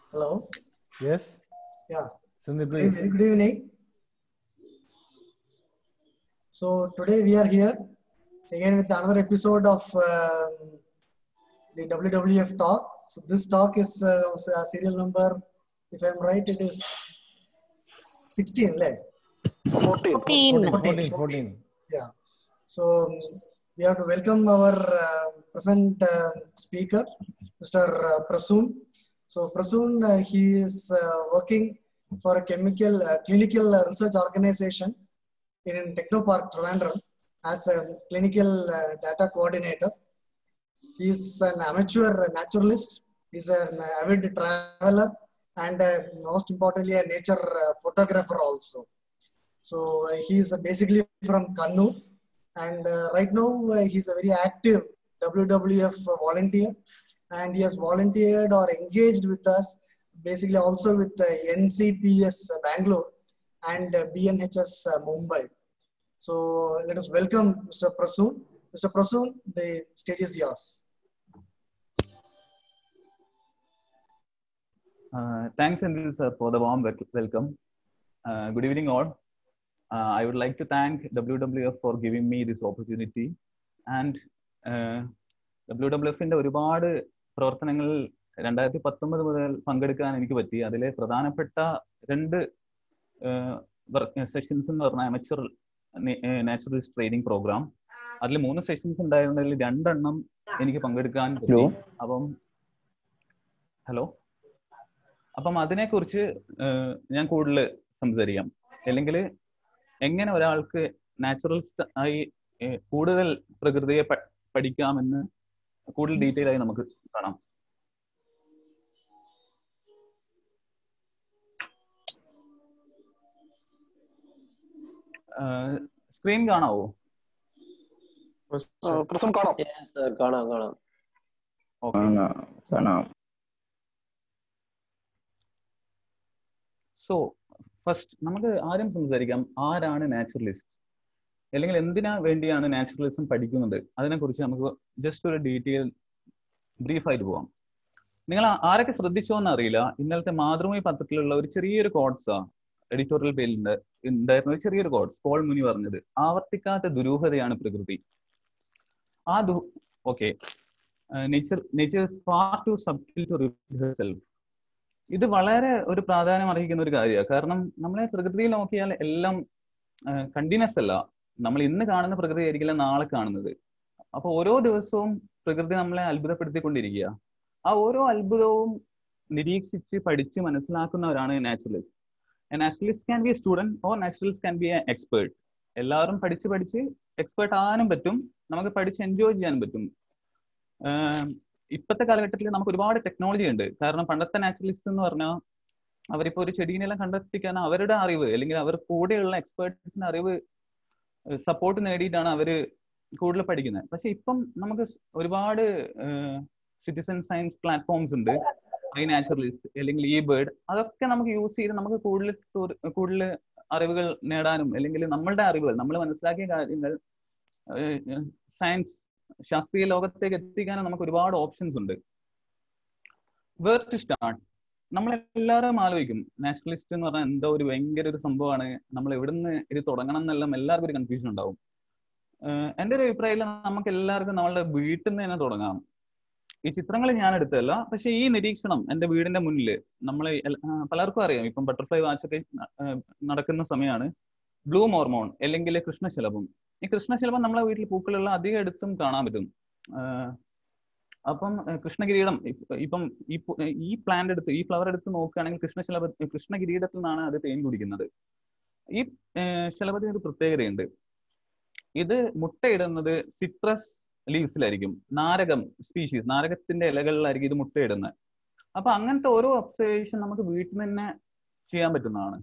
Hello. Yes. Yeah. Sindhi, Very, please. very good evening. So today we are here again with another episode of um, the WWF talk. So this talk is uh, uh, serial number, if I'm right, it is 16, right? 14. 14. 14, 14. Yeah. So um, we have to welcome our uh, present uh, speaker, Mr. Uh, Prasoon. So Prasoon, uh, he is uh, working for a chemical uh, clinical uh, research organization in Technopark Trivandrum as a clinical uh, data coordinator. He is an amateur naturalist. He's an avid traveler and uh, most importantly a nature uh, photographer also. So uh, he is basically from Kannur, and uh, right now uh, he's a very active WWF volunteer, and he has volunteered or engaged with us, basically also with uh, NCPS Bangalore and uh, BNHS uh, Mumbai. So let us welcome Mr. Prasoon. Mr. Prasoon, the stage is yours. Uh, thanks, Anil sir, for the warm wel- welcome. Uh, good evening, all. Uh, I would like to thank WWF for giving me this opportunity. And uh, WWFിന്റെ ഒരുപാട് പ്രവർത്തനങ്ങളിൽ രണ്ടായിരത്തി പത്തൊമ്പത് മുതൽ പങ്കെടുക്കാൻ എനിക്ക് പറ്റി അതിലെ പ്രധാനപ്പെട്ട രണ്ട് സെഷൻസ് എന്ന് പറഞ്ഞ അമച്ചർ നാച്ചുറലിസ്റ്റ് ട്രെയിനിങ് പ്രോഗ്രാം അതിൽ മൂന്ന് സെഷൻസ് ഉണ്ടായിരുന്നതിൽ രണ്ടെണ്ണം എനിക്ക് പങ്കെടുക്കാൻ പറ്റി അപ്പം ഹലോ അപ്പം അതിനെക്കുറിച്ച് ഏഹ്, ഞാൻ കൂടുതൽ സംസാരിക്കാം അല്ലെങ്കിൽ എങ്ങനെ ഒരാൾക്ക് നാച്ചുറലിസ്റ്റ് ആയി ഏഹ്, കൂടുതൽ പ്രകൃതിയെ പ- പഠിക്കാമെന്ന് കൂടുതൽ ഡീറ്റെയിൽ ആയി നമുക്ക് കാണാം സ്ക്രീൻ കാണാവോ ആ, പ്രസം കാണാം സർ കാണാം കാണാം ഓക്കെ കാണാം കാണാം സോ ഫസ്റ്റ് നമുക്ക് ആദ്യം സംസാരിക്കാം ആരാണ് നാച്ചുറലിസ്റ്റ് അല്ലെങ്കിൽ എന്തിനാ വേണ്ടിയാണ് നാച്ചുറലിസം പഠിക്കുന്നത് അതിനെക്കുറിച്ച് നമുക്ക് ജസ്റ്റ് ഒരു ഡീറ്റെയിൽ ബ്രീഫായിട്ട് പോവാം നിങ്ങൾ ആ- ആരൊക്കെ ശ്രദ്ധിച്ചോ എന്ന് അറിയില്ല ഇന്നലത്തെ മാതൃഭൂമി പത്രത്തിലുള്ള ഒരു ചെറിയൊരു കോഡ്സാ എഡിറ്റോറിയൽ പേജിൽ ഉണ്ടായിരുന്ന ഒരു ചെറിയൊരു കോഡ്സ് പോൾ മുനി പറഞ്ഞത് ആവർത്തിക്കാത്ത ദുരൂഹതയാണ് പ്രകൃതി ആ ദു okay nature nature far too subtle to repeat self ഇത് വളരെ ഒരു പ്രാധാന്യം അർഹിക്കുന്ന ഒരു കാര്യമാണ് കാരണം നമ്മളെ പ്രകൃതിയിൽ നോക്കിയാൽ എല്ലാം കണ്ടിന്യൂസ് അല്ല നമ്മൾ ഇന്ന് കാണുന്ന പ്രകൃതി ആയിരിക്കില്ല നാളെ കാണുന്നത് അപ്പൊ ഓരോ ദിവസവും പ്രകൃതി നമ്മളെ അത്ഭുതപ്പെടുത്തിക്കൊണ്ടിരിക്കുക ആ ഓരോ അത്ഭുതവും നിരീക്ഷിച്ച് പഠിച്ച് മനസ്സിലാക്കുന്നവരാണ് naturalist naturalist can be a student or naturalist can be a expert എല്ലാവരും പഠിച്ച് പഠിച്ച് എക്സ്പേർട്ട് ആകാനും പറ്റും നമുക്ക് പഠിച്ച് എൻജോയ് ചെയ്യാനും പറ്റും ആഹ് ഇപ്പോഴത്തെ കാലഘട്ടത്തിൽ നമുക്ക് ഒരുപാട് ടെക്നോളജി ഉണ്ട് കാരണം പണ്ടത്തെ നാച്ചുറലിസ്റ്റ് എന്ന് പറഞ്ഞാൽ അവരിപ്പോ ഒരു ചെടീനെല്ലാം കണ്ടെത്തിക്കാൻ അവരുടെ അറിവ് അല്ലെങ്കിൽ അവർ കൂടെയുള്ള എക്സ്പേർട്സിന്റെ അറിവ് സപ്പോർട്ട് നേടിയിട്ടാണ് അവര് കൂടുതൽ പഠിക്കുന്നത് പക്ഷെ ഇപ്പം നമുക്ക് ഒരുപാട് സിറ്റിസൺ സയൻസ് പ്ലാറ്റ്ഫോംസ് ഉണ്ട് ഐ നാച്ചുറലിസ്റ്റ് അല്ലെങ്കിൽ ഇ ബേർഡ് അതൊക്കെ നമുക്ക് യൂസ് ചെയ്ത് നമുക്ക് കൂടുതൽ ടൂർ- കൂടുതൽ അറിവുകൾ നേടാനും അല്ലെങ്കിൽ നമ്മളുടെ അറിവുകൾ നമ്മൾ മനസ്സിലാക്കിയ കാര്യങ്ങൾ സയൻസ് ശാസ്ത്രീയ ലോകത്തേക്ക് എത്തിക്കാനും നമുക്ക് ഒരുപാട് ഓപ്ഷൻസ് ഉണ്ട് വേർ ടു സ്റ്റാർട്ട് നമ്മൾ എല്ലാവരും ആലോചിക്കും നാഷണലിസ്റ്റ് എന്ന് പറഞ്ഞാൽ എന്തോ ഒരു ഭയങ്കര ഒരു സംഭവമാണ് നമ്മൾ എവിടുന്ന് ഇത് തുടങ്ങണം എന്നെല്ലാം എല്ലാവർക്കും ഒരു കൺഫ്യൂഷൻ ഉണ്ടാവും ഏഹ് എന്റെ ഒരു അഭിപ്രായത്തിൽ നമുക്ക് എല്ലാവർക്കും നമ്മളുടെ വീട്ടിൽ നിന്ന് തന്നെ തുടങ്ങാം ഈ ചിത്രങ്ങൾ ഞാൻ എടുത്തതല്ല പക്ഷെ ഈ നിരീക്ഷണം എന്റെ വീടിന്റെ മുന്നിൽ നമ്മളെ എൽ- ആ, പലർക്കും അറിയാം ഇപ്പം ബട്ടർഫ്ലൈ വാച്ചൊക്കെ നടക്കുന്ന സമയമാണ് ബ്ലൂ മോർമോൺ അല്ലെങ്കിൽ കൃഷ്ണശലഭം ഈ കൃഷ്ണശലഭം നമ്മളെ വീട്ടിൽ പൂക്കളുള്ള അധികം എടുത്തും കാണാൻ പറ്റും ആഹ് അപ്പം ഏഹ് കൃഷ്ണകിരീടം ഇപ്പ- ഇപ്പം ഈ പു- ഈ പ്ലാന്റ് എടുത്ത് ഈ ഫ്ലവർ എടുത്ത് നോക്കുകയാണെങ്കിൽ കൃഷ്ണശലഭ കൃഷ്ണകിരീടത്തിൽ നിന്നാണ് അത് തേൻ കുടിക്കുന്നത് ഈ ഏഹ് ശലഭത്തിന് ഒരു പ്രത്യേകതയുണ്ട് ഇത് മുട്ടയിടുന്നത് സിട്രസ് ലീവ്സിലായിരിക്കും നാരകം സ്പീഷീസ് നാരകത്തിന്റെ ഇലകളിലായിരിക്കും ഇത് മുട്ടയിടുന്നത് അപ്പൊ അങ്ങനത്തെ ഓരോ ഒബ്സർവേഷൻ നമുക്ക് വീട്ടിൽ നിന്ന് തന്നെ ചെയ്യാൻ പറ്റുന്നതാണ്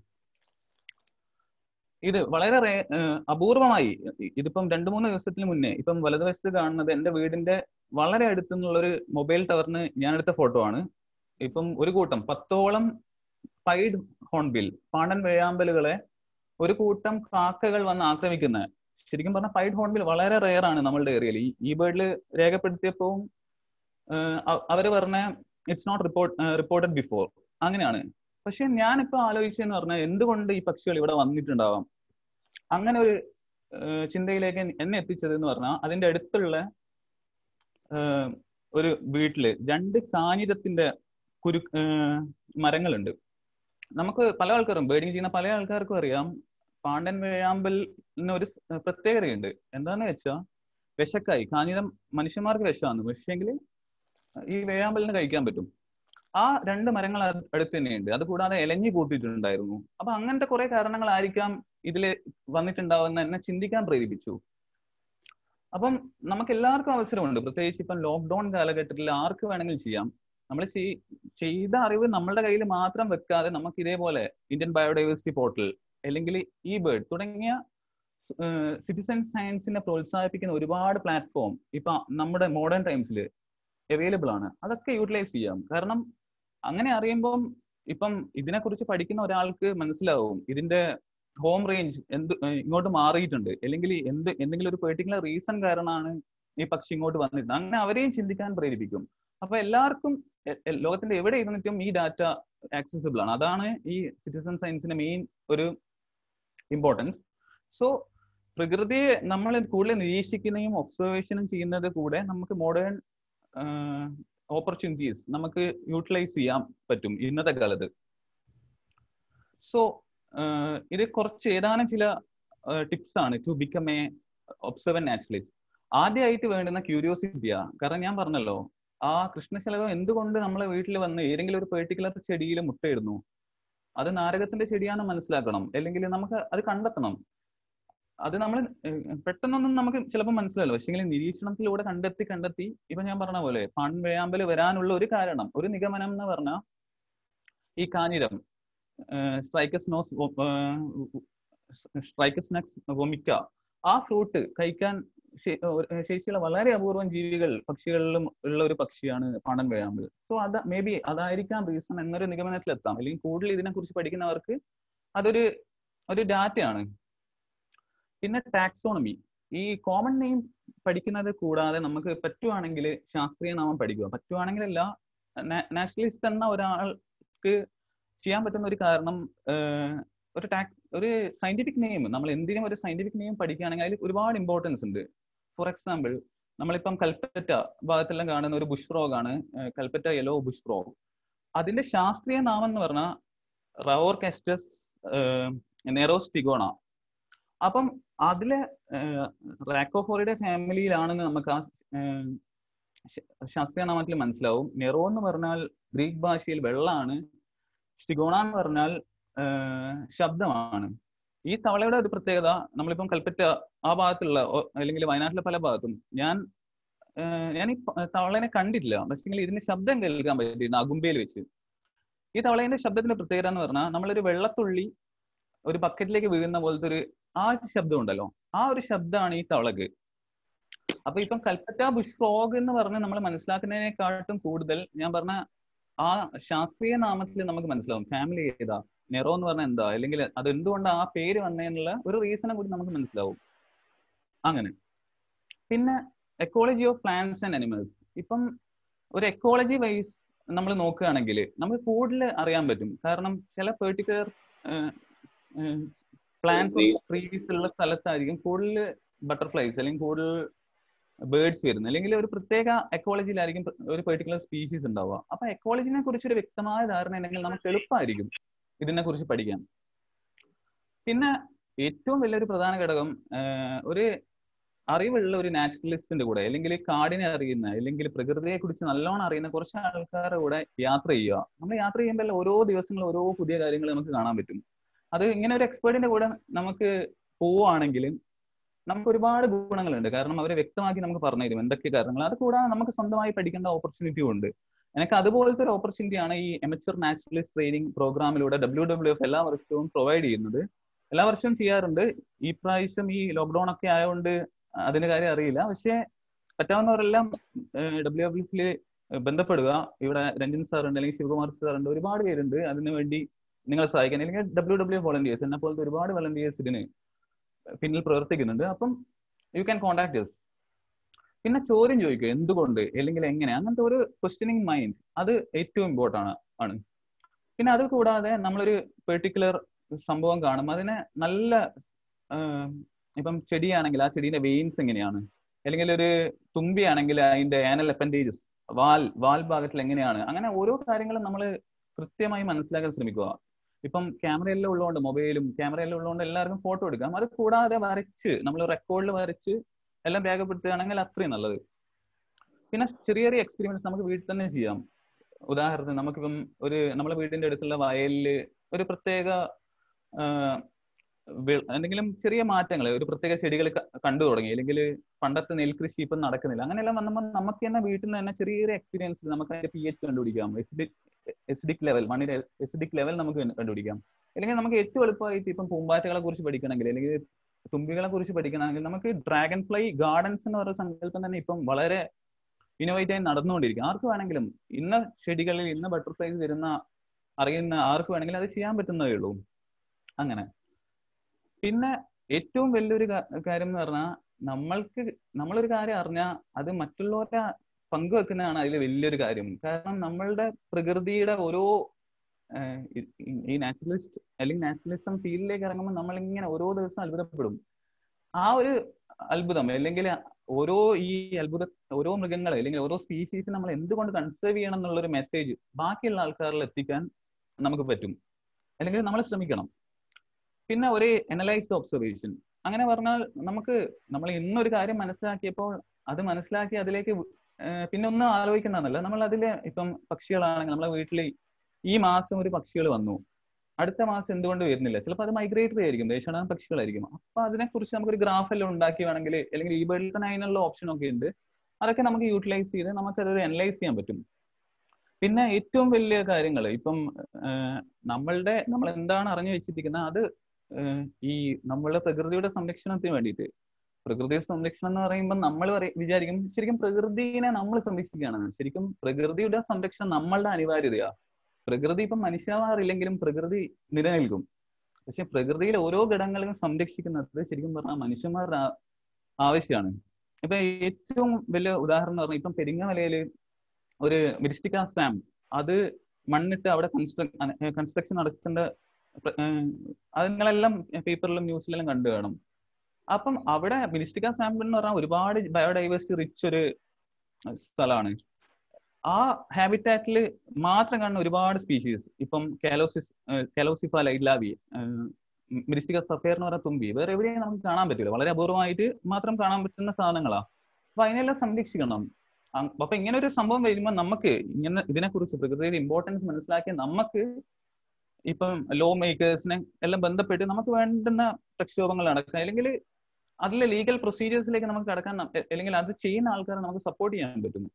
ഇത് വളരെ റേ- ഏഹ് അപൂർവമായി ഇ- ഇതിപ്പം രണ്ടു മൂന്ന് ദിവസത്തിന് മുന്നേ ഇപ്പം വലതുവശത്ത് കാണുന്നത് എന്റെ വീടിന്റെ വളരെ അടുത്തുനിന്നുള്ള ഒരു മൊബൈൽ ടവറിന് ഞാൻ എടുത്ത ഫോട്ടോ ആണ് ഇപ്പം ഒരു കൂട്ടം പത്തോളം പൈഡ് ഹോൺബിൽ പാണ്ടൻ വേഴാമ്പലുകളെ ഒരു കൂട്ടം കാക്കകൾ വന്ന് ആക്രമിക്കുന്നത് ശരിക്കും പറഞ്ഞാൽ പൈഡ് ഹോൺബിൽ വളരെ റെയർ ആണ് നമ്മളുടെ ഏരിയയിൽ ഈ ഈ ബേർഡിൽ രേഖപ്പെടുത്തിയപ്പോൾ അവര് പറഞ്ഞ it's not report reported before അങ്ങനെയാണ് പക്ഷെ ഞാനിപ്പോ ആലോചിച്ചെന്ന് പറഞ്ഞാൽ എന്തുകൊണ്ട് ഈ പക്ഷികൾ ഇവിടെ വന്നിട്ടുണ്ടാവാം അങ്ങനെ ഒരു ചിന്തയിലേക്ക് എന്നെ എത്തിച്ചത് എന്ന് പറഞ്ഞാൽ അതിന്റെ അടുത്തുള്ള ഒരു വീട്ടില് രണ്ട് കാഞ്ഞിരത്തിന്റെ കുരു മരങ്ങളുണ്ട് നമുക്ക് പല ആൾക്കാരും ബേഡിങ് ചെയ്യുന്ന പല ആൾക്കാർക്കും അറിയാം പാണ്ഡൻ വേഴാമ്പലിന് ഒരു പ്രത്യേകതയുണ്ട് എന്താന്ന് വെച്ചാൽ വിശക്കായി കാഞ്ഞിരം മനുഷ്യന്മാർക്ക് വിഷമാണ് പക്ഷേങ്കിൽ ഈ വേഴാമ്പലിന് കഴിക്കാൻ പറ്റും ആ രണ്ട് മരങ്ങൾ അടുത്ത് തന്നെയുണ്ട് അത് കൂടാതെ ഇലഞ്ഞു കൂട്ടിയിട്ടുണ്ടായിരുന്നു അപ്പൊ അങ്ങനത്തെ കുറെ കാരണങ്ങളായിരിക്കാം ഇതിൽ വന്നിട്ടുണ്ടാവുന്ന എന്നെ ചിന്തിക്കാൻ പ്രേരിപ്പിച്ചു അപ്പം നമുക്ക് എല്ലാവർക്കും അവസരമുണ്ട് പ്രത്യേകിച്ച് ഇപ്പം ലോക്ക്ഡൌൺ കാലഘട്ടത്തിൽ ആർക്ക് വേണമെങ്കിലും ചെയ്യാം നമ്മൾ ചെയ്ത അറിവ് നമ്മളുടെ കയ്യിൽ മാത്രം വെക്കാതെ നമുക്ക് ഇതേപോലെ ഇന്ത്യൻ ബയോഡൈവേഴ്സിറ്റി പോർട്ടൽ അല്ലെങ്കിൽ ഇ ബേർഡ് തുടങ്ങിയ സിറ്റിസൺ സയൻസിനെ പ്രോത്സാഹിപ്പിക്കുന്ന ഒരുപാട് പ്ലാറ്റ്ഫോം ഇപ്പൊ നമ്മുടെ മോഡേൺ ടൈംസിൽ അവൈലബിൾ ആണ് അതൊക്കെ യൂട്ടിലൈസ് ചെയ്യാം കാരണം അങ്ങനെ അറിയുമ്പം ഇപ്പം ഇതിനെക്കുറിച്ച് പഠിക്കുന്ന ഒരാൾക്ക് മനസ്സിലാവും ഇതിന്റെ ഹോം റേഞ്ച് എന്ത് ഇങ്ങോട്ട് മാറിയിട്ടുണ്ട് അല്ലെങ്കിൽ എന്ത് എന്തെങ്കിലും ഒരു പെർട്ടിക്കുലർ റീസൺ കാരണമാണ് ഈ പക്ഷി ഇങ്ങോട്ട് വന്നിട്ടുണ്ട് അങ്ങനെ അവരെയും ചിന്തിക്കാൻ പ്രേരിപ്പിക്കും അപ്പൊ എല്ലാവർക്കും ലോകത്തിന്റെ എവിടെ ഇരുന്നിട്ടും ഈ ഡാറ്റ ആക്സസിബിൾ ആണ് അതാണ് ഈ സിറ്റിസൺ സയൻസിന്റെ മെയിൻ ഒരു ഇമ്പോർട്ടൻസ് സോ പ്രകൃതിയെ നമ്മൾ കൂടുതൽ നിരീക്ഷിക്കുന്നതും ഒബ്സർവേഷനും ചെയ്യുന്നത് കൂടെ നമുക്ക് മോഡേൺ ഓപ്പർച്യൂണിറ്റീസ് നമുക്ക് യൂട്ടിലൈസ് ചെയ്യാൻ പറ്റും ഇന്നത്തെ കാലത്ത് സോ ഇത് കുറച്ച് ഏതാനും ചില ടിപ്സ് ആണ് to become a observant naturalist ആദ്യമായിട്ട് വേണ്ടുന്ന ക്യൂരിയോസിറ്റിയാ കാരണം ഞാൻ പറഞ്ഞല്ലോ ആ കൃഷ്ണശലഭം എന്തുകൊണ്ട് നമ്മളെ വീട്ടിൽ വന്ന് ഏതെങ്കിലും ഒരു പെർട്ടിക്കുലർ ചെടിയിൽ മുട്ടയിടുന്നു അത് നാരകത്തിന്റെ ചെടിയാണെന്ന് മനസ്സിലാക്കണം അല്ലെങ്കിൽ നമുക്ക് അത് കണ്ടെത്തണം അത് നമ്മൾ പെട്ടെന്നൊന്നും നമുക്ക് ചിലപ്പോൾ മനസ്സിലാവില്ല പക്ഷേ നിരീക്ഷണത്തിലൂടെ കണ്ടെത്തി കണ്ടെത്തി ഇപ്പൊ ഞാൻ പറഞ്ഞ പോലെ പൺവേയാമ്പൽ വരാനുള്ള ഒരു കാരണം ഒരു നിഗമനം എന്ന് പറഞ്ഞാൽ ഈ കാഞ്ഞിരം സ്ട്രൈക്കസ് നോസ് സ്ട്രൈക്കസ് നെക്സ് വൊമിക്ക ആ ഫ്രൂട്ട് കഴിക്കാൻ ശേഷിയുള്ള വളരെ അപൂർവം ജീവികൾ പക്ഷികളിലും ഉള്ള ഒരു പക്ഷിയാണ് പണൻ വേഴാമ്പൽ സോ അത് മേ ബി അതായിരിക്കാം റീസൺ എന്നൊരു നിഗമനത്തിലെത്താം അല്ലെങ്കിൽ കൂടുതൽ ഇതിനെക്കുറിച്ച് പഠിക്കുന്നവർക്ക് അതൊരു ഒരു ഡാറ്റയാണ് പിന്നെ ടാക്സോണമി ഈ കോമൺ നെയിം പഠിക്കുന്നത് കൂടാതെ നമുക്ക് പറ്റുവാണെങ്കിൽ ശാസ്ത്രീയ നാമം പഠിക്കുക പറ്റുവാണെങ്കിലല്ല നാഷണലിസ്റ്റ് എന്ന ഒരാൾക്ക് ചെയ്യാൻ പറ്റുന്ന ഒരു കാരണം ഒരു ടാക്സ് ഒരു സയന്റിഫിക് നെയിം നമ്മൾ എന്തിനും ഒരു സയന്റിഫിക് നെയിം പഠിക്കുകയാണെങ്കിൽ അതിൽ ഒരുപാട് ഇമ്പോർട്ടൻസ് ഉണ്ട് ഫോർ എക്സാമ്പിൾ നമ്മളിപ്പം കൽപ്പറ്റ ഭാഗത്തെല്ലാം കാണുന്ന ഒരു ബുഷ് ഫ്രോഗ് ആണ് കൽപ്പറ്റ യെല്ലോ ബുഷ് ഫ്രോഗ് അതിന്റെ ശാസ്ത്രീയ നാമം എന്ന് പറഞ്ഞാൽ റവോർ കാസ്റ്റസ് നെറോസ്റ്റിഗോണ അപ്പം അതിലെ റാക്കോഫോറിയുടെ ഫാമിലിയിലാണെന്ന് നമുക്ക് ആ ശാസ്ത്രീയ നാമത്തിൽ മനസ്സിലാവും നെറോ എന്ന് പറഞ്ഞാൽ ഗ്രീക്ക് ഭാഷയിൽ വെള്ളമാണ് സ്റ്റിഗോണ എന്ന് പറഞ്ഞാൽ ശബ്ദമാണ് ഈ തവളയുടെ ഒരു പ്രത്യേകത നമ്മളിപ്പം കൽപ്പറ്റ ആ ഭാഗത്തുള്ള അല്ലെങ്കിൽ വയനാട്ടിലെ പല ഭാഗത്തും ഞാൻ ഞാൻ ഈ തവളനെ കണ്ടിട്ടില്ല പക്ഷേ ഇതിന്റെ ശബ്ദം കേൾക്കാൻ പറ്റിയിരുന്നു അകുമ്പയിൽ വെച്ച് ഈ തവളയുടെ ശബ്ദത്തിന്റെ പ്രത്യേകത എന്ന് പറഞ്ഞാൽ നമ്മളൊരു വെള്ളത്തുള്ളി ഒരു ബക്കറ്റിലേക്ക് വീഴുന്ന പോലത്തെ ഒരു ആ ശബ്ദം ഉണ്ടല്ലോ ആ ഒരു ശബ്ദമാണ് ഈ തവളക്ക് അപ്പൊ ഇപ്പം കൽപ്പറ്റ ബുഷ് ഫ്രോഗ് എന്ന് പറഞ്ഞ് നമ്മൾ മനസ്സിലാക്കുന്നതിനെക്കാട്ടും കൂടുതൽ ഞാൻ പറഞ്ഞ ആ ശാസ്ത്രീയ നാമത്തിൽ നമുക്ക് മനസ്സിലാവും ഫാമിലി ഏതാ നെറോ എന്ന് പറഞ്ഞാൽ എന്താ അല്ലെങ്കിൽ അത് എന്തുകൊണ്ട് ആ പേര് വന്നതിനുള്ള ഒരു റീസണെ കൂടി നമുക്ക് മനസ്സിലാവും അങ്ങനെ പിന്നെ ecology of plants and animals ഇപ്പം ഒരു എക്കോളജി വൈസ് നമ്മൾ നോക്കുകയാണെങ്കിൽ നമുക്ക് കൂടുതൽ അറിയാൻ പറ്റും കാരണം ചില പെർട്ടിക്കുലർ പ്ലാന്റ്സ് ട്രീസ് ഉള്ള സ്ഥലത്തായിരിക്കും കൂടുതൽ ബട്ടർഫ്ലൈസ് അല്ലെങ്കിൽ കൂടുതൽ ബേർഡ്സ് വരുന്നത് അല്ലെങ്കിൽ ഒരു പ്രത്യേക എക്കോളജിയിലായിരിക്കും ഒരു പെർട്ടിക്കുലർ സ്പീഷീസ് ഉണ്ടാവുക അപ്പൊ എക്കോളജിനെ കുറിച്ച് ഒരു വ്യക്തമായ ധാരണ ഉണ്ടെങ്കിൽ നമുക്ക് എളുപ്പമായിരിക്കും ഇതിനെ കുറിച്ച് പഠിക്കാൻ പിന്നെ ഏറ്റവും വലിയൊരു പ്രധാന ഘടകം ഒരു അറിവുള്ള ഒരു നാച്ചുറലിസ്റ്റിന്റെ കൂടെ അല്ലെങ്കിൽ കാടിനെ അറിയുന്ന അല്ലെങ്കിൽ പ്രകൃതിയെ കുറിച്ച് നല്ലോണം അറിയുന്ന കുറച്ച് ആൾക്കാരുടെ കൂടെ യാത്ര ചെയ്യുക നമ്മൾ യാത്ര ചെയ്യുമ്പോൾ ഓരോ ദിവസങ്ങളും ഓരോ പുതിയ കാര്യങ്ങൾ നമുക്ക് കാണാൻ പറ്റും അത് ഇങ്ങനെ ഒരു എക്സ്പേർട്ടിന്റെ കൂടെ നമുക്ക് പോവുകയാണെങ്കിൽ നമുക്ക് ഒരുപാട് ഗുണങ്ങളുണ്ട് കാരണം അവരെ വ്യക്തമാക്കി നമുക്ക് പറഞ്ഞു തരും എന്തൊക്കെ കാര്യങ്ങൾ അത് കൂടാതെ നമുക്ക് സ്വന്തമായി പഠിക്കേണ്ട ഓപ്പർച്യൂണിറ്റിയും ഉണ്ട് എനിക്ക് അതുപോലത്തെ ഒരു ഓപ്പർച്യൂണിറ്റി ആണ് ഈ എമച്ചർ നാച്ചുറലിസ്റ്റ് ട്രെയിനിങ് പ്രോഗ്രാമിലൂടെ ഡബ്ല്യൂ ഡബ്ല്യു എഫ് എല്ലാ വർഷവും പ്രൊവൈഡ് ചെയ്യുന്നത് എല്ലാ വർഷവും ചെയ്യാറുണ്ട് ഈ പ്രാവശ്യം ഈ ലോക്ക്ഡൌൺ ഒക്കെ ആയതുകൊണ്ട് അതിന്റെ കാര്യം അറിയില്ല പക്ഷേ പറ്റാവുന്നവരെല്ലാം ഡബ്ല്യു ഡബ്ല്യു എഫില് ബന്ധപ്പെടുക ഇവിടെ രഞ്ജൻ സാർ ഉണ്ട് അല്ലെങ്കിൽ ശിവകുമാർ സാർ ഉണ്ട് ഒരുപാട് പേരുണ്ട് അതിനു വേണ്ടി നിങ്ങളെ സഹായിക്കാൻ അല്ലെങ്കിൽ ഡബ്ല്യു ഡബ്ല്യു വോളണ്ടിയേഴ്സ് എന്നെ പോലത്തെ ഒരുപാട് വോളണ്ടിയേഴ്സ് ഇതിന് പിന്നിൽ പ്രവർത്തിക്കുന്നുണ്ട് അപ്പം യു ക്യാൻ കോണ്ടാക്ട് യസ് പിന്നെ ചോദ്യം ചോദിക്കുക എന്തുകൊണ്ട് അല്ലെങ്കിൽ എങ്ങനെ അങ്ങനത്തെ ഒരു ക്വസ്റ്റ്യനിങ് മൈൻഡ് അത് ഏറ്റവും ഇമ്പോർട്ടൻ്റ് ആണ് പിന്നെ അത് കൂടാതെ നമ്മളൊരു പെർട്ടിക്കുലർ സംഭവം കാണും അതിനെ നല്ല ആഹ്, ഇപ്പം ചെടിയാണെങ്കിൽ ആ ചെടീന്റെ വെയിൻസ് എങ്ങനെയാണ് അല്ലെങ്കിൽ ഒരു തുമ്പിയാണെങ്കിൽ അതിന്റെ ആനൽ അപ്പൻഡേജസ് വാൽ വാൽ ഭാഗത്തിൽ എങ്ങനെയാണ് അങ്ങനെ ഓരോ കാര്യങ്ങളും നമ്മൾ കൃത്യമായി മനസ്സിലാക്കാൻ ശ്രമിക്കുക ഇപ്പം ക്യാമറയെല്ലാം ഉള്ളതുകൊണ്ട് മൊബൈലും ക്യാമറയെല്ലാം ഉള്ളതുകൊണ്ട് എല്ലാവർക്കും ഫോട്ടോ എടുക്കാം അത് കൂടാതെ വരച്ച് നമ്മൾ റെക്കോർഡിൽ വരച്ച് എല്ലാം രേഖപ്പെടുത്തുകയാണെങ്കിൽ അത്രയും നല്ലത് പിന്നെ ചെറിയ ചെറിയ എക്സ്പീരിയൻസ് നമുക്ക് വീട്ടിൽ തന്നെ ചെയ്യാം ഉദാഹരണത്തിന് നമുക്കിപ്പം ഒരു നമ്മളെ വീടിന്റെ അടുത്തുള്ള വയലില് ഒരു പ്രത്യേക ആഹ്, വി- എന്തെങ്കിലും ചെറിയ മാറ്റങ്ങൾ ഒരു പ്രത്യേക ചെടികൾ കണ്ടു തുടങ്ങി അല്ലെങ്കിൽ പണ്ടത്തെ നെൽകൃഷി ഇപ്പം നടക്കുന്നില്ല അങ്ങനെയെല്ലാം വന്നപ്പോൾ നമുക്ക് തന്നെ വീട്ടിൽ നിന്ന് തന്നെ ചെറിയ ചെറിയ എക്സ്പീരിയൻസ് നമുക്ക് അതിന്റെ പി എച്ച് കണ്ടുപിടിക്കാം എസിഡിക് എസിഡിക് ലെവൽ മണ്ണിന്റെ എസിഡിക് ലെവൽ നമുക്ക് കണ്ടു- കണ്ടുപിടിക്കാം അല്ലെങ്കിൽ നമുക്ക് ഏറ്റവും എളുപ്പമായിട്ട് ഇപ്പം പൂമ്പാറ്റകളെ കുറിച്ച് പഠിക്കണമെങ്കിൽ അല്ലെങ്കിൽ തുമ്പികളെ കുറിച്ച് പഠിക്കണമെങ്കിൽ നമുക്ക് ഡ്രാഗൺ ഫ്ലൈ ഗാർഡൻസ് എന്ന് പറയുന്ന സങ്കല്പം തന്നെ ഇപ്പം വളരെ ഇന്നോവേറ്റ് ആയി നടന്നുകൊണ്ടിരിക്കും ആർക്ക് വേണമെങ്കിലും ഇന്ന ചെടികളിൽ ഇന്ന ബട്ടർഫ്ലൈസ് വരുന്ന അറിയുന്ന ആർക്ക് വേണമെങ്കിലും അത് ചെയ്യാൻ പറ്റുന്നതേ ഉള്ളൂ അങ്ങനെ പിന്നെ ഏറ്റവും വലിയൊരു കാ- കാര്യം എന്ന് പറഞ്ഞാൽ നമ്മൾക്ക് നമ്മളൊരു കാര്യം അറിഞ്ഞാൽ അത് മറ്റുള്ളവരെ പങ്കുവെക്കുന്നതാണ് അതിൽ വലിയൊരു കാര്യം കാരണം നമ്മളുടെ പ്രകൃതിയുടെ ഓരോ ആഹ് ഈ- ഈ- ഈ നാച്ചുറലിസ്റ്റ് അല്ലെങ്കിൽ നാച്ചുറലിസം ഫീൽഡിലേക്ക് ഇറങ്ങുമ്പോൾ നമ്മൾ ഇങ്ങനെ ഓരോ ദിവസം അത്ഭുതപ്പെടും ആ ഒരു അത്ഭുതം അല്ലെങ്കിൽ ഓരോ ഈ അത്ഭുത ഓരോ മൃഗങ്ങളെ അല്ലെങ്കിൽ ഓരോ സ്പീഷീസ് നമ്മൾ എന്തുകൊണ്ട് കൺസേർവ് ചെയ്യണം എന്നുള്ള ഒരു മെസ്സേജ് ബാക്കിയുള്ള ആൾക്കാരിൽ എത്തിക്കാൻ നമുക്ക് പറ്റും അല്ലെങ്കിൽ നമ്മൾ ശ്രമിക്കണം പിന്നെ ഒരു എനലൈസ്ഡ് ഒബ്സർവേഷൻ അങ്ങനെ പറഞ്ഞാൽ നമുക്ക് നമ്മൾ ഇന്നൊരു കാര്യം മനസ്സിലാക്കിയപ്പോൾ അത് മനസ്സിലാക്കി അതിലേക്ക് ഏഹ് പിന്നെ ഒന്നും ആലോചിക്കുന്നതല്ല നമ്മൾ അതില് ഇപ്പം പക്ഷികളാണെങ്കിൽ നമ്മളെ വീട്ടിൽ ഈ മാസം ഒരു പക്ഷികൾ വന്നു അടുത്ത മാസം എന്തുകൊണ്ട് വരുന്നില്ല ചിലപ്പോൾ അത് മൈഗ്രേറ്ററി ആയിരിക്കും ദേശാടന പക്ഷികളായിരിക്കും അപ്പൊ അതിനെക്കുറിച്ച് നമുക്കൊരു ഗ്രാഫ് എല്ലാം ഉണ്ടാക്കി വേണമെങ്കിൽ അല്ലെങ്കിൽ ഈ ബേർഡിൽ തന്നെ അതിനുള്ള ഓപ്ഷൻ ഒക്കെ ഉണ്ട് അതൊക്കെ നമുക്ക് യൂട്ടിലൈസ് ചെയ്ത് നമുക്ക് അതൊരു അനലൈസ് ചെയ്യാൻ പറ്റും പിന്നെ ഏറ്റവും വലിയ കാര്യങ്ങൾ ഇപ്പം ഏഹ് നമ്മളുടെ നമ്മൾ എന്താണ് അറിഞ്ഞു വെച്ചിരിക്കുന്നത് അത് ഏഹ് ഈ നമ്മളുടെ പ്രകൃതിയുടെ സംരക്ഷണത്തിന് വേണ്ടിയിട്ട് പ്രകൃതി സംരക്ഷണം എന്ന് പറയുമ്പോൾ നമ്മൾ വിചാരിക്കും ശരിക്കും പ്രകൃതിനെ നമ്മൾ സംരക്ഷിക്കുകയാണ് ശരിക്കും പ്രകൃതിയുടെ സംരക്ഷണം നമ്മളുടെ അനിവാര്യതയാ പ്രകൃതി ഇപ്പം മനുഷ്യന്മാരില്ലെങ്കിലും പ്രകൃതി നിലനിൽക്കും പക്ഷെ പ്രകൃതിയിലെ ഓരോ ഘടകങ്ങളും സംരക്ഷിക്കുന്നത് ശരിക്കും പറഞ്ഞാൽ മനുഷ്യന്മാരുടെ ആ- ആവശ്യമാണ് ഇപ്പൊ ഏറ്റവും വലിയ ഉദാഹരണം എന്ന് പറഞ്ഞാൽ ഇപ്പം പെരിങ്ങമലയില് ഒരു മിരിസ്റ്റിക്ക സ്റ്റാമ്പ് അത് മണ്ണിട്ട് അവിടെ കൺസ്ട്രക്ഷൻ നടക്കേണ്ട പ്ര- ഏഹ് അത് നിങ്ങളെല്ലാം പേപ്പറിലും ന്യൂസിലെല്ലാം കണ്ടു കാണും അപ്പം അവിടെ മിനിസ്റ്റിക്ക സ്റ്റാമ്പ് എന്ന് പറഞ്ഞാൽ ഒരുപാട് ബയോഡൈവേഴ്സിറ്റി റിച്ച് ഒരു സ്ഥലമാണ് ആ ഹാബിറ്റാറ്റിൽ മാത്രം കാണുന്ന ഒരുപാട് സ്പീഷീസ് ഇപ്പം കാലോസിസ് കാലോസിഫ ലൈഡ്ലാവി മിരിസ്റ്റിക്ക സഫയർ എന്ന് പറയുന്ന തുമ്പി വേറെ എവിടെയും നമുക്ക് കാണാൻ പറ്റില്ല വളരെ അപൂർവമായിട്ട് മാത്രം കാണാൻ പറ്റുന്ന സാധനങ്ങളാ അപ്പൊ അതിനെല്ലാം സംരക്ഷിക്കണം അ- അപ്പൊ ഇങ്ങനെ ഒരു സംഭവം വരുമ്പോൾ നമുക്ക് ഇങ്ങനെ ഇതിനെക്കുറിച്ച് പ്രകൃതിയുടെ ഇമ്പോർട്ടൻസ് മനസ്സിലാക്കിയ നമുക്ക് ഇപ്പം ലോ മേക്കേഴ്സിനെ എല്ലാം ബന്ധപ്പെട്ട് നമുക്ക് വേണ്ടുന്ന പ്രക്ഷോഭങ്ങൾ നടക്കുക അല്ലെങ്കിൽ അതിലെ ലീഗൽ പ്രൊസീജിയേഴ്സിലേക്ക് നമുക്ക് കടക്കാൻ ന- എ- അല്ലെങ്കിൽ അത് ചെയ്യുന്ന ആൾക്കാരെ നമുക്ക് സപ്പോർട്ട് ചെയ്യാൻ പറ്റും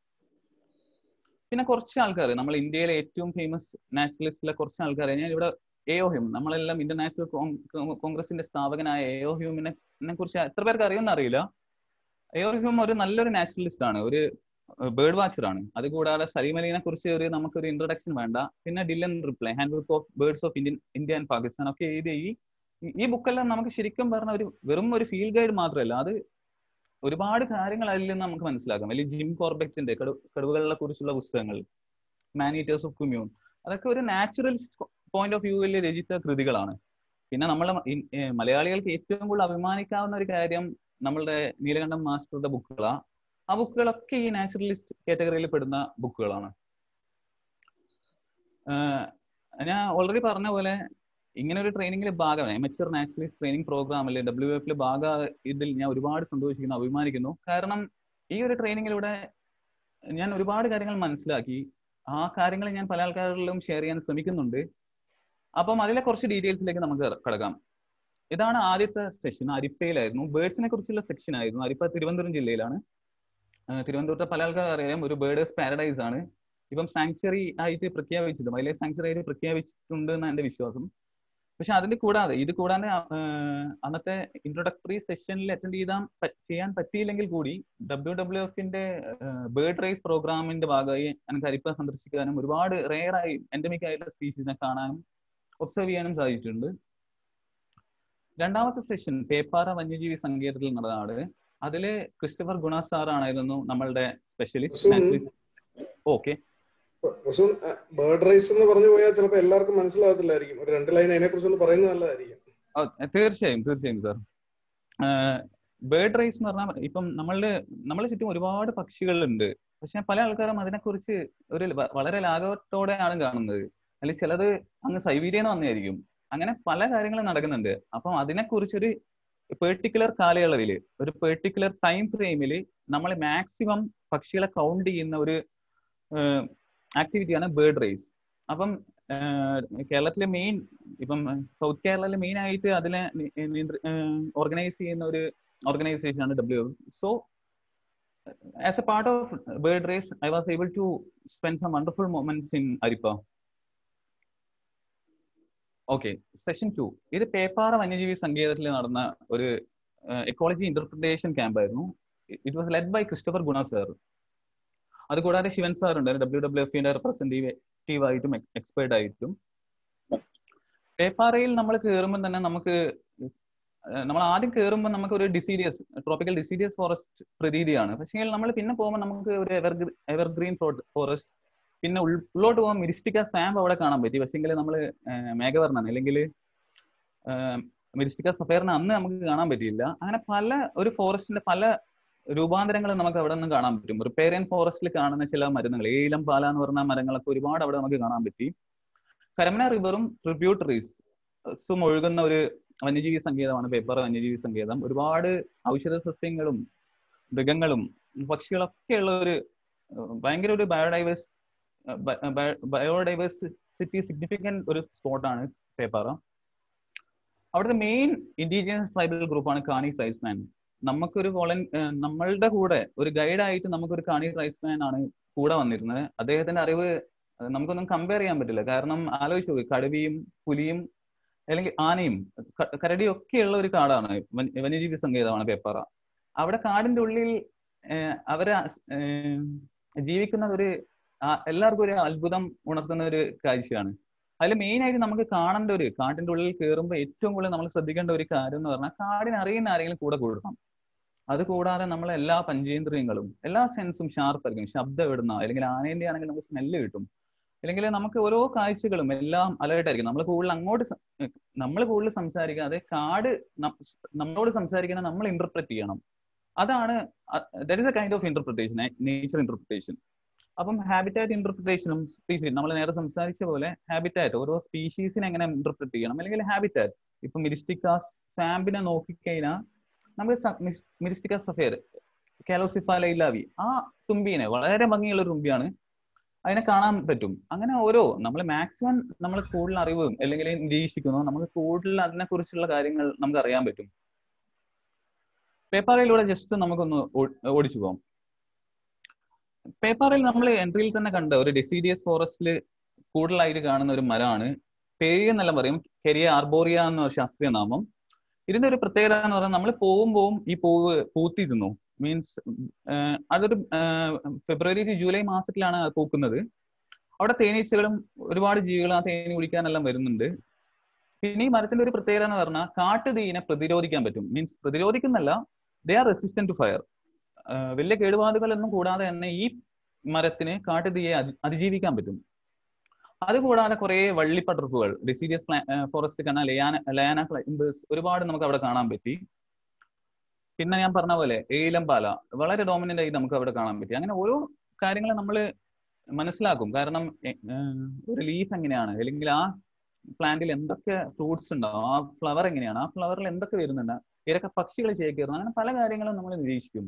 പിന്നെ കുറച്ച് ആൾക്കാർ നമ്മൾ ഇന്ത്യയിലെ ഏറ്റവും ഫേമസ് നാഷണലിസ്റ്റിലെ കുറച്ച് ആൾക്കാരെ ഞാൻ ഇവിടെ എഒ ഹ്യൂം നമ്മളെല്ലാം ഇന്റർനാഷണൽ കോൺഗ്രസിന്റെ സ്ഥാപകനായ എഒ ഹ്യൂമിനെ കുറിച്ച് എത്ര പേർക്ക് അറിയുമെന്ന് അറിയില്ല എഒ ഹ്യൂം ഒരു നല്ലൊരു നാഷണലിസ്റ്റ് ആണ് ഒരു ബേർഡ് വാച്ചർ ആണ് അതുകൂടാതെ സലീം അലീനെ കുറിച്ച് ഒരു നമുക്കൊരു ഇൻട്രൊഡക്ഷൻ വേണ്ട പിന്നെ Dillon Ripley handbook of birds of Indian India and Pakistan ഒക്കെ എഴുതിയ ഈ ഈ ബുക്കെല്ലാം നമുക്ക് ശരിക്കും പറഞ്ഞ ഒരു വെറും ഒരു ഫീൽ ഗൈഡ് മാത്രമല്ല അത് ഒരുപാട് കാര്യങ്ങൾ അതിൽ നിന്ന് നമുക്ക് മനസ്സിലാക്കാം അല്ലെങ്കിൽ ജിം കോർബെറ്റിന്റെ കടു കടുവകളെ കുറിച്ചുള്ള പുസ്തകങ്ങൾ മാനീറ്റേഴ്സ് ഓഫ് കുമ്യൂൺ അതൊക്കെ ഒരു നാച്ചുറൽ പോയിന്റ് ഓഫ് വ്യൂവിൽ രചിച്ച കൃതികളാണ് പിന്നെ നമ്മളെ മ- ഇൻ- ഏ, മലയാളികൾക്ക് ഏറ്റവും കൂടുതൽ അഭിമാനിക്കാവുന്ന ഒരു കാര്യം നമ്മളുടെ നീലകണ്ഠൻ മാസ്റ്ററുടെ ബുക്കുകളാ ആ ബുക്കുകളൊക്കെ ഈ നാച്ചുറലിസ്റ്റ് കാറ്റഗറിയിൽ പെടുന്ന ബുക്കുകളാണ് ആഹ് ഞാൻ ഓൾറെഡി പറഞ്ഞ പോലെ ഇങ്ങനെ ഒരു ട്രെയിനിങ്ങിൽ ഭാഗമായി എമച്ചർ നാഷണലിസ്റ്റ് ട്രെയിനിങ് പ്രോഗ്രാമിൽ ഡബ്ല്യു എഫിൽ ഭാഗ ഇതിൽ ഞാൻ ഒരുപാട് സന്തോഷിക്കുന്നു അഭിമാനിക്കുന്നു കാരണം ഈ ഒരു ട്രെയിനിങ്ങിലൂടെ ഞാൻ ഒരുപാട് കാര്യങ്ങൾ മനസ്സിലാക്കി ആ കാര്യങ്ങൾ ഞാൻ പല ആൾക്കാരിലും ഷെയർ ചെയ്യാൻ ശ്രമിക്കുന്നുണ്ട് അപ്പം അതിലെ കുറച്ച് ഡീറ്റെയിൽസിലേക്ക് നമുക്ക് കടക്കാം ഇതാണ് ആദ്യത്തെ സെഷൻ അരിപ്പയിലായിരുന്നു ബേർഡ്സിനെ കുറിച്ചുള്ള സെക്ഷൻ ആയിരുന്നു അരിപ്പ തിരുവനന്തപുരം ജില്ലയിലാണ് ആ, തിരുവനന്തപുരത്തെ പല ആൾക്കാർ അറിയാം ഒരു ബേർഡേഴ്സ് പാരഡൈസ് ആണ് ഇപ്പം സാങ്ച്വറി ആയിട്ട് പ്രഖ്യാപിച്ചിട്ടുണ്ട് വൈൽഡ് സാങ്ച്വറി ആയിട്ട് പ്രഖ്യാപിച്ചിട്ടുണ്ട് എന്നാണ് എന്റെ വിശ്വാസം പക്ഷെ അതിന്റെ കൂടാതെ ഇത് കൂടാതെ ആ, അന്നത്തെ ഇൻട്രൊഡക്ടറി സെഷനിൽ അറ്റൻഡ് ചെയ്താൽ പ- ചെയ്യാൻ പറ്റിയില്ലെങ്കിൽ കൂടി ഡബ്ല്യു ഡബ്ല്യു എഫിന്റെ ബേർഡ് റൈസ് പ്രോഗ്രാമിന്റെ ഭാഗമായി എനിക്ക് അരിപ്പ സന്ദർശിക്കാനും ഒരുപാട് റെയർ ആയി എൻഡമിക് ആയിട്ടുള്ള സ്പീഷീസിനെ കാണാനും ഒബ്സർവ് ചെയ്യാനും സാധിച്ചിട്ടുണ്ട് രണ്ടാമത്തെ സെഷൻ പേപ്പാറ വന്യജീവി സങ്കേതത്തിൽ നടന്നാണ് അതില് ക്രിസ്റ്റഫർ ഗുണ സാർ ആയിരുന്നു നമ്മളുടെ specialist Prasoon. Okay bird race എന്ന് പറഞ്ഞു പോയാൽ ചിലപ്പോൾ എല്ലാവർക്കും മനസ്സിലാകത്തില്ലായിരിക്കും ഒരു രണ്ട് ലൈൻ അതിനെ കുറിച്ച് ഒന്ന് പറയുന്നത് നല്ലതായിരിക്കും ആ, തീർച്ചയായും തീർച്ചയായും സാർ ബേർഡ് റൈസ് എന്ന് പറഞ്ഞാൽ ഇപ്പം നമ്മളുടെ നമ്മളെ ചുറ്റും ഒരുപാട് പക്ഷികളുണ്ട് പക്ഷെ പല ആൾക്കാരും അതിനെക്കുറിച്ച് ഒരു വ- വളരെ ലാഘവത്തോടെയാണ് കാണുന്നത് അല്ലെങ്കിൽ ചിലത് അങ്ങ് സൈബീരിയയിൽ നിന്ന് വന്നതായിരിക്കും അങ്ങനെ പല കാര്യങ്ങളും നടക്കുന്നുണ്ട് അപ്പം അതിനെക്കുറിച്ചൊരു പെർട്ടിക്കുലർ കാലയളവിൽ ഒരു പെർട്ടിക്കുലർ ടൈം ഫ്രെയിമിൽ നമ്മൾ മാക്സിമം പക്ഷികളെ കൗണ്ട് ചെയ്യുന്ന ഒരു ആക്ടിവിറ്റിയാണ് ബേർഡ് റേസ് അപ്പം ആഹ് കേരളത്തിലെ മെയിൻ ഇപ്പം സൗത്ത് കേരളത്തിലെ മെയിൻ ആയിട്ട് അതിനെ ഓർഗനൈസ് ചെയ്യുന്ന ഒരു ഓർഗനൈസേഷൻ ആണ് W so as a part of bird race I was able to spend some wonderful moments in Arippa okay session two ഇത് പേപ്പാറ വന്യജീവി സങ്കേതത്തിൽ നടന്ന ഒരു എക്കോളജി ഇന്റർപ്രിട്ടേഷൻ ക്യാമ്പ് ആയിരുന്നു it was led by Christopher Guna sir അതുകൂടാതെ ശിവൻ സാർ ഉണ്ട് W W എഫിന്റെ representative ആയിട്ടും എക്സ്പേർട്ട് ആയിട്ടും പേപ്പാറയിൽ നമ്മൾ കയറുമ്പോൾ തന്നെ നമുക്ക് ഏഹ് നമ്മൾ ആദ്യം കയറുമ്പോൾ നമുക്ക് ഒരു ഡിസീഡിയസ് ട്രോപ്പിക്കൽ ഡിസീഡിയസ് ഫോറസ്റ്റ് പ്രതീതിയാണ് പക്ഷേ നമ്മൾ പിന്നെ പോകുമ്പോൾ നമുക്ക് ഒരു എവർ എവർഗ്രീൻ ഫോറസ്റ്റ് പിന്നെ ഉൾ- ഉള്ളോട്ട് പോകാൻ മിരിസ്റ്റിക്ക സാമ്പ് അവിടെ കാണാൻ പറ്റി പക്ഷേങ്കിൽ നമ്മൾ മേഘവർണ്ണൻ അല്ലെങ്കിൽ മിരിസ്റ്റിക്ക സഫയറിനെ അന്ന് നമുക്ക് കാണാൻ പറ്റിയില്ല അങ്ങനെ പല ഒരു ഫോറസ്റ്റിന്റെ പല രൂപാന്തരങ്ങൾ നമുക്ക് അവിടെ നിന്ന് കാണാൻ പറ്റും റിപ്പേറിയൻ ഫോറസ്റ്റിൽ കാണുന്ന ചില മരുന്നുകൾ ഏലം പാല എന്ന് പറഞ്ഞ മരങ്ങളൊക്കെ ഒരുപാട് അവിടെ നമുക്ക് കാണാൻ പറ്റി കരമന റിവറും ട്രിബ്യൂട്ടറീസും ഒഴുകുന്ന ഒരു വന്യജീവി സങ്കേതമാണ് പേപ്പർ വന്യജീവി സങ്കേതം ഒരുപാട് ഔഷധ സസ്യങ്ങളും മൃഗങ്ങളും പക്ഷികളൊക്കെ ഉള്ള ഒരു ഏഹ് ഭയങ്കര ഒരു ബയോഡൈവേഴ്സ് ബയോഡൈവേഴ്സിറ്റി സിഗ്നിഫിക്കന്റ് ഒരു സ്പോട്ടാണ് പേപ്പാറ അവിടുത്തെ മെയിൻ ഇൻഡിജിനസ് ട്രൈബൽ ഗ്രൂപ്പാണ് കാണി ട്രൈബ്സ്മാൻ നമുക്കൊരു വോളൻ നമ്മളുടെ കൂടെ ഒരു ഗൈഡായിട്ട് നമുക്കൊരു കാണി ട്രൈബ്സ്മാൻ ആണ് കൂടെ വന്നിരുന്നത് അദ്ദേഹത്തിന്റെ അറിവ് അഹ് നമുക്കൊന്നും കമ്പയർ ചെയ്യാൻ പറ്റില്ല കാരണം ആലോചിച്ച് നോക്ക് കടുവയും പുലിയും അല്ലെങ്കിൽ ആനയും ക- കരടിയും ഒക്കെയുള്ള ഒരു കാടാണ് വന്യ- വന്യജീവി സങ്കേതമാണ് പേപ്പാറ അവിടെ കാടിന്റെ ഉള്ളിൽ ഏഹ് അവരെ അസ്- ഏഹ് ജീവിക്കുന്ന ഒരു ആ- എല്ലാവർക്കും ഒരു അത്ഭുതം ഉണർത്തുന്ന ഒരു കാഴ്ചയാണ് അതിൽ മെയിൻ ആയിട്ട് നമുക്ക് കാണേണ്ട ഒരു കാട്ടിന്റെ ഉള്ളിൽ കയറുമ്പോൾ ഏറ്റവും കൂടുതൽ നമ്മൾ ശ്രദ്ധിക്കേണ്ട ഒരു കാര്യം എന്ന് പറഞ്ഞാൽ കാടിനെ അറിയുന്ന ആരെങ്കിലും കൂടെ കൂടണം അത് കൂടാതെ നമ്മളെ എല്ലാ പഞ്ചേന്ദ്രിയങ്ങളും എല്ലാ സെൻസും ഷാർപ്പ് ആയിരിക്കും ശബ്ദം ഇടുന്ന അല്ലെങ്കിൽ ആനേന്റെ ആണെങ്കിൽ നമുക്ക് സ്മെല്ല് കിട്ടും അല്ലെങ്കിൽ നമുക്ക് ഓരോ കാഴ്ചകളും എല്ലാം അലേർട്ട് ആയിരിക്കും നമ്മൾ കൂടുതൽ അങ്ങോട്ട് നമ്മൾ കൂടുതൽ സംസാരിക്കാതെ കാട് നം- നമ്മളോട് സംസാരിക്കുന്ന നമ്മൾ ഇന്റർപ്രറ്റ് ചെയ്യണം അതാണ് that is a kind of interpretation nature interpretation അപ്പം ഹാബിറ്റാറ്റ് ഇന്റർപ്രിട്ടേഷനും സ്പീഷീസ് നമ്മൾ നേരെ സംസാരിച്ച പോലെ ഹാബിറ്റാറ്റ് ഓരോ സ്പീഷീസിനെ എങ്ങനെ ഇന്റർപ്രറ്റ് ചെയ്യണം അല്ലെങ്കിൽ ഹാബിറ്റാറ്റ് ഇപ്പൊ മിരിസ്റ്റിക്കാസ് ഫാമ്പിനെ നോക്കിക്കഴിഞ്ഞാൽ നമുക്ക് മിരിസ്റ്റിക്ക സഫേർ കാലോസിഫാലൈലാവി ആ തുമ്പീനെ വളരെ ഭംഗിയുള്ള ഒരു തുമ്പിയാണ് അതിനെ കാണാൻ പറ്റും അങ്ങനെ ഓരോ നമ്മൾ മാക്സിമം നമ്മൾ കൂടുതൽ അറിവ് അല്ലെങ്കിൽ നിരീക്ഷിക്കുന്നു നമുക്ക് കൂടുതൽ അതിനെ കുറിച്ചുള്ള കാര്യങ്ങൾ നമുക്ക് അറിയാൻ പറ്റും പേപ്പാറയിലൂടെ ജസ്റ്റ് നമുക്കൊന്ന് ഓ- ഓടിച്ചു പോകാം പേപ്പാറയിൽ നമ്മൾ എൻട്രിയിൽ തന്നെ കണ്ട ഒരു ഡെസീഡിയസ് ഫോറസ്റ്റിൽ കൂടുതലായിട്ട് കാണുന്ന ഒരു മരമാണ് പേര് എന്നെല്ലാം പറയും കെരിയ ആർബോറിയ എന്ന ശാസ്ത്രീയ നാമം ഇതിന്റെ ഒരു പ്രത്യേകത എന്ന് പറഞ്ഞാൽ നമ്മൾ പോകുമ്പോൾ ഈ പൂവ് പൂത്തിരുന്നു മീൻസ് അതൊരു ആഹ് ഫെബ്രുവരി to ജൂലൈ മാസത്തിലാണ് അത് പൂക്കുന്നത് അവിടെ തേനീച്ചകളും ഒരുപാട് ജീവികളും ആ തേനി കുടിക്കാനെല്ലാം വരുന്നുണ്ട് പിന്നെ ഈ മരത്തിന്റെ ഒരു പ്രത്യേകത എന്ന് പറഞ്ഞാൽ കാട്ടുതീനെ പ്രതിരോധിക്കാൻ പറ്റും മീൻസ് പ്രതിരോധിക്കുന്നല്ല they are resistant to fire വലിയ കേടുപാടുകളൊന്നും കൂടാതെ തന്നെ ഈ മരത്തിന് കാട്ടുതീയെ അതി- അതിജീവിക്കാൻ പറ്റും അതുകൂടാതെ കുറെ വള്ളിപ്പടർപ്പുകൾ ഡെസീരിയസ് ഫോറസ്റ്റ് കണ്ട ലയാന ലയാന ക്ലൈംബേഴ്സ് ഒരുപാട് നമുക്ക് അവിടെ കാണാൻ പറ്റി പിന്നെ ഞാൻ പറഞ്ഞ പോലെ ഏലം പാല വളരെ ഡോമിനന്റ് ആയി നമുക്ക് അവിടെ കാണാൻ പറ്റി അങ്ങനെ ഓരോ കാര്യങ്ങൾ നമ്മൾ മനസ്സിലാക്കും കാരണം എ- ഏഹ് ഒരു ലീഫ് എങ്ങനെയാണ് അല്ലെങ്കിൽ ആ പ്ലാന്റിൽ എന്തൊക്കെ ഫ്രൂട്ട്സ് ഉണ്ടാവും ആ ഫ്ലവർ എങ്ങനെയാണ് ആ ഫ്ലവറിൽ എന്തൊക്കെ വരുന്നുണ്ട് ഏതൊക്കെ പക്ഷികൾ ചേക്കേറുന്നു അങ്ങനെ പല കാര്യങ്ങളും നമ്മൾ നിരീക്ഷിക്കും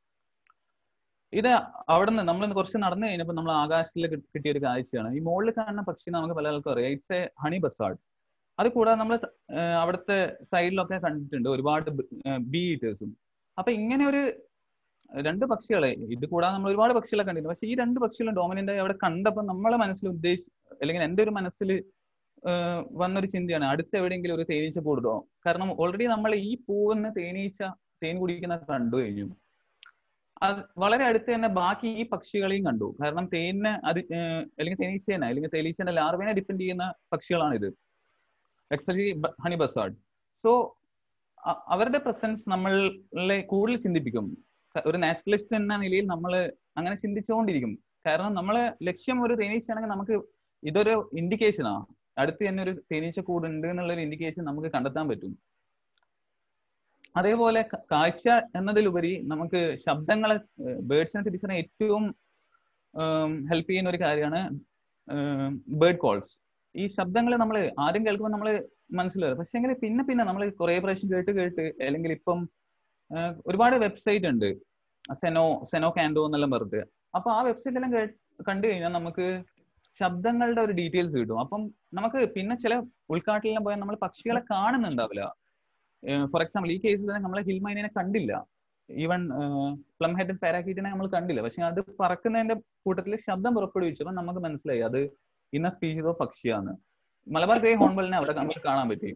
ഇത് അവിടെ നിന്ന് നമ്മൾ കുറച്ച് നടന്നു കഴിഞ്ഞപ്പോൾ നമ്മൾ ആകാശത്തിൽ കി- കിട്ടിയ ഒരു കാഴ്ചയാണ് ഈ മുകളിൽ കാണുന്ന പക്ഷി നമുക്ക് പല ആൾക്കും അറിയാം ഇറ്റ്സ് എ ഹണി ബസാർഡ് അത് കൂടാതെ നമ്മൾ അവിടുത്തെ സൈഡിലൊക്കെ കണ്ടിട്ടുണ്ട് ഒരുപാട് ബി ഈറ്റേഴ്സും അപ്പൊ ഇങ്ങനെ ഒരു രണ്ട് പക്ഷികളെ ഇത് കൂടാതെ നമ്മൾ ഒരുപാട് പക്ഷികളെ കണ്ടിട്ടുണ്ട് പക്ഷെ ഈ രണ്ട് പക്ഷികളും ഡോമിനന്റ് ആയി അവിടെ കണ്ടപ്പോൾ നമ്മളെ മനസ്സിൽ ഉദ്ദേശിച്ച് അല്ലെങ്കിൽ എൻ്റെ ഒരു മനസ്സിൽ ഏഹ് വന്നൊരു ചിന്തയാണ് അടുത്ത് എവിടെയെങ്കിലും ഒരു തേനീച്ച കൂടുതോ കാരണം ഓൾറെഡി നമ്മൾ ഈ പൂവിന് തേനീച്ച തേൻ കുടിക്കുന്ന കണ്ടു കഴിഞ്ഞു അത് വളരെ അടുത്ത് തന്നെ ബാക്കി ഈ പക്ഷികളെയും കണ്ടു കാരണം തേനിനെ അത് ഏഹ് അല്ലെങ്കിൽ തേനീച്ചേനെ അല്ലെങ്കിൽ തേനീച്ചേന്റെ ലാർവേനെ ഡിപ്പെൻഡ് ചെയ്യുന്ന പക്ഷികളാണ് ഇത് എക്സ്പെഷ്യലി ഹണി ബസാർഡ് സോ അവരുടെ പ്രസൻസ് നമ്മളെ കൂടുതൽ ചിന്തിപ്പിക്കും ക- ഒരു നാച്ചുറലിസ്റ്റ് എന്ന നിലയിൽ നമ്മൾ അങ്ങനെ ചിന്തിച്ചുകൊണ്ടിരിക്കും കാരണം നമ്മളെ ലക്ഷ്യം ഒരു തേനീച്ചയാണെങ്കിൽ നമുക്ക് ഇതൊരു ഇൻഡിക്കേഷനാ അടുത്ത് തന്നെ ഒരു തേനീച്ച കൂടുണ്ട് എന്നുള്ള ഒരു ഇൻഡിക്കേഷൻ നമുക്ക് കണ്ടെത്താൻ പറ്റും അതേപോലെ ക- കാഴ്ച എന്നതിലുപരി നമുക്ക് ശബ്ദങ്ങളെ ബേർഡ്സിനെ തിരിച്ചറിയാൻ ഏറ്റവും ഹെൽപ്പ് ചെയ്യുന്ന ഒരു കാര്യമാണ് ബേർഡ് കോൾസ് ഈ ശബ്ദങ്ങൾ നമ്മൾ ആദ്യം കേൾക്കുമ്പോൾ നമ്മൾ മനസ്സിലാവും പക്ഷെ പിന്നെ പിന്നെ നമ്മൾ കുറെ പ്രാവശ്യം കേട്ട് കേട്ട് അല്ലെങ്കിൽ ഇപ്പം ആ, ഒരുപാട് വെബ്സൈറ്റ് ഉണ്ട് സെനോ സെനോ കാൻഡോ എന്നെല്ലാം പറഞ്ഞിട്ട് അപ്പൊ ആ വെബ്സൈറ്റ് എല്ലാം കേ- കണ്ടു കഴിഞ്ഞാൽ നമുക്ക് ശബ്ദങ്ങളുടെ ഒരു ഡീറ്റെയിൽസ് കിട്ടും അപ്പം നമുക്ക് പിന്നെ ചില ഉൾക്കാട്ടിലെല്ലാം പോയാൽ നമ്മൾ പക്ഷികളെ കാണുന്നുണ്ടാവില്ല ഫോർ എക്സാമ്പിൾ ഈ കേസിൽ തന്നെ നമ്മളെ ഹിൽമൈനെ കണ്ടില്ല ഈവൻ പ്ലം ഹെഡ് പാരാക്കീറ്റിനെ നമ്മൾ കണ്ടില്ല പക്ഷെ അത് പറക്കുന്നതിന്റെ കൂട്ടത്തിൽ ശബ്ദം പുറപ്പെടുവിച്ചപ്പോൾ നമുക്ക് മനസ്സിലായി അത് ഇന്ന സ്പീഷീസോ പക്ഷിയാണ് മലബാർ ഗ്രേ ഹോൺബലിനെ അവിടെ നമുക്ക് കാണാൻ പറ്റി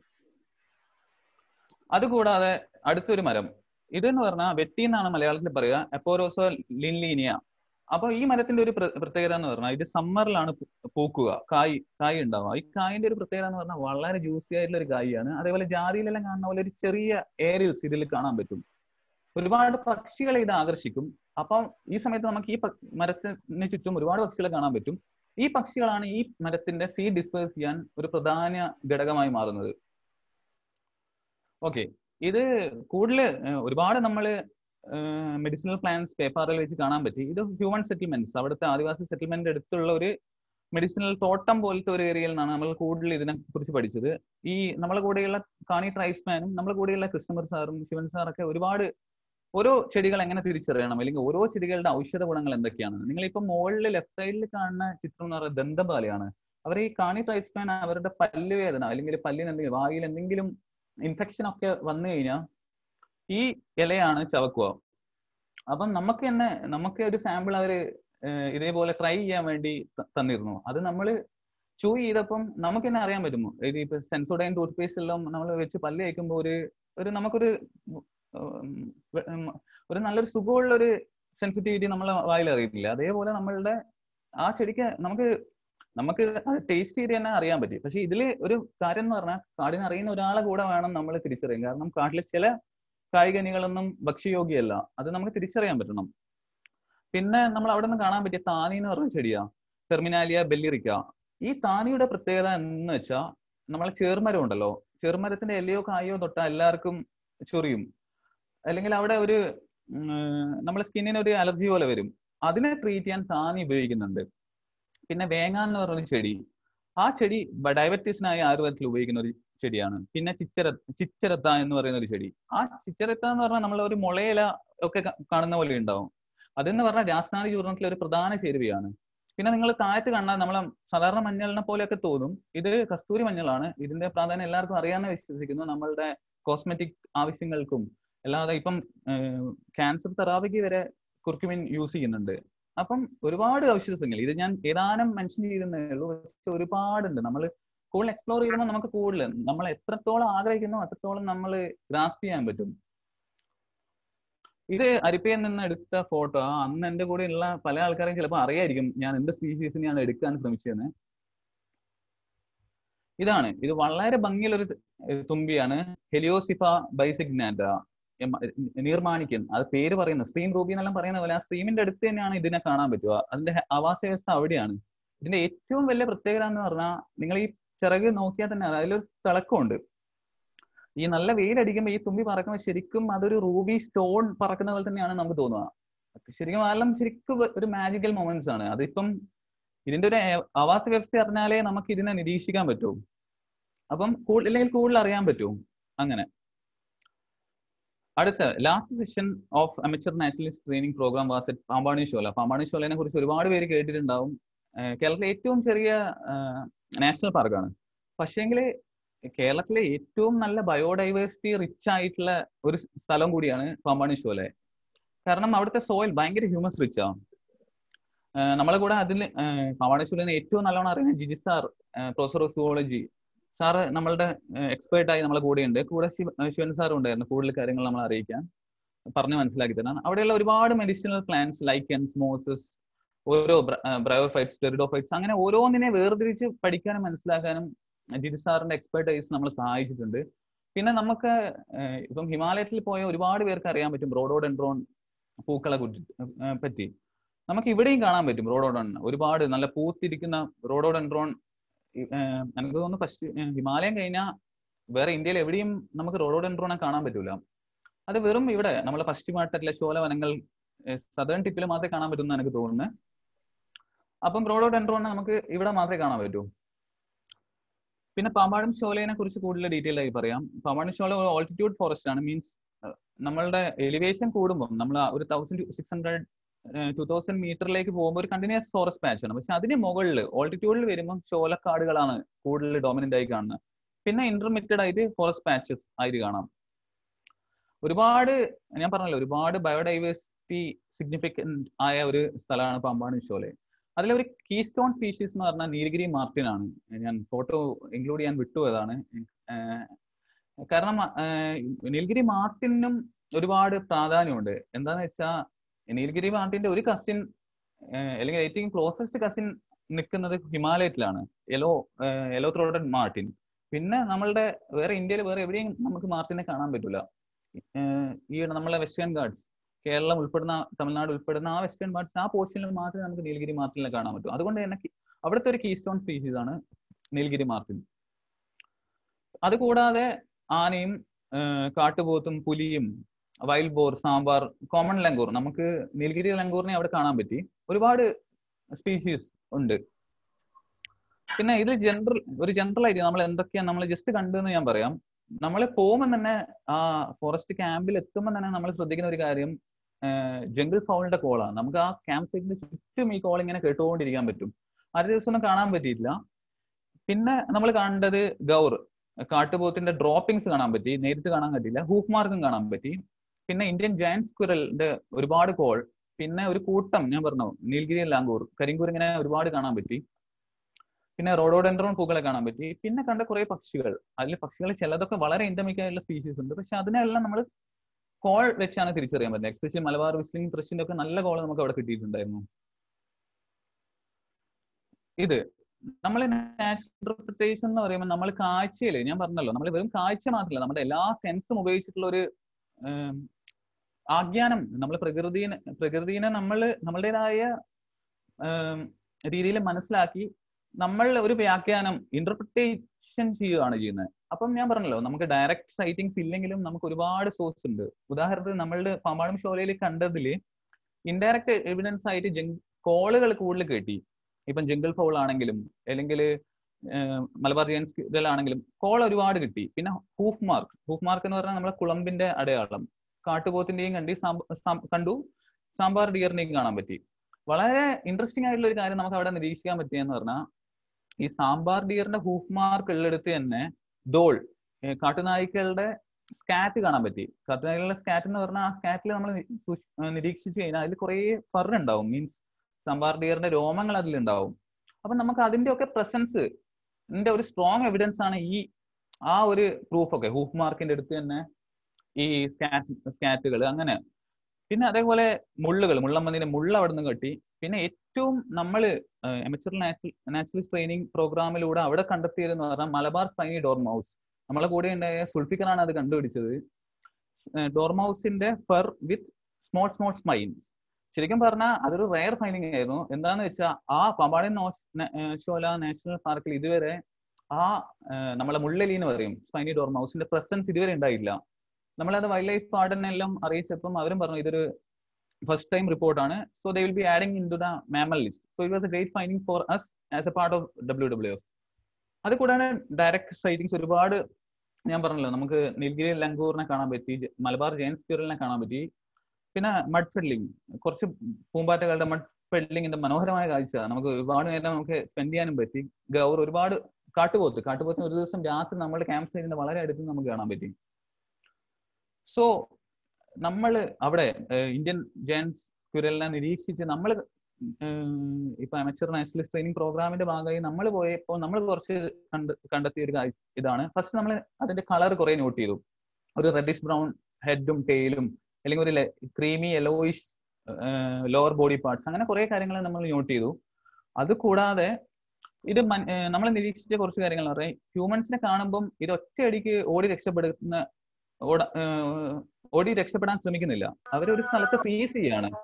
അതുകൂടാതെ അടുത്തൊരു മരം ഇതെന്ന് പറഞ്ഞാൽ വെട്ടി എന്നാണ് മലയാളത്തിൽ പറയുക എപ്പോരോസോ ലിൻലീനിയ അപ്പൊ ഈ മരത്തിന്റെ ഒരു പ്ര- പ്രത്യേകത എന്ന് പറഞ്ഞാൽ ഇത് സമ്മറിലാണ് പൂക്കുക കായ് കായ് ഉണ്ടാവുക ഈ കായിന്റെ ഒരു പ്രത്യേകത എന്ന് പറഞ്ഞാൽ വളരെ ജ്യൂസി ആയിട്ടുള്ള ഒരു കായാണ് അതേപോലെ ജാതിയിലെല്ലാം കാണുന്ന പോലെ ഒരു ചെറിയ ഏരിയൽസ് ഇതിൽ കാണാൻ പറ്റും ഒരുപാട് പക്ഷികളെ ഇത് ആകർഷിക്കും അപ്പം ഈ സമയത്ത് നമുക്ക് ഈ പ- മരത്തിന് ചുറ്റും ഒരുപാട് പക്ഷികളെ കാണാൻ പറ്റും ഈ പക്ഷികളാണ് ഈ മരത്തിന്റെ സീഡ് ഡിസ്പേഴ്സ് ചെയ്യാൻ ഒരു പ്രധാന ഘടകമായി മാറുന്നത് ഓക്കെ ഇത് കൂടുതൽ ഒരുപാട് നമ്മൾ മെഡിസിനൽ പ്ലാന്റ്സ് പേപ്പറിൽ വെച്ച് കാണാൻ പറ്റി ഇത് ഹ്യൂമൻ സെറ്റിൽമെന്റ്സ് അവിടുത്തെ ആദിവാസി സെറ്റിൽമെന്റ് അടുത്തുള്ള ഒരു മെഡിസിനൽ തോട്ടം പോലത്തെ ഒരു ഏരിയയിൽ നിന്നാണ് നമ്മൾ കൂടുതൽ ഇതിനെ കുറിച്ച് പഠിച്ചത് ഈ നമ്മളെ കൂടെയുള്ള കാണി ട്രൈബ്സ്മാനും നമ്മളെ കൂടെയുള്ള കൃഷ്ണമർ സാറും ശിവൻ സാറൊക്കെ ഒരുപാട് ഓരോ ചെടികൾ എങ്ങനെ തിരിച്ചറിയണം അല്ലെങ്കിൽ ഓരോ ചെടികളുടെ ഔഷധ ഗുണങ്ങൾ എന്തൊക്കെയാണ് നിങ്ങൾ ഇപ്പൊ മുകളിൽ ലെഫ്റ്റ് സൈഡിൽ കാണുന്ന ചിത്രം എന്ന് പറയുന്നത് ദന്തപാലയാണ് അവർ ഈ കാണി ട്രൈബ്സ്മാൻ അവരുടെ പല്ല് വേദന അല്ലെങ്കിൽ പല്ലിന് എന്തെങ്കിലും വായിൽ എന്തെങ്കിലും ഇൻഫെക്ഷൻ ഒക്കെ വന്നു കഴിഞ്ഞാൽ ഈ ഇലയാണ് ചവക്കുക അപ്പം നമുക്ക് തന്നെ നമുക്ക് ഒരു സാമ്പിൾ അവര് ഏഹ് ഇതേപോലെ ട്രൈ ചെയ്യാൻ വേണ്ടി ത- തന്നിരുന്നു അത് നമ്മൾ ചൂ ചെയ്തപ്പം നമുക്ക് തന്നെ അറിയാൻ പറ്റും ഇത് ഇപ്പൊ സെൻസോഡൈൻ ടൂത്ത് പേസ്റ്റ് എല്ലാം നമ്മൾ വെച്ച് പല്ല് കഴിക്കുമ്പോൾ ഒരു ഒരു നമുക്കൊരു ഉം, ഉം, ഒരു നല്ലൊരു സുഖമുള്ള ഒരു സെൻസിറ്റിവിറ്റി നമ്മളെ വായിൽ അറിയില്ല അതേപോലെ നമ്മളുടെ ആ ചെടിക്ക് നമുക്ക് നമുക്ക് അത് ടേസ്റ്റ് ചെയ്ത് തന്നെ അറിയാൻ പറ്റി പക്ഷെ ഇതില് ഒരു കാര്യം എന്ന് പറഞ്ഞാൽ കാടിനെ അറിയുന്ന ഒരാളെ കൂടെ വേണം നമ്മൾ തിരിച്ചറിയാൻ കാരണം കാട്ടിലെ ചില കായികനികളൊന്നും ഭക്ഷ്യയോഗ്യമല്ല അത് നമുക്ക് തിരിച്ചറിയാൻ പറ്റണം പിന്നെ നമ്മൾ അവിടെ നിന്ന് കാണാൻ പറ്റിയ താനി എന്ന് പറഞ്ഞ ചെടിയാ ടെർമിനാലിയ ബെല്ലിറിക്ക ഈ താനിയുടെ പ്രത്യേകത എന്ന് വെച്ചാൽ നമ്മളെ ചെറുമരം ഉണ്ടല്ലോ ചെറുമരത്തിന്റെ ഇലയോ കായോ തൊട്ടാൽ എല്ലാവർക്കും ചൊറിയും അല്ലെങ്കിൽ അവിടെ ഒരു ഉം, നമ്മളെ സ്കിന്നിന് ഒരു അലർജി പോലെ വരും അതിനെ ട്രീറ്റ് ചെയ്യാൻ താനി ഉപയോഗിക്കുന്നുണ്ട് പിന്നെ വേങ്ങ എന്ന് പറഞ്ഞൊരു ചെടി ആ ചെടി ഡയബറ്റീസിനായി ആയുർവേദത്തിൽ ഉപയോഗിക്കുന്ന ഒരു ചെടിയാണ് പിന്നെ ചിച്ചര ചിച്ചരത്ത എന്ന് പറയുന്ന ഒരു ചെടി ആ ചിച്ചരത്ത എന്ന് പറഞ്ഞാൽ നമ്മൾ ഒരു മുളയില ഒക്കെ ക- കാണുന്ന പോലെ ഉണ്ടാവും അതെന്ന് പറഞ്ഞാൽ രാസനാദി ചൂർണത്തിലെ ഒരു പ്രധാന ചേരുവയാണ് പിന്നെ നിങ്ങൾ താഴത്ത് കണ്ടാൽ നമ്മളെ സാധാരണ മഞ്ഞളിനെ പോലെയൊക്കെ തോന്നും ഇത് കസ്തൂരി മഞ്ഞളാണ് ഇതിന്റെ പ്രാധാന്യം എല്ലാവർക്കും അറിയാമെന്ന് വിശ്വസിക്കുന്നു നമ്മളുടെ കോസ്മെറ്റിക് ആവശ്യങ്ങൾക്കും അല്ലാതെ ഇപ്പം ക്യാൻസർ തെറാപ്പിക്ക് വരെ കുർക്കുമിൻ യൂസ് ചെയ്യുന്നുണ്ട് അപ്പം ഒരുപാട് ഔഷധങ്ങൾ ഇത് ഞാൻ ഏതാനും മെൻഷൻ ചെയ്തേ ഉള്ളൂ പക്ഷെ ഒരുപാടുണ്ട് നമ്മൾ കൂടുതൽ എക്സ്പ്ലോർ ചെയ്യുമ്പോൾ നമുക്ക് കൂടുതൽ നമ്മൾ എത്രത്തോളം ആഗ്രഹിക്കുന്നു അത്രത്തോളം നമ്മൾ ഗ്രാസ്പ് ചെയ്യാൻ പറ്റും ഇത് അരിപ്പയിൽ നിന്ന് എടുത്ത ഫോട്ടോ അന്ന് എന്റെ കൂടെ ഉള്ള പല ആൾക്കാരെയും ചിലപ്പോൾ അറിയായിരിക്കും ഞാൻ എന്ത് സ്പീഷീസിനെയാണ് എടുക്കാൻ ശ്രമിച്ചതെന്ന് ഇതാണ് ഇത് വളരെ ഭംഗിയുള്ള ഒരു തുമ്പിയാണ് ഹെലിയോസിഫ ബൈസിഗ്നാറ്റ നീർമാണിക്യൻ അത് പേര് പറയുന്നത് സ്ട്രീം റൂബി എന്നെല്ലാം പറയുന്ന പോലെ ആ സ്ട്രീമിന്റെ അടുത്ത് തന്നെയാണ് ഇതിനെ കാണാൻ പറ്റുക അതിന്റെ ഹെ- ആവാസ വ്യവസ്ഥ അവിടെയാണ് ഇതിന്റെ ഏറ്റവും വലിയ പ്രത്യേകത എന്ന് പറഞ്ഞാൽ നിങ്ങൾ ഈ ചിറക് നോക്കിയാൽ തന്നെ അറിയാം, അതിലൊരു തിളക്കമുണ്ട് ഈ നല്ല വെയിലടിക്കുമ്പോൾ ഈ തുമ്പി പറക്കുമ്പോൾ ശരിക്കും അതൊരു റൂബി സ്റ്റോൺ പറക്കുന്ന പോലെ തന്നെയാണ് നമുക്ക് തോന്നുക ശരിക്കും അതെല്ലാം ശരിക്കും ഒരു മാജിക്കൽ മൊമെന്റ്സ് ആണ് അതിപ്പം ഇതിന്റെ ഒരു ഏ- ആവാസ വ്യവസ്ഥ അറിഞ്ഞാലേ നമുക്ക് ഇതിനെ നിരീക്ഷിക്കാൻ പറ്റൂ അപ്പം കൂടുതൽ അല്ലെങ്കിൽ കൂടുതൽ അറിയാൻ പറ്റും അങ്ങനെ അടുത്ത last session of amateur naturalist training program was at Pambadum Shola Pambadum ഷോലനെ കുറിച്ച് ഒരുപാട് പേര് കേട്ടിട്ടുണ്ടാവും ഏഹ് കേരളത്തിലെ ഏറ്റവും ചെറിയ നാഷണൽ പാർക്കാണ് പക്ഷേങ്കിൽ കേരളത്തിലെ ഏറ്റവും നല്ല ബയോഡൈവേഴ്സിറ്റി റിച്ച് ആയിട്ടുള്ള ഒരു സ്ഥലം കൂടിയാണ് പാമ്പാണി ഷോല കാരണം അവിടുത്തെ സോയിൽ ഭയങ്കര ഹ്യൂമസ് റിച്ച് ആണ് ഏഹ് നമ്മളെ കൂടെ അതിൽ പാമ്പാണി ഷോലിനെ ഏറ്റവും നല്ലോണം അറിയുന്ന Jiji sir professor of zoology sir നമ്മളുടെ എക്സ്പേർട്ട് ആയി നമ്മളെ കൂടെയുണ്ട് കൂടെ ശിവ- ഏഹ് ശിവൻ സാറും ഉണ്ടായിരുന്നു കൂടുതൽ കാര്യങ്ങൾ നമ്മളെ അറിയിക്കാൻ പറഞ്ഞ് മനസ്സിലാക്കി തരാൻ അവിടെയുള്ള ഒരുപാട് മെഡിസിനൽ പ്ലാന്റ്സ് ലൈക്കൻസ് മോസസ് ഓരോ ബ്രയോഫൈറ്റ്സ് ടെറിഡോഫൈറ്റ്സ് അങ്ങനെ ഓരോന്നിനെ വേർതിരിച്ച് പഠിക്കാനും മനസ്സിലാക്കാനും ജിതി സാറിന്റെ എക്സ്പെർട്ടൈസ് നമ്മളെ സഹായിച്ചിട്ടുണ്ട് പിന്നെ നമുക്ക് ഏഹ് ഇപ്പം ഹിമാലയത്തിൽ പോയ ഒരുപാട് പേർക്ക് അറിയാൻ പറ്റും റോഡോഡെൻഡ്രോൺ പൂക്കളെ കുറിച്ച് ഏഹ് പറ്റി നമുക്ക് ഇവിടെയും കാണാൻ പറ്റും റോഡോഡൺ ഒരുപാട് നല്ല പൂത്തിരിക്കുന്ന റോഡോഡൻഡ്രോൺ എനിക്ക് തോന്നുന്നു ഫസ്റ്റ് ഹിമാലയം കഴിഞ്ഞാൽ വേറെ ഇന്ത്യയിൽ എവിടെയും നമുക്ക് റോഡോഡൻഡ്രോണെ കാണാൻ പറ്റൂല അത് വെറും ഇവിടെ നമ്മളെ പശ്ചിമഘട്ടത്തിലെ ചോലവനങ്ങൾ സദേൺ ടിപ്പിൽ മാത്രമേ കാണാൻ പറ്റുന്ന എനിക്ക് തോന്നുന്നത് അപ്പം റോഡോഡെൻഡ്രോൺ നമുക്ക് ഇവിടെ മാത്രമേ കാണാൻ പറ്റൂ പിന്നെ പാമ്പാടും ഷോലയെ കുറിച്ച് കൂടുതൽ ഡീറ്റെയിൽ ആയി പറയാം പാമ്പാടും ഷോല ഓൾട്ടിറ്റ്യൂഡ് ഫോറസ്റ്റ് ആണ് മീൻസ് നമ്മളുടെ എലിവേഷൻ കൂടുമ്പോൾ നമ്മൾ ഒരു thousand six hundred two thousand മീറ്ററിലേക്ക് പോകുമ്പോൾ ഒരു കണ്ടിന്യൂസ് ഫോറസ്റ്റ് പാച്ച് ആണ് പക്ഷെ അതിന് മുകളിൽ ഓൾട്ടിറ്റ്യൂഡിൽ വരുമ്പോൾ ചോലക്കാടുകളാണ് കൂടുതൽ ഡോമിനന്റ് ആയി കാണുന്നത് പിന്നെ ഇന്റർമീഡിയറ്റ് ആയിട്ട് ഫോറസ്റ്റ് പാച്ചസ് ആയിട്ട് കാണാം ഒരുപാട് ഞാൻ പറഞ്ഞല്ലോ ഒരുപാട് ബയോഡൈവേഴ്സിറ്റി സിഗ്നിഫിക്കന്റ് ആയ ഒരു സ്ഥലമാണ് പാമ്പാണ് ഷോലെ അതിലൊരു കീ സ്റ്റോൺ സ്പീഷീസ് എന്ന് പറഞ്ഞാൽ നീലഗിരി മാർട്ടിൻ ആണ് ഞാൻ ഫോട്ടോ ഇൻക്ലൂഡ് ചെയ്യാൻ വിട്ടുപോയതാണ് കാരണം നീലഗിരി മാർട്ടിനും ഒരുപാട് പ്രാധാന്യമുണ്ട് എന്താന്ന് വെച്ചാൽ നീലഗിരി മാർട്ടിന്റെ ഒരു കസിൻ അല്ലെങ്കിൽ ഏറ്റവും ക്ലോസസ്റ്റ് കസിൻ നിൽക്കുന്നത് ഹിമാലയത്തിലാണ് യെലോ യെലോ ത്രോട്ടഡ് മാർട്ടിൻ പിന്നെ നമ്മളുടെ വേറെ ഇന്ത്യയിൽ വേറെ എവിടെയും നമുക്ക് മാർട്ടിനെ കാണാൻ പറ്റില്ല ഈ നമ്മളെ വെസ്റ്റേൺ ഗാർഡ്സ് കേരളം ഉൾപ്പെടുന്ന തമിഴ്നാട് ഉൾപ്പെടുന്ന ആ വെസ്റ്റേൺ ഗാർഡ്സ് ആ പോർഷനിൽ മാത്രമേ നമുക്ക് നീലഗിരി മാർട്ടിനെ കാണാൻ പറ്റൂ അതുകൊണ്ട് തന്നെ അവിടുത്തെ ഒരു കീസ്റ്റോൺ സ്പീഷീസ് ആണ് നീലഗിരി മാർട്ടിൻ അതുകൂടാതെ ആനയും കാട്ടുപോത്തും പുലിയും wild boar sambar common langur നമുക്ക് നീലഗിരി ലങ്കൂറിനെ അവിടെ കാണാൻ പറ്റി ഒരുപാട് സ്പീഷീസ് ഉണ്ട് പിന്നെ ഇത് ജനറൽ ഒരു ജനറൽ ആയിട്ട് നമ്മൾ എന്തൊക്കെയാണ് നമ്മൾ ജസ്റ്റ് കണ്ടെന്ന് ഞാൻ പറയാം നമ്മൾ പോകുമ്പോൾ തന്നെ ആ ഫോറസ്റ്റ് ക്യാമ്പിൽ എത്തുമ്പോൾ തന്നെ നമ്മൾ ശ്രദ്ധിക്കുന്ന ഒരു കാര്യം ജംഗിൾ ഫൗളിന്റെ കോളാണ് നമുക്ക് ആ ക്യാമ്പ് സൈറ്റിന് ചുറ്റും ഈ കോൾ ഇങ്ങനെ കേട്ടുകൊണ്ടിരിക്കാൻ പറ്റും ആദ്യ ദിവസം ഒന്നും കാണാൻ പറ്റിയിട്ടില്ല പിന്നെ നമ്മൾ കണ്ടത് ഗൗർ കാട്ടുപോത്തിന്റെ ഡ്രോപ്പിംഗ്സ് കാണാൻ പറ്റി നേരിട്ട് കാണാൻ പറ്റിയില്ല ഹൂക്ക് മാർക്കും കാണാൻ പറ്റി പിന്നെ ഇന്ത്യൻ ജയന്റ് സ്ക്വിറലിന്റെ ഒരുപാട് കോൾ പിന്നെ ഒരു കൂട്ടം ഞാൻ പറഞ്ഞു നീൽഗിരി ലാങ്കൂർ കരിങ്കൂർ ഇങ്ങനെ ഒരുപാട് കാണാൻ പറ്റി പിന്നെ റോഡോഡെൻഡ്രോൺ പൂക്കളെ കാണാൻ പറ്റി പിന്നെ കണ്ട കുറെ പക്ഷികൾ അതിൽ പക്ഷികൾ ചിലതൊക്കെ വളരെ ഇൻഡമിക് ആയിട്ടുള്ള സ്പീഷീസ് ഉണ്ട് പക്ഷെ അതിനെല്ലാം നമ്മൾ കോൾ വെച്ചാണ് തിരിച്ചറിയാൻ പറ്റുന്നത് എക്സ്പെഷ്യലി മലബാർ വിസ്ലിംഗ് ത്രഷിന്റെ ഒക്കെ നല്ല കോൾ നമുക്ക് അവിടെ കിട്ടിയിട്ടുണ്ടായിരുന്നു ഇത് നമ്മൾ നാച്ചുറൽ ഇന്റർപ്രിട്ടേഷൻ എന്ന് പറയുമ്പോൾ നമ്മൾ കാഴ്ചയിൽ ഞാൻ പറഞ്ഞല്ലോ നമ്മൾ വെറും കാഴ്ച മാത്രമല്ല നമ്മുടെ എല്ലാ സെൻസും ഉപയോഗിച്ചിട്ടുള്ള ഒരു ആഖ്യാനം നമ്മൾ പ്രകൃതിനെ പ്രകൃതിനെ നമ്മൾ നമ്മളുടേതായ രീതിയിൽ മനസ്സിലാക്കി നമ്മൾ ഒരു വ്യാഖ്യാനം ഇന്റർപ്രിട്ടേഷൻ ചെയ്യുകയാണ് ചെയ്യുന്നത് അപ്പം ഞാൻ പറഞ്ഞല്ലോ നമുക്ക് ഡയറക്റ്റ് സൈറ്റിങ്സ് ഇല്ലെങ്കിലും നമുക്ക് ഒരുപാട് സോഴ്സ് ഉണ്ട് ഉദാഹരണത്തിന് നമ്മളുടെ പാമ്പാടും ഷോലയിൽ കണ്ടതിൽ ഇൻഡയറക്റ്റ് എവിഡൻസ് ആയിട്ട് ജങ് കോളുകൾ കൂടുതൽ കേട്ടി ഇപ്പം ജംഗിൾ ഫൗൾ ആണെങ്കിലും അല്ലെങ്കിൽ മലബാർ ജയൻസ് ആണെങ്കിലും കോൾ ഒരുപാട് കിട്ടി പിന്നെ ഹൂഫ് മാർക്ക് ഹൂഫ് മാർക്ക് എന്ന് പറഞ്ഞാൽ നമ്മളെ കുളമ്പിന്റെ അടയാളം കാട്ടുപോത്തിന്റെയും കണ്ടി കണ്ടു സാമ്പാർ ഡിയറിന്റെയും കാണാൻ പറ്റി വളരെ ഇൻട്രസ്റ്റിംഗ് ആയിട്ടുള്ള ഒരു കാര്യം നമുക്ക് അവിടെ നിരീക്ഷിക്കാൻ പറ്റിയെന്ന് പറഞ്ഞാൽ ഈ സാമ്പാർ ഡിയറിന്റെ ഹൂഫ് മാർക്ക് ഉള്ളിടത്ത് തന്നെ ദോൾ കാട്ടുനായ്ക്കളുടെ സ്കാറ്റ് കാണാൻ പറ്റി കാട്ടുനായ്ക്കളുടെ സ്കാറ്റ് എന്ന് പറഞ്ഞാൽ ആ സ്കാറ്റിൽ നമ്മൾ നിരീക്ഷിച്ചു കഴിഞ്ഞാൽ അതിൽ കുറെ ഫർ ഉണ്ടാവും മീൻസ് സാമ്പാർ ഡിയറിന്റെ രോമങ്ങൾ അതിലുണ്ടാവും അപ്പൊ നമുക്ക് അതിന്റെ ഒക്കെ പ്രസൻസ് ഒരു സ്ട്രോങ് എവിഡൻസ് ആണ് ഈ ആ ഒരു പ്രൂഫ് ഒക്കെ ഹൂഫ് മാർക്കിന്റെ അടുത്ത് തന്നെ ഈ സ്കാറ്റ് സ്കാറ്റുകൾ അങ്ങനെ പിന്നെ അതേപോലെ മുള്ളുകൾ മുള്ളമ്പന്നിന്റെ മുള്ള അവിടെ നിന്ന് കെട്ടി പിന്നെ ഏറ്റവും നമ്മൾ എമച്ചർ നാച്ചുറലിസ്റ്റ് ട്രെയിനിങ് പ്രോഗ്രാമിലൂടെ അവിടെ കണ്ടെത്തിയതെന്ന് പറഞ്ഞാൽ മലബാർ സ്പൈനി ഡോർമൗസ് നമ്മളെ കൂടെ ഉണ്ടായ സുൽഫിക്കറാണ് അത് കണ്ടുപിടിച്ചത് ഡോർമൗസിന്റെ fur with small small spines ശരിക്കും പറഞ്ഞാൽ അതൊരു റയർ ഫൈൻഡിങ് ആയിരുന്നു എന്താന്ന് വെച്ചാൽ ആ പമ്പാടി ഷോല നാഷണൽ പാർക്കിൽ ഇതുവരെ ആ നമ്മളെ മുള്ളലി എന്ന് പറയും സ്പൈനി ഡോർമൗസിന്റെ പ്രസൻസ് ഇതുവരെ ഉണ്ടായില്ല നമ്മളത് വൈൽഡ് ലൈഫ് ഗാർഡനെല്ലാം അറിയിച്ചപ്പം അവരും പറഞ്ഞു ഇതൊരു ഫസ്റ്റ് ടൈം റിപ്പോർട്ടാണ് so they will be adding in to the mammal list so it was a great finding for us as a part of W W F അത് കൂടാതെ direct sightings ഒരുപാട് ഞാൻ പറഞ്ഞല്ലോ നമുക്ക് നീലഗിരി ലങ്കൂറിനെ കാണാൻ പറ്റി മലബാർ ജയൻ സ്ക്യൂറലിനെ കാണാൻ പറ്റി പിന്നെ മഡ് ഫെഡ്ലിംഗ് കുറച്ച് പൂമ്പാറ്റകളുടെ മഡ് ഫെഡ്ലിങ്ങിന്റെ മനോഹരമായ കാഴ്ച നമുക്ക് ഒരുപാട് നേരം നമുക്ക് സ്പെൻഡ് ചെയ്യാനും പറ്റി ഗൗർ ഒരുപാട് കാട്ടുപോത്ത് കാട്ടുപോത്തിന് ഒരു ദിവസം രാത്രി നമ്മുടെ ക്യാമ്പ് സൈറ്റിന്റെ വളരെ അടുത്ത് നമുക്ക് കാണാൻ പറ്റി സോ നമ്മൾ അവിടെ ഇന്ത്യൻ ജയൻസ് സ്ക്വിറലിനെ നിരീക്ഷിച്ച് നമ്മൾ ഇപ്പൊ അമച്ചർ നാഷണലിസ്റ്റ് ട്രെയിനിങ് പ്രോഗ്രാമിന്റെ ഭാഗമായി നമ്മൾ പോയപ്പോൾ നമ്മൾ കുറച്ച് കണ്ട് കണ്ടെത്തിയ ഒരു കാഴ്ച ഇതാണ് ഫസ്റ്റ് നമ്മൾ അതിന്റെ കളർ കുറെ നോട്ട് ചെയ്തു ഒരു റെഡിഷ് ബ്രൗൺ ഹെഡും ടെയിലും അല്ലെങ്കിൽ ഒരു creamy yellowish lower body parts അങ്ങനെ കുറെ കാര്യങ്ങൾ നമ്മൾ നോട്ട് ചെയ്തു അത് കൂടാതെ ഇത് നമ്മൾ നിരീക്ഷിച്ച കുറച്ച് കാര്യങ്ങൾ പറയാം ഹ്യൂമൻസിനെ കാണുമ്പം ഇത് ഒറ്റയടിക്ക് ഓടി രക്ഷപ്പെടുന്ന ഓടി രക്ഷപ്പെടാൻ ശ്രമിക്കുന്നില്ല അവരൊരു സ്ഥലത്ത് ഫ്രീസ് ചെയ്യാണ്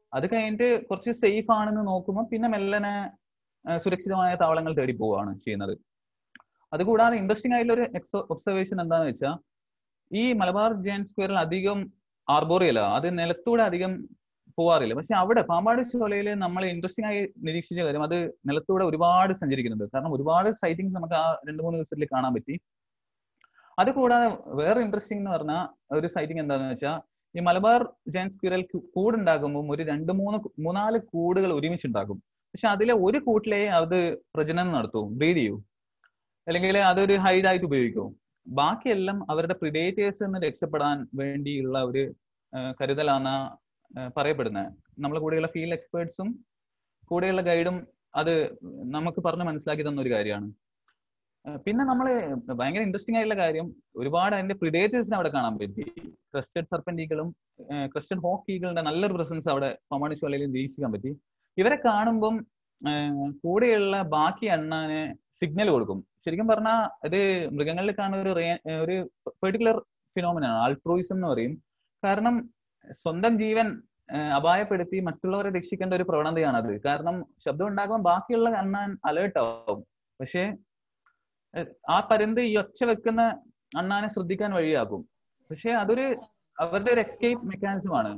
അത് കഴിഞ്ഞിട്ട് കുറച്ച് സേഫ് ആണെന്ന് നോക്കുമ്പോൾ പിന്നെ മെല്ലനെ ആ, സുരക്ഷിതമായ താവളങ്ങൾ തേടി പോവുകയാണ് ചെയ്യുന്നത് അതുകൂടാതെ ഇൻട്രസ്റ്റിംഗ് ആയിട്ടുള്ള ഒരു എക്സോ ഒബ്സർവേഷൻ എന്താന്ന് വെച്ചാൽ ഈ മലബാർ ജയൻ സ്ക്വയറിൽ അധികം ആർബോറിയല അത് നിലത്തൂടെ അധികം പോവാറില്ല പക്ഷെ അവിടെ പാമ്പാട് ചോലയിൽ നമ്മൾ ഇൻട്രസ്റ്റിംഗ് ആയി നിരീക്ഷിച്ച കാര്യം അത് നിലത്തൂടെ ഒരുപാട് സഞ്ചരിക്കുന്നുണ്ട് കാരണം ഒരുപാട് സൈറ്റിങ്സ് നമുക്ക് ആ രണ്ട് മൂന്ന് ദിവസത്തിൽ കാണാൻ പറ്റി അത് കൂടാതെ വേറെ ഇൻട്രസ്റ്റിംഗ് എന്ന് പറഞ്ഞാൽ ഒരു സൈറ്റിംഗ് എന്താണെന്ന് വെച്ചാൽ ഈ മലബാർ ജയൻ സ്ക്വിറൽ കൂടുണ്ടാകുമ്പോൾ ഒരു രണ്ട് മൂന്ന് കു- മൂന്നാല് കൂടുകൾ ഒരുമിച്ചുണ്ടാകും പക്ഷെ അതിലെ ഒരു കൂട്ടിലേ അത് പ്രജനനം നടത്തൂ ബ്രീഡ് ചെയ്യൂ അല്ലെങ്കിൽ അതൊരു ഹൈഡ് ആയിട്ട് ഉപയോഗിക്കൂ ബാക്കിയെല്ലാം അവരുടെ പ്രിഡേറ്റേഴ്സ് നിന്ന് രക്ഷപ്പെടാൻ വേണ്ടിയുള്ള ഒരു ആ, കരുതലാണ് ആ, പറയപ്പെടുന്നത് നമ്മളെ കൂടെയുള്ള ഫീൽഡ് എക്സ്പേർട്സും കൂടെയുള്ള ഗൈഡും അത് നമുക്ക് പറഞ്ഞ് മനസ്സിലാക്കി തന്ന ഒരു കാര്യമാണ് ആ, പിന്നെ നമ്മൾ ഭയങ്കര ഇൻട്രസ്റ്റിംഗ് ആയിട്ടുള്ള കാര്യം ഒരുപാട് അതിന്റെ പ്രിഡേറ്റേഴ്സിനെ അവിടെ കാണാൻ പറ്റി ക്രസ്റ്റഡ് സർപ്പന്റ് ഈകളും ക്രസ്റ്റഡ് ഹോക്ക് ഈകളുടെ നല്ലൊരു പ്രസൻസ് അവിടെ പമാണിശോലയിൽ നിരീക്ഷിക്കാൻ പറ്റി ഇവരെ കാണുമ്പം ആ, കൂടെയുള്ള ബാക്കി അണ്ണാന് സിഗ്നൽ കൊടുക്കും ശരിക്കും പറഞ്ഞാൽ ഇത് മൃഗങ്ങളിൽ കാണുന്ന ഒരു റേ- ഒരു പെർട്ടിക്കുലർ ഫിനോമിനാണ് ആൾട്രോയിസം എന്ന് പറയും കാരണം സ്വന്തം ജീവൻ ആ, അപായപ്പെടുത്തി മറ്റുള്ളവരെ രക്ഷിക്കേണ്ട ഒരു പ്രവണതയാണ് അത് കാരണം ശബ്ദം ഉണ്ടാകുമ്പോൾ ബാക്കിയുള്ള അണ്ണാൻ അലേർട്ട് ആവും പക്ഷേ ഏഹ്, ആ പരുന്ത് ഈ ഒച്ച വെക്കുന്ന അണ്ണാനെ ശ്രദ്ധിക്കാൻ വഴിയാക്കും പക്ഷെ അതൊരു അവരുടെ ഒരു എസ്കേപ്പ് മെക്കാനിസം ആണ്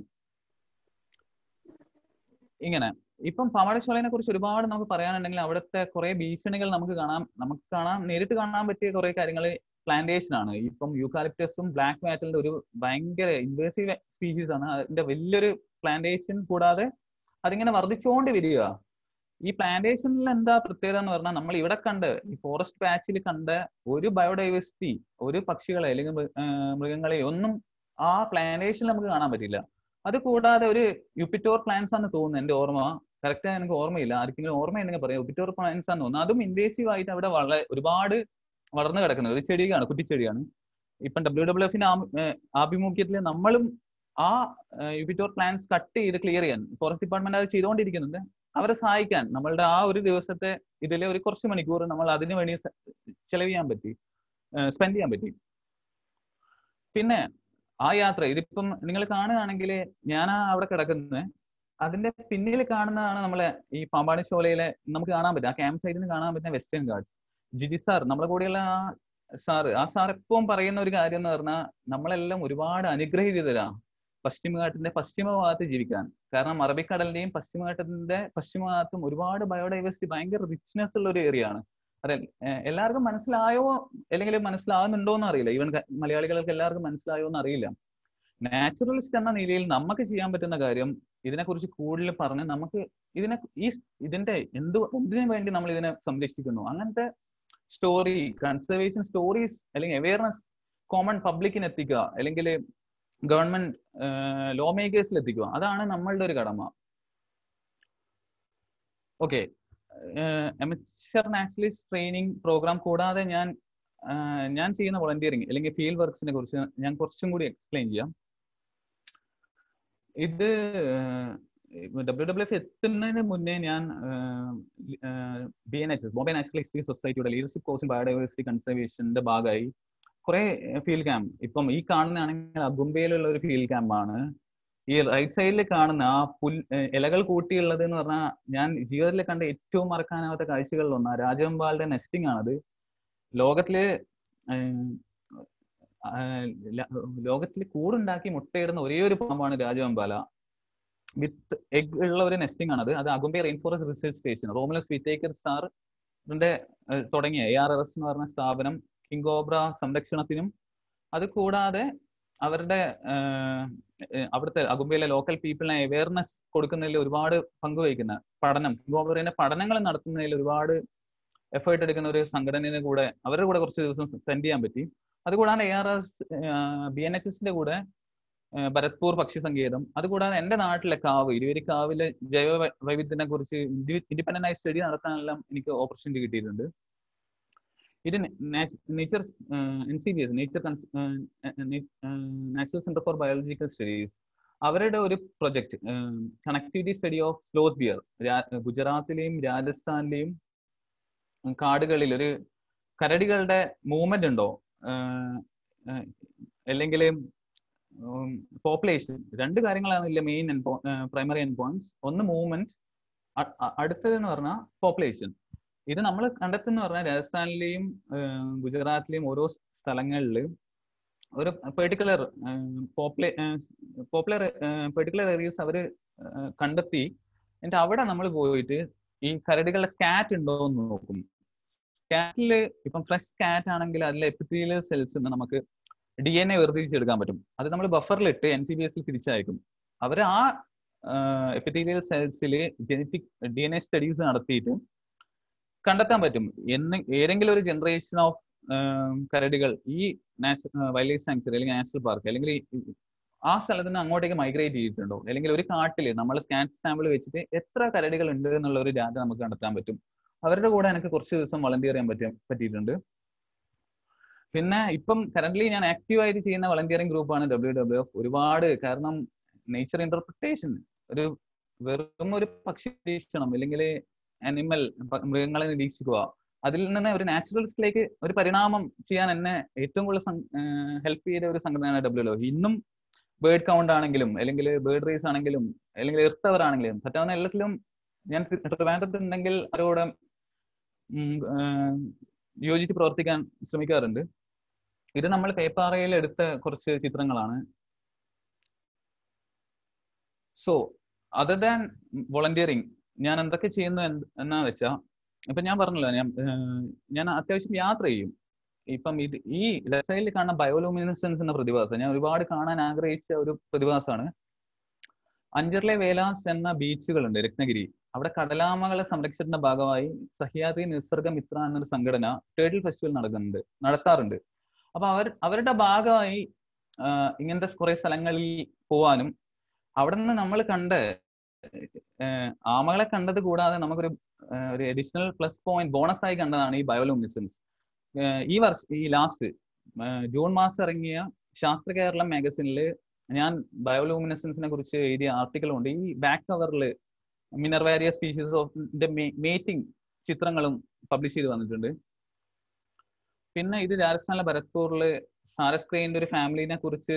ഇങ്ങനെ ഇപ്പം പാവാടശോലനെ കുറിച്ച് ഒരുപാട് നമുക്ക് പറയാനുണ്ടെങ്കിൽ അവിടുത്തെ കുറെ ഭീഷണികൾ നമുക്ക് കാണാം നമുക്ക് കാണാൻ നേരിട്ട് കാണാൻ പറ്റിയ കുറെ കാര്യങ്ങൾ പ്ലാന്റേഷൻ ആണ് ഇപ്പം യൂക്കാലിപ്റ്റസും ബ്ലാക്ക് മാറ്റലിന്റെ ഒരു ഭയങ്കര ഇൻവേസീവ് സ്പീഷീസ് ആണ് അതിന്റെ വലിയൊരു പ്ലാന്റേഷൻ കൂടാതെ അതിങ്ങനെ വർദ്ധിച്ചുകൊണ്ട് വരിക ഈ പ്ലാന്റേഷനിൽ എന്താ പ്രത്യേകത എന്ന് പറഞ്ഞാൽ നമ്മൾ ഇവിടെ കണ്ട് ഈ ഫോറസ്റ്റ് പാച്ചിൽ കണ്ട ഒരു ബയോഡൈവേഴ്സിറ്റി ഒരു പക്ഷികളെ അല്ലെങ്കിൽ മൃ- ആ, മൃഗങ്ങളെ ഒന്നും ആ പ്ലാന്റേഷനിൽ നമുക്ക് കാണാൻ പറ്റില്ല അത് കൂടാതെ ഒരു യുപ്പിറ്റോർ പ്ലാന്റ്സ് ആണ് തോന്നുന്നത് എന്റെ ഓർമ്മ കറക്റ്റ് എനിക്ക് ഓർമ്മയില്ല ആർക്കെങ്കിലും ഓർമ്മയുണ്ടെങ്കിൽ പറയാം യുപ്പിറ്റോർ പ്ലാന്റ്സ് ആണ് തോന്നുന്നത് അതും ഇൻവേസീവ് ആയിട്ട് അവിടെ വളരെ ഒരുപാട് വളർന്നു കിടക്കുന്നത് ഒരു ചെടിയാണ് കുറ്റിച്ചെടിയാണ് ഇപ്പം ഡബ്ല്യു ഡബ്ല്യു എഫിന്റെ ആഭിമുഖ്യത്തിൽ നമ്മളും ആ യുപ്പിറ്റോർ പ്ലാന്റ്സ് കട്ട് ചെയ്ത് ക്ലിയർ ചെയ്യാൻ ഫോറസ്റ്റ് ഡിപ്പാർട്ട്മെന്റ് അത് ചെയ്തുകൊണ്ടിരിക്കുന്നുണ്ട് അവരെ സഹായിക്കാൻ നമ്മളുടെ ആ ഒരു ദിവസത്തെ ഇതിലെ ഒരു കുറച്ച് മണിക്കൂർ നമ്മൾ അതിനു വേണ്ടി സ- ചെലവ് ചെയ്യാൻ പറ്റി സ്പെൻഡ് ചെയ്യാൻ പറ്റി പിന്നെ ആ യാത്ര ഇതിപ്പം നിങ്ങൾ കാണുകയാണെങ്കിൽ ഞാൻ ആ അവിടെ കിടക്കുന്നത് അതിന്റെ പിന്നിൽ കാണുന്നതാണ് നമ്മളെ ഈ പാമ്പാടി ശോലയിലെ നമുക്ക് കാണാൻ പറ്റും ആ ക്യാമ്പ് സൈഡിൽ നിന്ന് കാണാൻ പറ്റുന്ന വെസ്റ്റേൺ ഗാർഡ്സ് ജിജി സാർ നമ്മളെ കൂടെയുള്ള ആ സാറ് ആ സാർ എപ്പോഴും പറയുന്ന ഒരു കാര്യം എന്ന് പറഞ്ഞാൽ നമ്മളെല്ലാം ഒരുപാട് അനുഗ്രഹീതരാ പശ്ചിമഘാട്ടിന്റെ പശ്ചിമ ഭാഗത്ത് ജീവിക്കാൻ കാരണം അറബിക്കടലിന്റെയും പശ്ചിമഘട്ടത്തിന്റെ പശ്ചിമ ഭാഗത്തും ഒരുപാട് ബയോഡൈവേഴ്സിറ്റി ഭയങ്കര റിച്ച്നെസ് ഉള്ള ഒരു ഏരിയ ആണ് അതെ ഏഹ് എല്ലാവർക്കും മനസ്സിലായോ അല്ലെങ്കിൽ മനസ്സിലാകുന്നുണ്ടോ എന്ന് അറിയില്ല ഈവൻ മലയാളികൾക്ക് എല്ലാവർക്കും മനസ്സിലായോ എന്ന് അറിയില്ല നാച്ചുറലിസ്റ്റ് എന്ന നിലയിൽ നമുക്ക് ചെയ്യാൻ പറ്റുന്ന കാര്യം ഇതിനെക്കുറിച്ച് കൂടുതൽ പറഞ്ഞ് നമുക്ക് ഇതിനെ ഈ ഇതിന്റെ എന്തു എന്തിനു വേണ്ടി നമ്മൾ ഇതിനെ സംരക്ഷിക്കുന്നു അങ്ങനത്തെ സ്റ്റോറി കൺസർവേഷൻ സ്റ്റോറീസ് അല്ലെങ്കിൽ അവയർനെസ് കോമൺ പബ്ലിക്കിന് എത്തിക്കുക അല്ലെങ്കിൽ ഗവൺമെന്റ് ലോ മേക്കേഴ്സിൽ എത്തിക്കുക അതാണ് നമ്മളുടെ ഒരു കടമ okay amateur naturalist training program കൂടാതെ ഞാൻ ആഹ് ഞാൻ ചെയ്യുന്ന വോളണ്ടിയറിങ് അല്ലെങ്കിൽ ഫീൽഡ് വർക്ക്സിനെ കുറിച്ച് ഞാൻ കുറച്ചും കൂടി എക്സ്പ്ലെയിൻ ചെയ്യാം ഇത് ഡബ്ല്യു ഡബ്ല്യു എഫ് എത്തുന്നതിന് മുന്നേ ഞാൻ B N H S Bombay National History സൊസൈറ്റിയുടെ ലീഡർഷിപ്പ് കോഴ്സും ബയോഡൈവേഴ്സിറ്റി കൺസർവേഷന്റെ ഭാഗമായി കുറെ ഫീൽഡ് ക്യാമ്പ് ഇപ്പം ഈ കാണുന്നതാണെങ്കിൽ അഗുംബയിലുള്ള ഒരു ഫീൽഡ് ക്യാമ്പാണ് ഈ റൈറ്റ് സൈഡിൽ കാണുന്ന ആ പുൽ ഏഹ് ഇലകൾ കൂട്ടിയുള്ളത് എന്ന് പറഞ്ഞാൽ ഞാൻ ജീവിതത്തിൽ കണ്ട ഏറ്റവും മറക്കാനാവാത്ത കാഴ്ചകളിൽ ഒന്നാണ് രാജവെമ്പാളുടെ നെസ്റ്റിംഗ് ആണത് ലോകത്തില് ഏഹ് ആഹ് ല- ലോകത്തിൽ കൂടുണ്ടാക്കി മുട്ടയിടുന്ന ഒരേ ഒരു പാമ്പാണ് രാജവെമ്പാല വിത്ത് എഗ് ഉള്ള ഒരു നെസ്റ്റിംഗ് ആണത് അത് Agumbe rain forest research station Romulus Whitaker sir ഇതിന്റെ ഏഹ് തുടങ്ങിയ എ ആർ ആർ എസ് എന്ന് പറഞ്ഞ സ്ഥാപനം കിങ്കോബ്ര സംരക്ഷണത്തിനും അത് കൂടാതെ അവരുടെ ഏഹ്, ഏഹ്, അവിടുത്തെ അഗുംബയിലെ ലോക്കൽ പീപ്പിളിനെ അവയർനെസ് കൊടുക്കുന്നതിൽ ഒരുപാട് പങ്കുവഹിക്കുന്ന പഠനം കിങ്കോബ്രയുടെ പഠനങ്ങൾ നടത്തുന്നതിൽ ഒരുപാട് എഫേർട്ട് എടുക്കുന്ന ഒരു സംഘടനയുടെ കൂടെ അവരുടെ കൂടെ കുറച്ച് ദിവസം സ്പെൻഡ് ചെയ്യാൻ പറ്റി അതുകൂടാതെ A R S B N H എസിന്റെ കൂടെ ഏഹ്, ഭരത്പൂർ പക്ഷി സങ്കേതം അതുകൂടാതെ എന്റെ നാട്ടിലെ കാവ് ഇരുവരി കാവിലെ ജൈവ വൈ- വൈവിധ്യത്തിനെ കുറിച്ച് ഇൻഡിപെൻഡന്റ് ആയി സ്റ്റഡി നടത്താനെല്ലാം എനിക്ക് ഓപ്പർച്യൂണിറ്റി കിട്ടിയിട്ടുണ്ട് ഇത് nature N C B S nature National Centre for Biological Studies അവരുടെ ഒരു project connectivity study of sloth bear ഗുജറാത്തിലെയും രാജസ്ഥാനിലെയും കാടുകളിൽ ഒരു കരടികളുടെ മൂവ്മെന്റ് ഉണ്ടോ അല്ലെങ്കിൽ പോപ്പുലേഷൻ രണ്ട് കാര്യങ്ങളാണ് ഇതിലെ മെയിൻ പ്രൈമറി എൻ പോയിന്റ്സ് ഒന്ന് മൂവ്മെന്റ് അടുത്തതെന്ന് പറഞ്ഞാൽ പോപ്പുലേഷൻ ഇത് നമ്മൾ കണ്ടെത്തുന്ന പറഞ്ഞാൽ രാജസ്ഥാനിലെയും ഗുജറാത്തിലെയും ഓരോ സ്ഥലങ്ങളിൽ ഒരു പെർട്ടിക്കുലർ പോപ്പുലേ പോപ്പുലർ പെർട്ടിക്കുലർ ഏരിയസ് അവർ കണ്ടെത്തി എന്നിട്ട് അവിടെ നമ്മൾ പോയിട്ട് ഈ കരടികളുടെ സ്കാറ്റ് ഉണ്ടോ എന്ന് നോക്കും സ്കാറ്റില് ഇപ്പം ഫ്രഷ് സ്കാറ്റ് ആണെങ്കിൽ അതിലെ എപ്പിത്തീലിയൽ സെൽസ് നമുക്ക് ഡി എൻ എ വേർതിരിച്ചെടുക്കാൻ പറ്റും അത് നമ്മൾ ബഫറിലിട്ട് എൻ സി ബി എസിൽ തിരിച്ചയക്കും അവർ ആ എപ്പിത്തീലിയൽ സെൽസിൽ genetic D N A studies നടത്തിയിട്ട് കണ്ടെത്താൻ പറ്റും എന്ന് ഏതെങ്കിലും ഒരു ജനറേഷൻ ഓഫ് കരടികൾ ഈ വൈൽഡ് ലൈഫ് സാങ്ച്വറി അല്ലെങ്കിൽ നാഷണൽ പാർക്ക് അല്ലെങ്കിൽ ആ സ്ഥലത്ത് നിന്ന് അങ്ങോട്ടേക്ക് മൈഗ്രേറ്റ് ചെയ്തിട്ടുണ്ടോ അല്ലെങ്കിൽ ഒരു കാട്ടിൽ നമ്മൾ സ്കാൻ സാമ്പിൾ വെച്ചിട്ട് എത്ര കരടികൾ ഉണ്ട് എന്നുള്ള ഒരു ഡാറ്റ നമുക്ക് കണ്ടെത്താൻ പറ്റും അവരുടെ കൂടെ എനിക്ക് കുറച്ച് ദിവസം വളണ്ടിയർ ചെയ്യാൻ പറ്റിയ പറ്റിയിട്ടുണ്ട് പിന്നെ ഇപ്പം കറന്റ് ഞാൻ ആക്റ്റീവ് ആയിട്ട് ചെയ്യുന്ന വളണ്ടിയറിംഗ് ഗ്രൂപ്പാണ് ഡബ്ല്യു ഡബ്ല്യു എഫ് ഒരുപാട് കാരണം നേച്ചർ ഇന്റർപ്രിട്ടേഷൻ ഒരു വെറും ഒരു പക്ഷി നിരീക്ഷണം അല്ലെങ്കിൽ അനിമൽ മൃഗങ്ങളെ നിരീക്ഷിക്കുക അതിൽ നിന്ന് ഒരു നാച്ചുറലിസ്റ്റിലേക്ക് ഒരു പരിണാമം ചെയ്യാൻ എന്നെ ഏറ്റവും കൂടുതൽ ഹെൽപ്പ് ചെയ്ത ഒരു സംഘടനയാണ് ഡബ്ല്യു ഡബ്ല്യു ഇന്നും ബേർഡ് കൗണ്ട് ആണെങ്കിലും അല്ലെങ്കിൽ ബേർഡ് റേസ് ആണെങ്കിലും അല്ലെങ്കിൽ എർത്തവർ ആണെങ്കിലും പറ്റാവുന്ന എല്ലാത്തിലും ഞാൻ ട്രിവാൻഡ്രത്തുണ്ടെങ്കിൽ അവരോട് യോജിച്ച് പ്രവർത്തിക്കാൻ ശ്രമിക്കാറുണ്ട് ഇത് നമ്മൾ പേപ്പാറയിൽ എടുത്ത കുറച്ച് ചിത്രങ്ങളാണ് സോ അതർ ദാൻ വോളണ്ടിയറിങ് ഞാൻ എന്തൊക്കെ ചെയ്യുന്നു എന്നാ വെച്ചാ ഇപ്പൊ ഞാൻ പറഞ്ഞല്ലോ ഞാൻ ഞാൻ അത്യാവശ്യം യാത്ര ചെയ്യും ഇപ്പം ഇത് ഈ ലെഫ്റ്റ് സൈഡിൽ കാണുന്ന ബയോലൂമിനസൻസ് എന്ന പ്രതിഭാസം ഞാൻ ഒരുപാട് കാണാൻ ആഗ്രഹിച്ച ഒരു പ്രതിഭാസമാണ് അഞ്ചർലെ വേലാസ് എന്ന ബീച്ചുകളുണ്ട് രത്നഗിരി അവിടെ കടലാമകളെ സംരക്ഷണത്തിന്റെ ഭാഗമായി സഹ്യാദ്രി നിസർഗ മിത്ര എന്നൊരു സംഘടന ടേർട്ടിൽ ഫെസ്റ്റിവൽ നടക്കുന്നുണ്ട് നടത്താറുണ്ട് അപ്പൊ അവർ അവരുടെ ഭാഗമായി ഇങ്ങനത്തെ കുറെ സ്ഥലങ്ങളിൽ പോവാനും അവിടെ നിന്ന് നമ്മൾ കണ്ട് ആമകളെ കണ്ടത് കൂടാതെ നമുക്കൊരു ഒരു അഡീഷണൽ പ്ലസ് പോയിന്റ് ബോണസ് ആയി കണ്ടതാണ് ഈ ബയോലൂമിനസൻസ് ഈ വർഷം ഈ ലാസ്റ്റ് ജൂൺ മാസം ഇറങ്ങിയ ശാസ്ത്ര കേരളം മാഗസിനിൽ ഞാൻ ബയോലൂമിനസൻസിനെ കുറിച്ച് എഴുതിയ ആർട്ടിക്കിൾ ഉണ്ട് ഈ ബാക്ക് കവറിൽ മിനർവാരിയ സ്പീഷീസ് ഓഫ് മേറ്റിംഗ് ചിത്രങ്ങളും പബ്ലിഷ് ചെയ്ത് വന്നിട്ടുണ്ട് പിന്നെ ഇത് രാജസ്ഥാനിലെ ഭരത്പൂറിൽ സാരസ്ക്രൈൻ്റെ ഒരു ഫാമിലിനെ കുറിച്ച്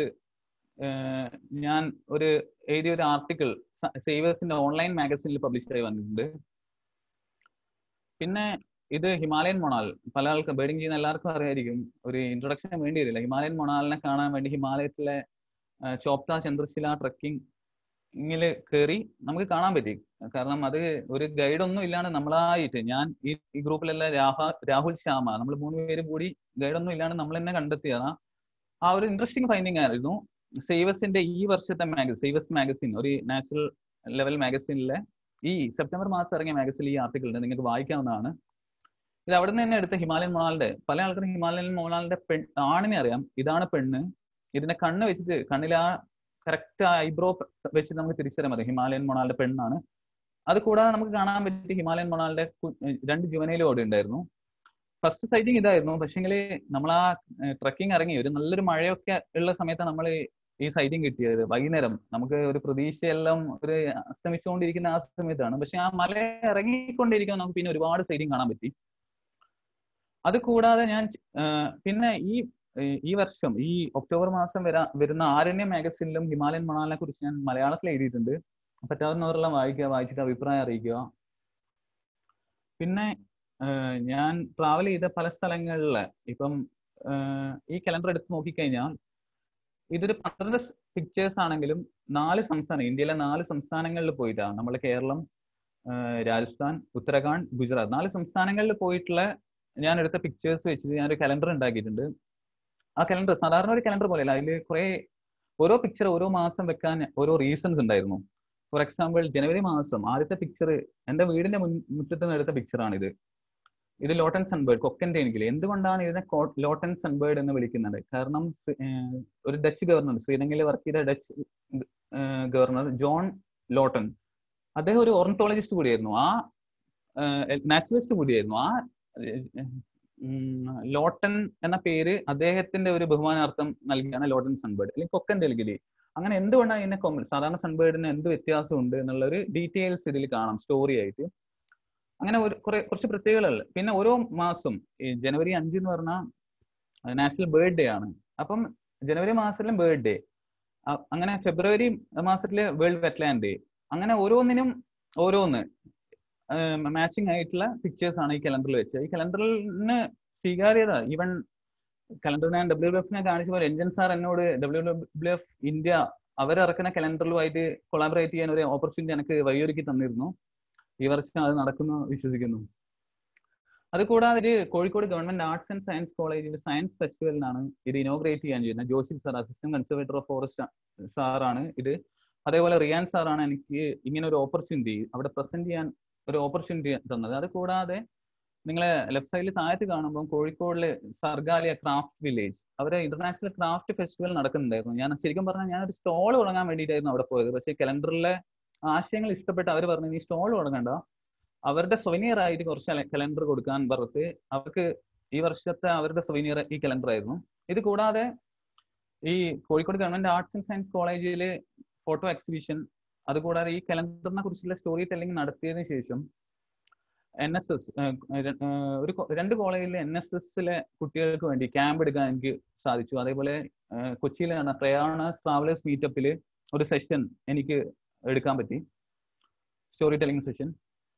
ഞാൻ ഒരു എഴുതിയ ഒരു ആർട്ടിക്കിൾ സേവേഴ്സിന്റെ ഓൺലൈൻ മാഗസിനിൽ പബ്ലിഷ് ആയി വന്നിട്ടുണ്ട് പിന്നെ ഇത് ഹിമാലയൻ മൊണാൽ പല ആൾക്ക് ബേഡിങ് ചെയ്യുന്ന എല്ലാവർക്കും അറിയായിരിക്കും ഒരു ഇൻട്രൊഡക്ഷൻ വേണ്ടി വരില്ല ഹിമാലയൻ മൊണാലിനെ കാണാൻ വേണ്ടി ഹിമാലയത്തിലെ ചോപ്ത ചന്ദ്രശില ട്രക്കിംഗ് ഇങ്ങില് കയറി നമുക്ക് കാണാൻ പറ്റി കാരണം അത് ഒരു ഗൈഡ് ഒന്നും ഇല്ലാണ്ട് നമ്മളായിട്ട് ഞാൻ ഈ ഈ ഗ്രൂപ്പിലെല്ലാം രാഹ രാഹുൽ ശ്യാമ നമ്മൾ മൂന്ന് പേര് കൂടി ഗൈഡ് ഒന്നും ഇല്ലാണ്ട് നമ്മൾ തന്നെ കണ്ടെത്തിയതാണ് ആ ഒരു ഇൻട്രസ്റ്റിംഗ് ഫൈൻഡിങ് ആയിരുന്നു സേവസിന്റെ ഈ വർഷത്തെ മാഗസിൻ സേവസ് മാഗസിൻ ഒരു നാഷണൽ ലെവൽ മാഗസിനിലെ ഈ സെപ്റ്റംബർ മാസം ഇറങ്ങിയ മാഗസിനിൽ ഈ ആർട്ടിക്കിൾ ഉണ്ട് നിങ്ങൾക്ക് വായിക്കാവുന്നതാണ് ഇത് അവിടെ നിന്ന് തന്നെ എടുത്ത ഹിമാലയൻ മൊണാലിന്റെ പല ആൾക്കാരും ഹിമാലയൻ മൊണാലിന്റെ പെൺ ആണിനെ അറിയാം ഇതാണ് പെണ്ണ് ഇതിന്റെ കണ്ണ് വെച്ചിട്ട് കണ്ണിൽ ആ കറക്റ്റ് ഐബ്രോ വെച്ചിട്ട് നമുക്ക് തിരിച്ചറിയാൻ മതി ഹിമാലയൻ മൊണാലിന്റെ പെണ്ണാണ് അത് കൂടാതെ നമുക്ക് കാണാൻ പറ്റി ഹിമാലയൻ മൊണാലിന്റെ രണ്ട് ജുവനയിലും അവിടെ ഉണ്ടായിരുന്നു ഫസ്റ്റ് സൈറ്റിംഗ് ഇതായിരുന്നു പക്ഷേങ്കിൽ നമ്മൾ ആ ട്രക്കിംഗ് ഇറങ്ങി ഒരു നല്ലൊരു മഴയൊക്കെ ഉള്ള സമയത്താണ് നമ്മൾ ഈ സൈറ്റിംഗ് കിട്ടിയത് വൈകുന്നേരം നമുക്ക് ഒരു പ്രതീക്ഷയെല്ലാം ഒരു അസ്തമിച്ചുകൊണ്ടിരിക്കുന്ന ആ സമയത്താണ് പക്ഷെ ആ മല ഇറങ്ങിക്കൊണ്ടിരിക്കുമ്പോൾ നമുക്ക് പിന്നെ ഒരുപാട് സൈറ്റിംഗ് കാണാൻ പറ്റി അത് കൂടാതെ ഞാൻ പിന്നെ ഈ ഈ വർഷം ഈ ഒക്ടോബർ മാസം വരാ വരുന്ന ആരണ്യ മാഗസിനിലും ഹിമാലയൻ മണാലിനെ കുറിച്ച് ഞാൻ മലയാളത്തിൽ എഴുതിയിട്ടുണ്ട് പറ്റാവുന്നവരെല്ലാം വായിക്കുക വായിച്ചിട്ട് അഭിപ്രായം അറിയിക്കുക പിന്നെ ഞാൻ ട്രാവൽ ചെയ്ത പല സ്ഥലങ്ങളിൽ ഇപ്പം ഈ കലണ്ടർ എടുത്ത് നോക്കിക്കഴിഞ്ഞാൽ ഇതൊരു പന്ത്രണ്ട് പിക്ചേഴ്സ് ആണെങ്കിലും നാല് സംസ്ഥാനം ഇന്ത്യയിലെ നാല് സംസ്ഥാനങ്ങളിൽ പോയിട്ടാണ് നമ്മൾ കേരളം രാജസ്ഥാൻ ഉത്തരാഖണ്ഡ് ഗുജറാത്ത് നാല് സംസ്ഥാനങ്ങളിൽ പോയിട്ടുള്ള ഞാൻ എടുത്ത പിക്ചേഴ്സ് വെച്ചിട്ട് ഞാനൊരു കലണ്ടർ ഉണ്ടാക്കിയിട്ടുണ്ട് ആ കലണ്ടർ സാധാരണ ഒരു കലണ്ടർ പോലെയല്ല അതിൽ കുറെ ഓരോ പിക്ചർ ഓരോ മാസം വെക്കാൻ ഓരോ റീസൺസ് ഉണ്ടായിരുന്നു ഫോർ എക്സാമ്പിൾ ജനുവരി മാസം ആദ്യത്തെ പിക്ചർ എന്റെ വീടിന്റെ മുറ്റത്ത് നിന്ന് എടുത്ത പിക്ചറാണിത് ഇത് ലോട്ടൻ സൺബേർഡ് കൊക്കന്റെ എനിക്കിൽ എന്തുകൊണ്ടാണ് ഇതിനെ ലോട്ടൻ സൺബേർഡ് എന്ന് വിളിക്കുന്നത് കാരണം ഒരു ഡച്ച് ഗവർണർ ശ്രീലങ്കയിൽ വർക്ക് ചെയ്ത ഡച്ച് ഗവർണർ ജോൺ ലോട്ടൺ അദ്ദേഹം ഒരു ഓർണത്തോളജിസ്റ്റ് കൂടിയായിരുന്നു ആ നാച്ചുറലിസ്റ്റ് കൂടിയായിരുന്നു ആ ലോട്ടൺ എന്ന പേര് അദ്ദേഹത്തിന്റെ ഒരു ബഹുമാനാർത്ഥം നൽകിയാണ് ലോട്ടൺ സൺബേർഡ് അല്ലെങ്കിൽ കൊക്കൻ തെലുങ്കിലി അങ്ങനെ എന്തുകൊണ്ടാണ് ഇതിനെ സാധാരണ സൺബേർഡിന് എന്ത് വ്യത്യാസമുണ്ട് എന്നുള്ള ഒരു ഡീറ്റെയിൽസ് ഇതിൽ കാണാം സ്റ്റോറി ആയിട്ട് അങ്ങനെ ഒരു കുറെ കുറച്ച് പ്രത്യേകതകൾ പിന്നെ ഓരോ മാസം ഈ ജനുവരി അഞ്ച് എന്ന് പറഞ്ഞാൽ നാഷണൽ ബേർഡ് ഡേ ആണ് അപ്പം ജനുവരി മാസത്തിലും ബേർഡ് ഡേ അ- അങ്ങനെ ഫെബ്രുവരി മാസത്തില് വേൾഡ് വെറ്റ്ലാൻഡ് ഡേ അങ്ങനെ ഓരോന്നിനും ഓരോന്ന് മാച്ചിങ് ആയിട്ടുള്ള പിക്ചേഴ്സ് ആണ് ഈ കലണ്ടറിൽ വെച്ചത് ഈ കലണ്ടറിന് സ്വീകാര്യത ഈവൻ കലണ്ടർ ഞാൻ ഡബ്ല്യു ഡബ്ല്യു എഫിനെ കാണിച്ചപ്പോൾ രഞ്ജൻ സാർ എന്നോട് ഡബ്ല്യു ഡബ്ല്യു എഫ് ഇന്ത്യ അവരിറക്കുന്ന കലണ്ടറിലുമായിട്ട് കൊളാബറേറ്റ് ചെയ്യാൻ ഒരു ഓപ്പർച്യൂണിറ്റി എനിക്ക് വഴിയൊരുക്കി തന്നിരുന്നു ഈ വർഷം അത് നടക്കുന്നു വിശ്വസിക്കുന്നു അത് കൂടാതെ ഒരു Kozhikode government arts and science കോളേജിൽ സയൻസ് ഫെസ്റ്റിവലിനാണ് ഇത് ഇനോഗ്രേറ്റ് ചെയ്യാൻ ചെയ്യുന്നത് Joshil sir assistant conservator of forest സാറാണ് ഇത് അതേപോലെ റിയാൻ സാറാണ് എനിക്ക് ഇങ്ങനെ ഒരു ഓപ്പർച്യൂണിറ്റി അവിടെ പ്രസന്റ് ചെയ്യാൻ ഒരു ഓപ്പർച്യൂണിറ്റി തന്നത് അത് കൂടാതെ നിങ്ങളെ ലെഫ്റ്റ് സൈഡിൽ താഴത്ത് കാണുമ്പോൾ കോഴിക്കോടിലെ സർഗാലിയ ക്രാഫ്റ്റ് വില്ലേജ് അവരെ ഇന്റർനാഷണൽ ക്രാഫ്റ്റ് ഫെസ്റ്റിവൽ നടക്കുന്നുണ്ടായിരുന്നു ഞാൻ ശരിക്കും പറഞ്ഞാൽ ഞാൻ ഒരു സ്റ്റോൾ തുടങ്ങാൻ വേണ്ടിയിട്ടായിരുന്നു അവിടെ പോയത് പക്ഷേ കലണ്ടറിലെ ആശയങ്ങൾ ഇഷ്ടപ്പെട്ട് അവർ പറഞ്ഞു നീ സ്റ്റോൾ തുടങ്ങണ്ട അവരുടെ സൊവനിയർ ആയിട്ട് കുറച്ച് കലണ്ടർ കൊടുക്കാൻ പറഞ്ഞിട്ട് അവർക്ക് ഈ വർഷത്തെ അവരുടെ സൊവനിയർ ഈ കലണ്ടർ ആയിരുന്നു ഇത് കൂടാതെ ഈ Kozhikode government arts and science കോളേജിലെ ഫോട്ടോ എക്സിബിഷൻ അതുകൂടാതെ ഈ കലണ്ടറിനെ കുറിച്ചുള്ള സ്റ്റോറി ടെല്ലിംഗ് നടത്തിയതിനു ശേഷം എൻ എസ് എസ് ഒരു കൊ- രണ്ട് കോളേജിലെ എൻ എസ് എസിലെ കുട്ടികൾക്ക് വേണ്ടി ക്യാമ്പ് എടുക്കാൻ എനിക്ക് സാധിച്ചു അതേപോലെ ഏഹ് കൊച്ചിയിലെ നടന്ന പ്രയാണസ് ട്രാവലേഴ്സ് മീറ്റപ്പിൽ ഒരു സെഷൻ എനിക്ക് എടുക്കാൻ പറ്റി സ്റ്റോറി ടെല്ലിംഗ് സെഷൻ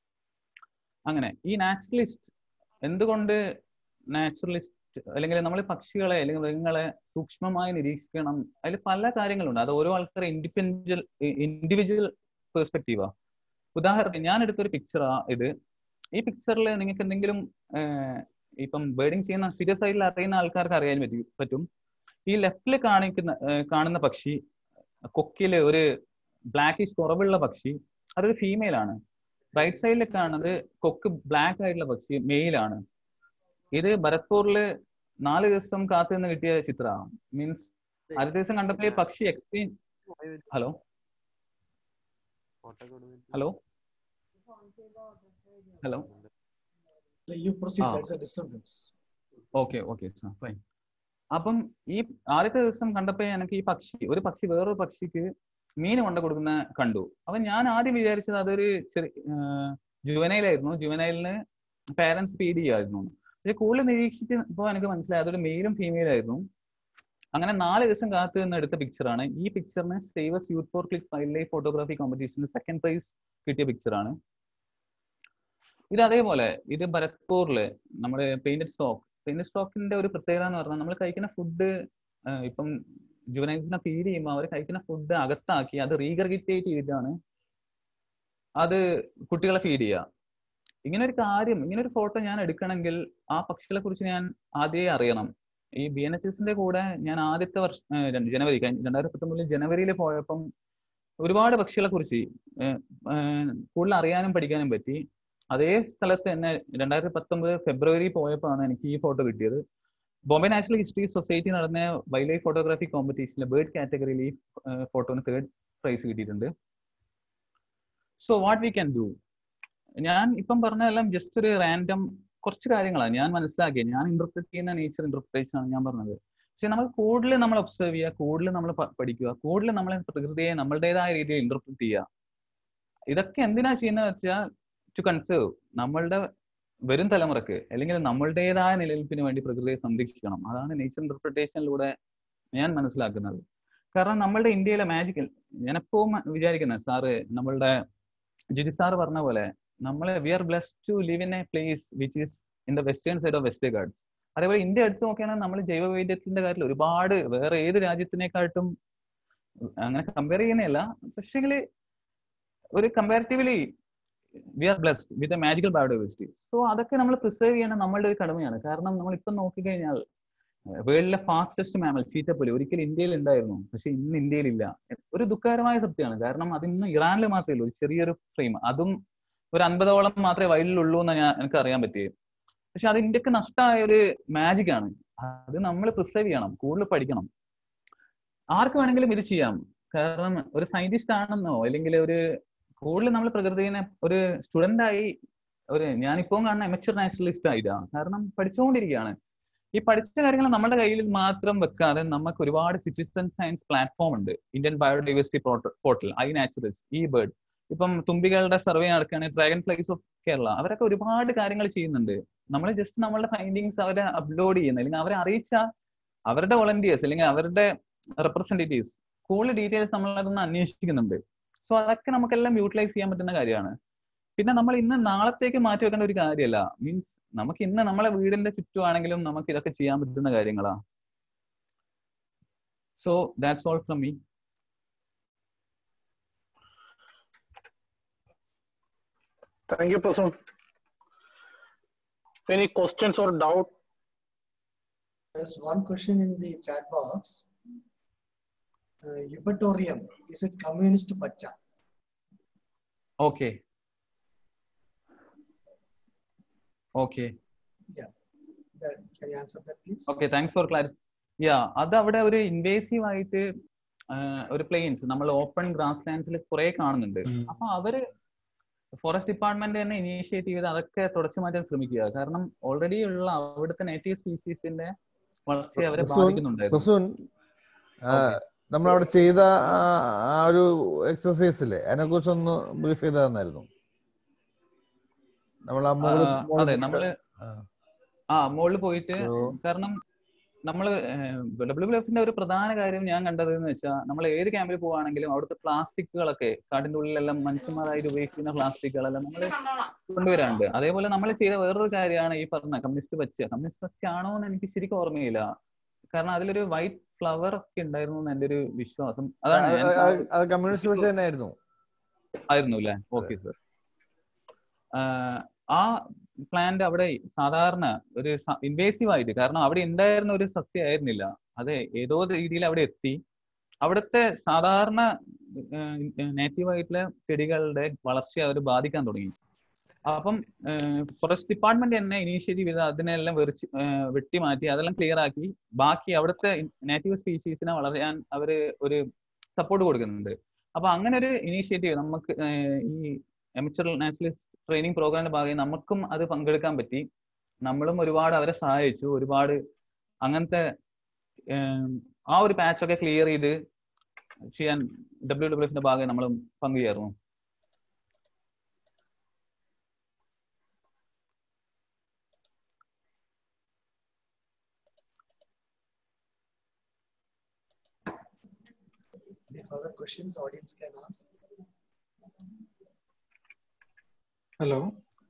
അങ്ങനെ ഈ നാച്ചുറലിസ്റ്റ് എന്തുകൊണ്ട് നാച്ചുറലിസ്റ്റ് അല്ലെങ്കിൽ നമ്മൾ പക്ഷികളെ അല്ലെങ്കിൽ മൃഗങ്ങളെ സൂക്ഷ്മമായി നിരീക്ഷിക്കണം അതിൽ പല കാര്യങ്ങളുണ്ട് അത് ഓരോ ആൾക്കാരെ ഇൻഡിവിജ്വൽ ഇൻഡിവിജ്വൽ പെർസ്പെക്റ്റീവാ ഉദാഹരണത്തിന് ഞാൻ എടുത്തൊരു പിക്ചറാ ഇത് ഈ പിക്ചറിൽ നിങ്ങൾക്ക് എന്തെങ്കിലും ഏഹ്, ഇപ്പം ബേർഡിങ് ചെയ്യുന്ന സീരിയസ് ആയിട്ട് അറിയുന്ന ആൾക്കാർക്ക് അറിയാൻ പറ്റും പറ്റും ഈ ലെഫ്റ്റിൽ കാണിക്കുന്ന ഏഹ്, കാണുന്ന പക്ഷി കൊക്കില് ഒരു ബ്ലാക്കിഷ് കുറവുള്ള പക്ഷി അതൊരു ഫീമെയിൽ ആണ് റൈറ്റ് സൈഡിൽ കാണുന്നത് കൊക്ക് ബ്ലാക്ക് ആയിട്ടുള്ള പക്ഷി മെയിൽ ആണ് ഇത് ഭരത്പൂരില് നാല് ദിവസം കാത്തു നിന്ന് കിട്ടിയ ചിത്രമാണ് മീൻസ് അടുത്ത ദിവസം കണ്ടപ്പോൾ ഈ പക്ഷി extreme hello hello hello You proceed. Ah. That's a disturbance. Okay okay fine അപ്പം ഈ ആദ്യത്തെ ദിവസം കണ്ടപ്പോ എനിക്ക് ഈ പക്ഷി ഒരു പക്ഷി വേറൊരു പക്ഷിക്ക് മീൻ കൊണ്ട കൊടുക്കുന്ന കണ്ടു അപ്പൊ ഞാൻ ആദ്യം വിചാരിച്ചത് അതൊരു ചെറിയ ജുവനൈലായിരുന്നു ജുവനൈലിന് പാരന്റ്സ് ഫീഡ് ചെയ്യായിരുന്നു പക്ഷെ കൂടുതൽ നിരീക്ഷിച്ചപ്പോ എനിക്ക് മനസ്സിലായി അതൊരു മെയിലും ഫീമെയിലും ആയിരുന്നു അങ്ങനെ നാല് ദിവസം കാത്തു നിന്ന് എടുത്ത പിക്ചറാണ് ഈ പിക്ചറിന് Saevus youth for clicks wildlife photography കോമ്പറ്റീഷനിൽ സെക്കൻഡ് പ്രൈസ് കിട്ടിയ പിക്ചറാണ് ഇത് അതേപോലെ ഇത് ഭരത്പൂരില് നമ്മുടെ പെയിന്റഡ് സ്റ്റോക്ക് പെയിന്റഡ് സ്റ്റോക്കിന്റെ ഒരു പ്രത്യേകത എന്ന് പറഞ്ഞാൽ നമ്മൾ കഴിക്കുന്ന ഫുഡ് ഇപ്പം ജുവനൈൽസിനെ ഫീഡ് ചെയ്യുമ്പോൾ അവർ കഴിക്കുന്ന ഫുഡ് അകത്താക്കി അത് റീഗർഗിറ്റേറ്റ് ചെയ്തിട്ടാണ് അത് കുട്ടികളെ ഫീഡ് ചെയ്യുക ഇങ്ങനെ ഒരു കാര്യം ഇങ്ങനെ ഒരു ഫോട്ടോ ഞാൻ എടുക്കണമെങ്കിൽ ആ പക്ഷികളെ കുറിച്ച് ഞാൻ ആദ്യമേ അറിയണം ഈ ബി എൻ എച്ച് എസിന്റെ കൂടെ ഞാൻ ആദ്യത്തെ വർഷം ഏഹ് രണ്ട് ജനുവരി കഴിഞ്ഞ രണ്ടായിരത്തി പത്തൊമ്പതിൽ ജനുവരിയിൽ പോയപ്പം ഒരുപാട് പക്ഷികളെ കുറിച്ച് ഏഹ് ഏഹ് കൂടുതൽ അറിയാനും പഠിക്കാനും പറ്റി അതേ സ്ഥലത്ത് തന്നെ രണ്ടായിരത്തി പത്തൊമ്പത് ഫെബ്രുവരി പോയപ്പോഴാണ് എനിക്ക് ഈ ഫോട്ടോ കിട്ടിയത് ബോംബെ നാഷണൽ ഹിസ്റ്ററി സൊസൈറ്റി നടന്ന വൈൽഡ് ലൈഫ് ഫോട്ടോഗ്രാഫി കോമ്പറ്റീഷനിലെ ബേർഡ് കാറ്റഗറിയിൽ ഈ ഫോട്ടോന് തേർഡ് പ്രൈസ് കിട്ടിയിട്ടുണ്ട് so what we can do ഞാൻ ഇപ്പം പറഞ്ഞതെല്ലാം ജസ്റ്റ് ഒരു റാൻഡം കുറച്ച് കാര്യങ്ങളാണ് ഞാൻ മനസ്സിലാക്കിയത് ഞാൻ ഇന്റർപ്രറ്റ് ചെയ്യുന്ന നേച്ചർ ഇന്റർപ്രിട്ടേഷൻ ആണ് ഞാൻ പറഞ്ഞത് പക്ഷെ നമ്മൾ കൂടുതൽ നമ്മൾ ഒബ്സർവ് ചെയ്യുക കൂടുതൽ നമ്മൾ പഠിക്കുക കൂടുതൽ നമ്മളെ പ്രകൃതിയെ നമ്മളുടേതായ രീതിയിൽ ഇന്റർപ്രറ്റ് ചെയ്യുക ഇതൊക്കെ എന്തിനാ ചെയ്യുന്നത് വെച്ചാൽ ടു കൺസേർവ് നമ്മളുടെ വരും തലമുറക്ക് അല്ലെങ്കിൽ നമ്മളുടേതായ നിലനിൽപ്പിന് വേണ്ടി പ്രകൃതിയെ സംരക്ഷിക്കണം അതാണ് നേച്ചർ ഇന്റർപ്രിട്ടേഷനിലൂടെ ഞാൻ മനസ്സിലാക്കുന്നത് കാരണം നമ്മളുടെ ഇന്ത്യയിലെ മാജിക്കൽ ഞാൻ എപ്പോഴും വിചാരിക്കുന്നത് സാറ് നമ്മളുടെ ജിജി സാറ് പറഞ്ഞ പോലെ നമ്മളെ we are blessed to live in a place which is in the western side of West Ghats അതേപോലെ ഇന്ത്യ എടുത്തു നോക്കുകയാണെങ്കിൽ നമ്മൾ ജൈവവൈദ്യത്തിന്റെ കാര്യത്തിൽ ഒരുപാട് വേറെ ഏത് രാജ്യത്തിനെക്കാട്ടും അങ്ങനെ കമ്പയർ ചെയ്യുന്നതല്ല പക്ഷേങ്കിൽ ഒരു comparatively we are blessed with a magical biodiversity so അതൊക്കെ നമ്മൾ പ്രിസർവ് ചെയ്യേണ്ട നമ്മളുടെ ഒരു കടമയാണ് കാരണം നമ്മൾ ഇപ്പം നോക്കിക്കഴിഞ്ഞാൽ വേൾഡിലെ ഫാസ്റ്റസ്റ്റ് മാമൽ ചീറ്റപ്പുലി ഒരിക്കലും ഇന്ത്യയിൽ ഉണ്ടായിരുന്നു പക്ഷെ ഇന്ന് ഇന്ത്യയിൽ ഇല്ല ഒരു ദുഃഖകരമായ സത്യമാണ് കാരണം അത് ഇന്ന് ഇറാനിൽ മാത്രമേ ഉള്ളൂ ഒരു ചെറിയൊരു ഫ്രെയിം അതും ഒരു അൻപതോളം മാത്രമേ വയലിലുള്ളൂ എന്ന് ഞാൻ എനിക്ക് അറിയാൻ പറ്റിയത് പക്ഷെ അത് ഇന്ത്യക്ക് നഷ്ടമായ ഒരു മാജിക് ആണ് അത് നമ്മൾ പ്രിസർവ് ചെയ്യണം കൂടുതൽ പഠിക്കണം ആർക്ക് വേണമെങ്കിലും ഇത് ചെയ്യാം കാരണം ഒരു സയന്റിസ്റ്റ് ആണെന്നോ അല്ലെങ്കിൽ ഒരു കൂടുതൽ നമ്മൾ പ്രകൃതിനെ ഒരു സ്റ്റുഡന്റ് ആയി ഒരു ഞാനിപ്പോൾ കാണുന്ന എമച്വർ നാച്ചുറലിസ്റ്റ് ആയിട്ടാണ് കാരണം പഠിച്ചുകൊണ്ടിരിക്കുകയാണ് ഈ പഠിച്ച കാര്യങ്ങൾ നമ്മുടെ കയ്യിൽ മാത്രം വെക്കാതെ നമുക്ക് ഒരുപാട് സിറ്റിസൺ സയൻസ് പ്ലാറ്റ്ഫോം ഉണ്ട് Indian biodiversity portal I naturals eBird ഇപ്പം തുമ്പികളുടെ സർവേ നടക്കുകയാണെങ്കിൽ ഡ്രാഗൺ ഫ്ലൈസ് ഓഫ് കേരള അവരൊക്കെ ഒരുപാട് കാര്യങ്ങൾ ചെയ്യുന്നുണ്ട് നമ്മൾ ജസ്റ്റ് നമ്മളുടെ ഫൈൻഡിങ്സ് അവരെ അപ്ലോഡ് ചെയ്യുന്ന അല്ലെങ്കിൽ അവരെ അറിയിച്ച അവരുടെ വോളണ്ടിയേഴ്സ് അല്ലെങ്കിൽ അവരുടെ റെപ്രസെന്റേറ്റീവ്സ് കൂടുതൽ ഡീറ്റെയിൽസ് നമ്മൾ അതൊന്ന് അന്വേഷിക്കുന്നുണ്ട് സോ അതൊക്കെ നമുക്കെല്ലാം യൂട്ടിലൈസ് ചെയ്യാൻ പറ്റുന്ന കാര്യമാണ് പിന്നെ നമ്മൾ ഇന്ന് നാളത്തേക്ക് മാറ്റി വെക്കേണ്ട ഒരു കാര്യമല്ല മീൻസ് നമുക്ക് ഇന്ന് നമ്മളെ വീടിന്റെ ചുറ്റുമാണെങ്കിലും നമുക്ക് ഇതൊക്കെ ചെയ്യാൻ പറ്റുന്ന കാര്യങ്ങളാ so that's all from me Thank you, Prasun. Any questions or doubt? There's one question in the chat box. Uh, Eupatorium, is it communist pacha? Okay okay That, can you answer that, please? Okay thanks for ക്ലാരി യാ അത് അവിടെ ഒരു invasive ആയിട്ട് ആഹ്, ഒരു planes നമ്മൾ open grass ലാൻഡ്സിൽ കുറെ കാണുന്നുണ്ട് അപ്പൊ അവര് ഫോറസ്റ്റ് ഡിപ്പാർട്ട്മെന്റ് തന്നെ ഇനീഷ്യേറ്റ് ചെയ്ത് അതൊക്കെ തുടച്ചു മാറ്റാൻ ശ്രമിക്കുക കാരണം ഓൾറെഡി ഉള്ള അവിടുത്തെ നേറ്റീവ് സ്പീസീസിന്റെ വളർച്ചയെ അവരെ പ്രസൂൻ- ബാധിക്കുന്നുണ്ടായിരുന്നു പ്രസൂൻ നമ്മൾ അവിടെ ചെയ്ത ആ- ആ ഒരു എക്സസൈസ് ഇല്ലേ അതിനെ കുറിച്ച് ഒന്ന് ബ്രീഫ് ചെയ്ത് തന്നായിരുന്നു നമ്മൾ ആ മുകളിൽ ആ, മുകളിൽ അതെ പോയിട്ട് നമ്മള് ആ. ആ മുകളിൽ പോയിട്ട് ഒരു കാരണം നമ്മള് ഡബ്ല്യു ഡബ്ല്യു എഫിന്റെ ഒരു പ്രധാന കാര്യം ഞാൻ കണ്ടത് എന്ന് വെച്ചാൽ നമ്മൾ ഏത് ക്യാമ്പിൽ പോവാണെങ്കിലും അവിടുത്തെ പ്ലാസ്റ്റിക്കുകളൊക്കെ കാടിന്റെ ഉള്ളിലെല്ലാം മനുഷ്യന്മാരായിട്ട് ഉപയോഗിക്കുന്ന പ്ലാസ്റ്റിക്കുകളെല്ലാം നമ്മൾ കൊണ്ടുവരാറുണ്ട് അതേപോലെ നമ്മൾ ചെയ്ത വേറൊരു കാര്യമാണ് ഈ പറഞ്ഞ കമ്മ്യൂണിസ്റ്റ് പച്ച കമ്മ്യൂണിസ്റ്റ് പച്ച ആണോ എന്ന് എനിക്ക് ശരിക്കും ഓർമ്മയില്ല കാരണം അതിലൊരു വൈറ്റ് ഫ്ലവർ ഒക്കെ ഉണ്ടായിരുന്നു എന്ന് എന്റെ ഒരു വിശ്വാസം അതാണ് അത് ഞാൻ അത് അത് കമ്മ്യൂണിസ്റ്റ് പക്ഷേ തന്നെ ആയിരുന്നു ആയിരുന്നു അല്ലേ ഓക്കെ സർ ആ പ്ലാന്റ് അവിടെ സാധാരണ ഒരു ഇൻവേസീവ് ആയിട്ട് കാരണം അവിടെ ഉണ്ടായിരുന്ന ഒരു സസ്യമായിരുന്നില്ല അത് ഏതോ രീതിയിൽ അവിടെ എത്തി അവിടുത്തെ സാധാരണ നേറ്റീവ് ആയിട്ടുള്ള ചെടികളുടെ വളർച്ചയെ അവർ ബാധിക്കാൻ തുടങ്ങി അപ്പം ഫോറസ്റ്റ് ഡിപ്പാർട്ട്മെന്റ് തന്നെ ഇനീഷ്യേറ്റീവ് ചെയ്ത് അതിനെല്ലാം വെറിച്ച് ഏഹ് വെട്ടി മാറ്റി അതെല്ലാം ക്ലിയർ ആക്കി ബാക്കി അവിടുത്തെ നേറ്റീവ് സ്പീഷീസിനെ വളരാൻ അവര് ഒരു സപ്പോർട്ട് കൊടുക്കുന്നുണ്ട് അപ്പൊ അങ്ങനെ ഒരു ഇനീഷ്യേറ്റീവ് നമുക്ക് ഏഹ് ഈ എമിച്ചർ നാഷണലിസ്റ്റ് ട്രെയിനിങ് പ്രോഗ്രാമിന്റെ ഭാഗമായി നമുക്കും അത് പങ്കെടുക്കാൻ പറ്റി നമ്മളും ഒരുപാട് അവരെ സഹായിച്ചു ഒരുപാട് അങ്ങനത്തെ ഏഹ് ആ ഒരു പാച്ച് ഒക്കെ ക്ലിയർ ചെയ്ത് ചെയ്യാൻ ഡബ്ല്യു ഡബ്ല്യു എഫിന്റെ ഭാഗമായി നമ്മളും പങ്കുചേർന്നു Any further questions audience can ask? Hello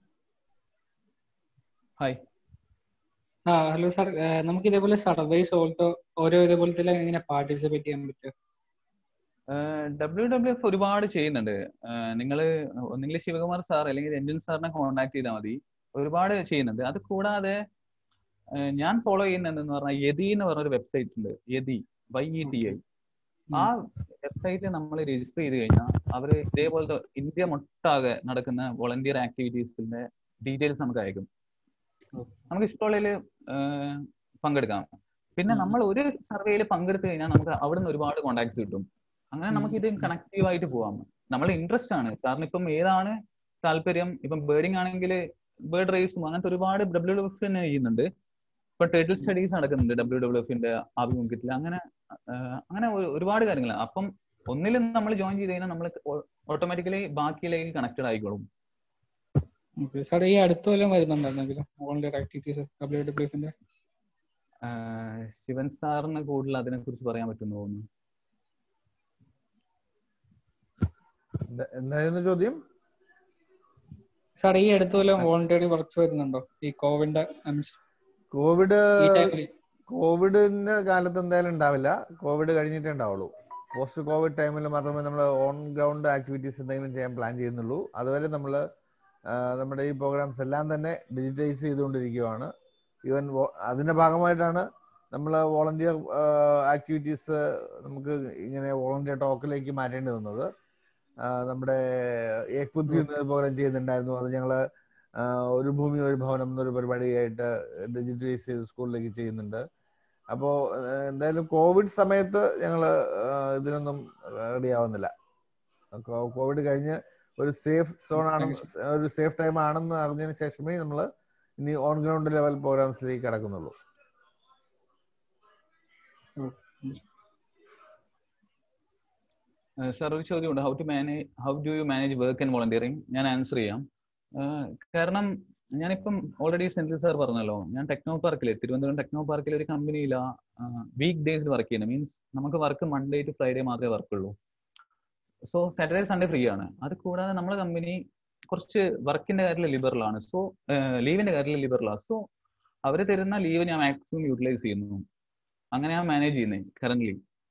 hi ആ ഹലോ സാർ നമുക്ക് ഇതേപോലെ സർവേസ് ഓൾട്ടോ ഓരോ ഇതേപോലത്തെ എങ്ങനെ പാർട്ടിസിപ്പേറ്റ് ചെയ്യാൻ പറ്റും ഡബ്ല്യു ഡബ്ല്യു എഫ് ഒരുപാട് ചെയ്യുന്നുണ്ട് നിങ്ങൾ ഒന്നെങ്കിൽ ശിവകുമാർ സാർ അല്ലെങ്കിൽ രഞ്ജൻ സാറിനെ കോൺടാക്ട് ചെയ്താൽ മതി ഒരുപാട് ചെയ്യുന്നുണ്ട് അത് കൂടാതെ ഏഹ് ഞാൻ ഫോളോ ചെയ്യുന്നതെന്ന് പറഞ്ഞാൽ യതി എന്ന് പറഞ്ഞൊരു വെബ്സൈറ്റ് ഉണ്ട് Yeti Y E T I ആ വെബ്സൈറ്റ് നമ്മൾ രജിസ്റ്റർ ചെയ്ത് കഴിഞ്ഞാൽ അവർ ഇതേപോലത്തെ ഇന്ത്യ മൊട്ടാകെ നടക്കുന്ന വോളണ്ടിയർ ആക്ടിവിറ്റീസിന്റെ ഡീറ്റെയിൽസ് നമുക്ക് അയക്കും നമുക്ക് ഇഷ്ടമുള്ളതിൽ പങ്കെടുക്കാം പിന്നെ ഉം. നമ്മൾ ഒരു സർവേയിൽ പങ്കെടുത്തു കഴിഞ്ഞാൽ നമുക്ക് അവിടെ നിന്ന് ഒരുപാട് കോണ്ടാക്ട്സ് കിട്ടും അങ്ങനെ നമുക്ക് ഇത് കണക്റ്റീവ് ആയിട്ട് പോവാം നമ്മളെ ഇൻട്രസ്റ്റ് ആണ് സാറിന് ഇപ്പം ഏതാണ് താല്പര്യം ഇപ്പം ബേർഡിംഗ് ആണെങ്കിൽ ബേർഡ് റേസും അങ്ങനത്തെ ഒരുപാട് ഡബ്ല്യു ഡബ്ല്യു എഫ് തന്നെ ചെയ്യുന്നുണ്ട് ഇപ്പൊ ടേറ്റിൽ സ്റ്റഡീസ് നടക്കുന്നുണ്ട് ഡബ്ല്യു ഡബ്ല്യു എഫിന്റെ ആഭിമുഖ്യത്തിൽ അങ്ങനെ ആഹ് അങ്ങനെ ഒരു- ഒരുപാട് കാര്യങ്ങൾ അപ്പം ഒന്നിലും നമ്മൾ ജോയിൻ ചെയ്ത് കഴിഞ്ഞാൽ നമ്മൾ ഓട്ടോമാറ്റിക്കലി ബാക്കിയിലേക്ക് കണക്റ്റഡ് ആയിക്കോളും സാർ ഈ അടുത്ത കൊല്ലം വരുന്നുണ്ടായിരുന്നെങ്കിലും വോളണ്ടിയർ ആക്ടിവിറ്റീസ് ഡബ്ല്യു ഡബ്ല്യു എഫിന്റെ ആഹ് ശിവൻ സാറിന് കൂടുതൽ അതിനെ കുറിച്ച് പറയാൻ പറ്റുന്നു തോന്നുന്നു എന്താ- എന്തായിരുന്നു ചോദ്യം സാർ ഈ അടുത്ത കൊല്ലം വോളണ്ടിയറി വർക്ക്സ് വരുന്നുണ്ടോ ഈ കോവിഡിന്റെ കോവിഡ് ഈ ടൈമിൽ കോവിഡിന്റെ കാലത്ത് എന്തായാലും ഉണ്ടാവില്ല കോവിഡ് കഴിഞ്ഞിട്ടേ ഉണ്ടാവുള്ളൂ പോസ്റ്റ് കോവിഡ് ടൈമിൽ മാത്രമേ നമ്മൾ ഓൺ ഗ്രൗണ്ട് ആക്ടിവിറ്റീസ് എന്തെങ്കിലും ചെയ്യാൻ പ്ലാൻ ചെയ്യുന്നുള്ളൂ അതുവരെ നമ്മൾ നമ്മുടെ ഈ പ്രോഗ്രാംസ് എല്ലാം തന്നെ ഡിജിറ്റൈസ് ചെയ്തുകൊണ്ടിരിക്കുകയാണ് ഈവൻ അതിന്റെ ഭാഗമായിട്ടാണ് നമ്മൾ വോളണ്ടിയർ ആക്ടിവിറ്റീസ് നമുക്ക് ഇങ്ങനെ വോളണ്ടിയർ ടോക്കിലേക്ക് മാറ്റേണ്ടി വന്നത് ആ, നമ്മുടെ ഏക് ബുദ്ധി എന്ന പ്രോഗ്രാം ചെയ്യുന്നുണ്ടായിരുന്നു അത് ഞങ്ങള് ആ, ഒരു ഭൂമി ഒരു ഭവനം എന്നൊരു പരിപാടിയായിട്ട് ഡിജിറ്റലൈസ് ചെയ്ത് സ്കൂളിലേക്ക് ചെയ്യുന്നുണ്ട് അപ്പോൾ എന്തായാലും കോവിഡ് സമയത്ത് ഞങ്ങൾ ഇതിനൊന്നും റെഡി ആവുന്നില്ല കോ- കോവിഡ് കഴിഞ്ഞ് ഒരു സേഫ് സോൺ ആണെന്ന് ഒരു സേഫ് ടൈം ആണെന്ന് അറിഞ്ഞതിന് ശേഷമേ നമ്മൾ ഇനി ഓൺ ഗ്രൗണ്ട് ലെവൽ പ്രോഗ്രാംസിലേക്ക് കടക്കുന്നുള്ളൂ സാർ ഒരു ചോദ്യമുണ്ട് how to manage how do you manage work and volunteering ഞാൻ ആൻസർ ചെയ്യാം ആഹ് കാരണം ഞാനിപ്പം ഓൾറെഡി സെൻട്രൽ സാർ പറഞ്ഞല്ലോ ഞാൻ ടെക്നോ പാർക്കിൽ തിരുവനന്തപുരം ടെക്നോ പാർക്കിൽ ഒരു കമ്പനിയില വീക്ക് ഡേയ്സിൽ വർക്ക് ചെയ്യുന്നത് മീൻസ് നമുക്ക് വർക്ക് മൺഡേ ടു ഫ്രൈഡേ മാത്രമേ വർക്കുള്ളൂ സോ സാറ്റർഡേ സൺഡേ ഫ്രീ ആണ് അത് കൂടാതെ നമ്മളെ കമ്പനി കുറച്ച് വർക്കിന്റെ കാര്യത്തിൽ ലിബറൽ ആണ് സോ ലീവിന്റെ കാര്യത്തിൽ ലിബറലാണ് സോ അവർ തരുന്ന ലീവ് ഞാൻ മാക്സിമം യൂട്ടിലൈസ് ചെയ്യുന്നു അങ്ങനെയാണ് മാനേജ് ചെയ്യുന്നത് കറന്റ്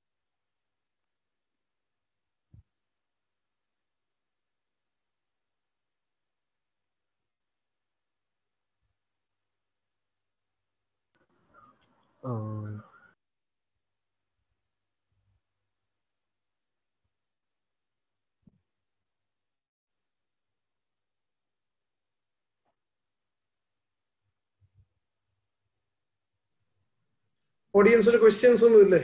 ഓഡിയൻസിൽ ക്വസ്റ്റ്യൻസ് ഒന്നും ഇല്ലേ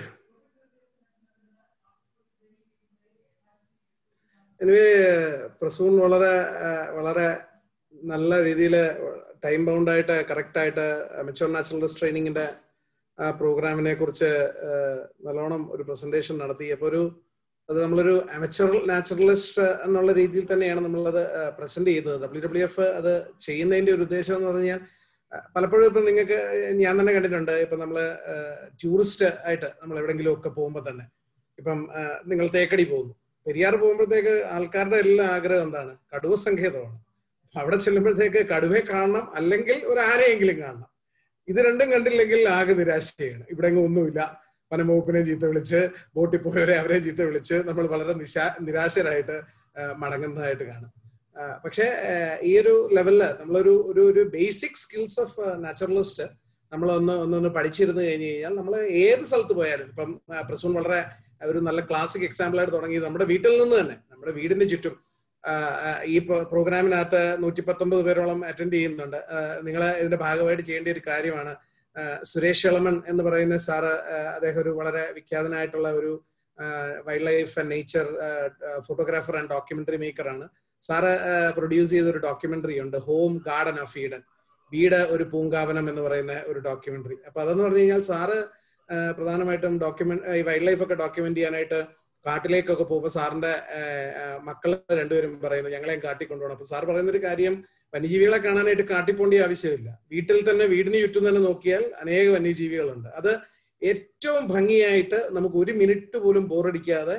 എനിവേ പ്രസൂൺ വളരെ ആ, വളരെ നല്ല രീതിയിൽ ടൈം ബൗണ്ട് ആയിട്ട് കറക്റ്റ് ആയിട്ട് മെച്ചോർ നാച്ചുറലിസ്റ്റ് ട്രെയിനിങ്ങിന്റെ ആ പ്രോഗ്രാമിനെ കുറിച്ച് ആ, നല്ലോണം ഒരു പ്രസന്റേഷൻ നടത്തി അപ്പൊ ഒരു അത് നമ്മളൊരു അമച്ചർ നാച്ചുറലിസ്റ്റ് എന്നുള്ള രീതിയിൽ തന്നെയാണ് നമ്മളത് പ്രസന്റ് ചെയ്തത് ഡബ്ല്യു ഡബ്ല്യു എഫ് അത് ചെയ്യുന്നതിന്റെ ഒരു ഉദ്ദേശം എന്ന് പറഞ്ഞാൽ ആ, പലപ്പോഴും ഇപ്പൊ നിങ്ങൾക്ക് ഞാൻ തന്നെ കണ്ടിട്ടുണ്ട് ഇപ്പൊ നമ്മള് ടൂറിസ്റ്റ് ആയിട്ട് നമ്മൾ എവിടെങ്കിലും ഒക്കെ പോകുമ്പോൾ തന്നെ ഇപ്പം ആ, നിങ്ങൾ തേക്കടി പോകുന്നു പെരിയാർ പോകുമ്പോഴത്തേക്ക് ആൾക്കാരുടെ എല്ലാ ആഗ്രഹം എന്താണ് കടുവ സങ്കേതമാണ് അപ്പൊ അവിടെ ചെല്ലുമ്പോഴത്തേക്ക് കടുവയെ കാണണം അല്ലെങ്കിൽ ഒരു ആനയെങ്കിലും കാണണം ഇത് രണ്ടും കണ്ടില്ലെങ്കിൽ ആകെ നിരാശയാണ് ഇവിടെ എങ്ങും ഒന്നുമില്ല വനംവകുപ്പിനെ ചീത്ത വിളിച്ച് ബോട്ടിൽ പോയവരെ അവരെ ചീത്ത വിളിച്ച് നമ്മൾ വളരെ നിശാ നിരാശരായിട്ട് ആ, മടങ്ങുന്നതായിട്ട് കാണാം ആ, പക്ഷേ ആ, ഈ ഒരു ലെവലില് നമ്മളൊരു ഒരു ഒരു ബേസിക് സ്കിൽസ് ഓഫ് നാച്ചുറലിസ്റ്റ് നമ്മൾ ഒന്ന് ഒന്നൊന്ന് പഠിച്ചിരുന്നു കഴിഞ്ഞു കഴിഞ്ഞാൽ നമ്മൾ ഏത് സ്ഥലത്ത് പോയാലും ഇപ്പം ആ, പ്രസൂൺ വളരെ ഒരു നല്ല ക്ലാസിക് എക്സാമ്പിൾ ആയിട്ട് തുടങ്ങി നമ്മുടെ വീട്ടിൽ നിന്ന് തന്നെ നമ്മുടെ വീടിന്റെ ചുറ്റും ആ, ആ, ഈ പ്ര- പ്രോഗ്രാമിനകത്ത് നൂറ്റി പത്തൊമ്പത് പേരോളം അറ്റൻഡ് ചെയ്യുന്നുണ്ട് നിങ്ങൾ ഇതിന്റെ ഭാഗമായിട്ട് ചെയ്യേണ്ട ഒരു കാര്യമാണ് ആ, സുരേഷ് എളമൺ എന്ന് പറയുന്ന സാറ് ആ, അദ്ദേഹം ഒരു വളരെ വിഖ്യാതനായിട്ടുള്ള ഒരു wildlife and nature photographer and documentary maker ആണ് സാറ് പ്രൊഡ്യൂസ് ചെയ്ത ഒരു ഡോക്യുമെന്ററി ഉണ്ട് ഹോം ഗാർഡൻ ഓഫ് ഈഡൻ വീട് ഒരു പൂങ്കാവനം എന്ന് പറയുന്ന ഒരു ഡോക്യുമെന്ററി അപ്പൊ അതെന്ന് പറഞ്ഞു കഴിഞ്ഞാൽ സാറ് ആ, പ്രധാനമായിട്ടും ഡോക്യുമെന്റ് ഈ വൈൽഡ് ലൈഫ് ഒക്കെ ഡോക്യുമെന്റ് ചെയ്യാനായിട്ട് കാട്ടിലേക്കൊക്കെ പോകുമ്പോൾ സാറിന്റെ മക്കൾ രണ്ടുപേരും പറയുന്നു ഞങ്ങളെയും കാട്ടി കൊണ്ടുപോകണം അപ്പൊ സാർ പറയുന്ന ഒരു കാര്യം വന്യജീവികളെ കാണാനായിട്ട് കാട്ടിപ്പോണ്ടി ആവശ്യമില്ല വീട്ടിൽ തന്നെ വീടിന് ചുറ്റും തന്നെ നോക്കിയാൽ അനേക വന്യജീവികളുണ്ട് അത് ഏറ്റവും ഭംഗിയായിട്ട് നമുക്ക് ഒരു മിനിറ്റ് പോലും ബോറടിക്കാതെ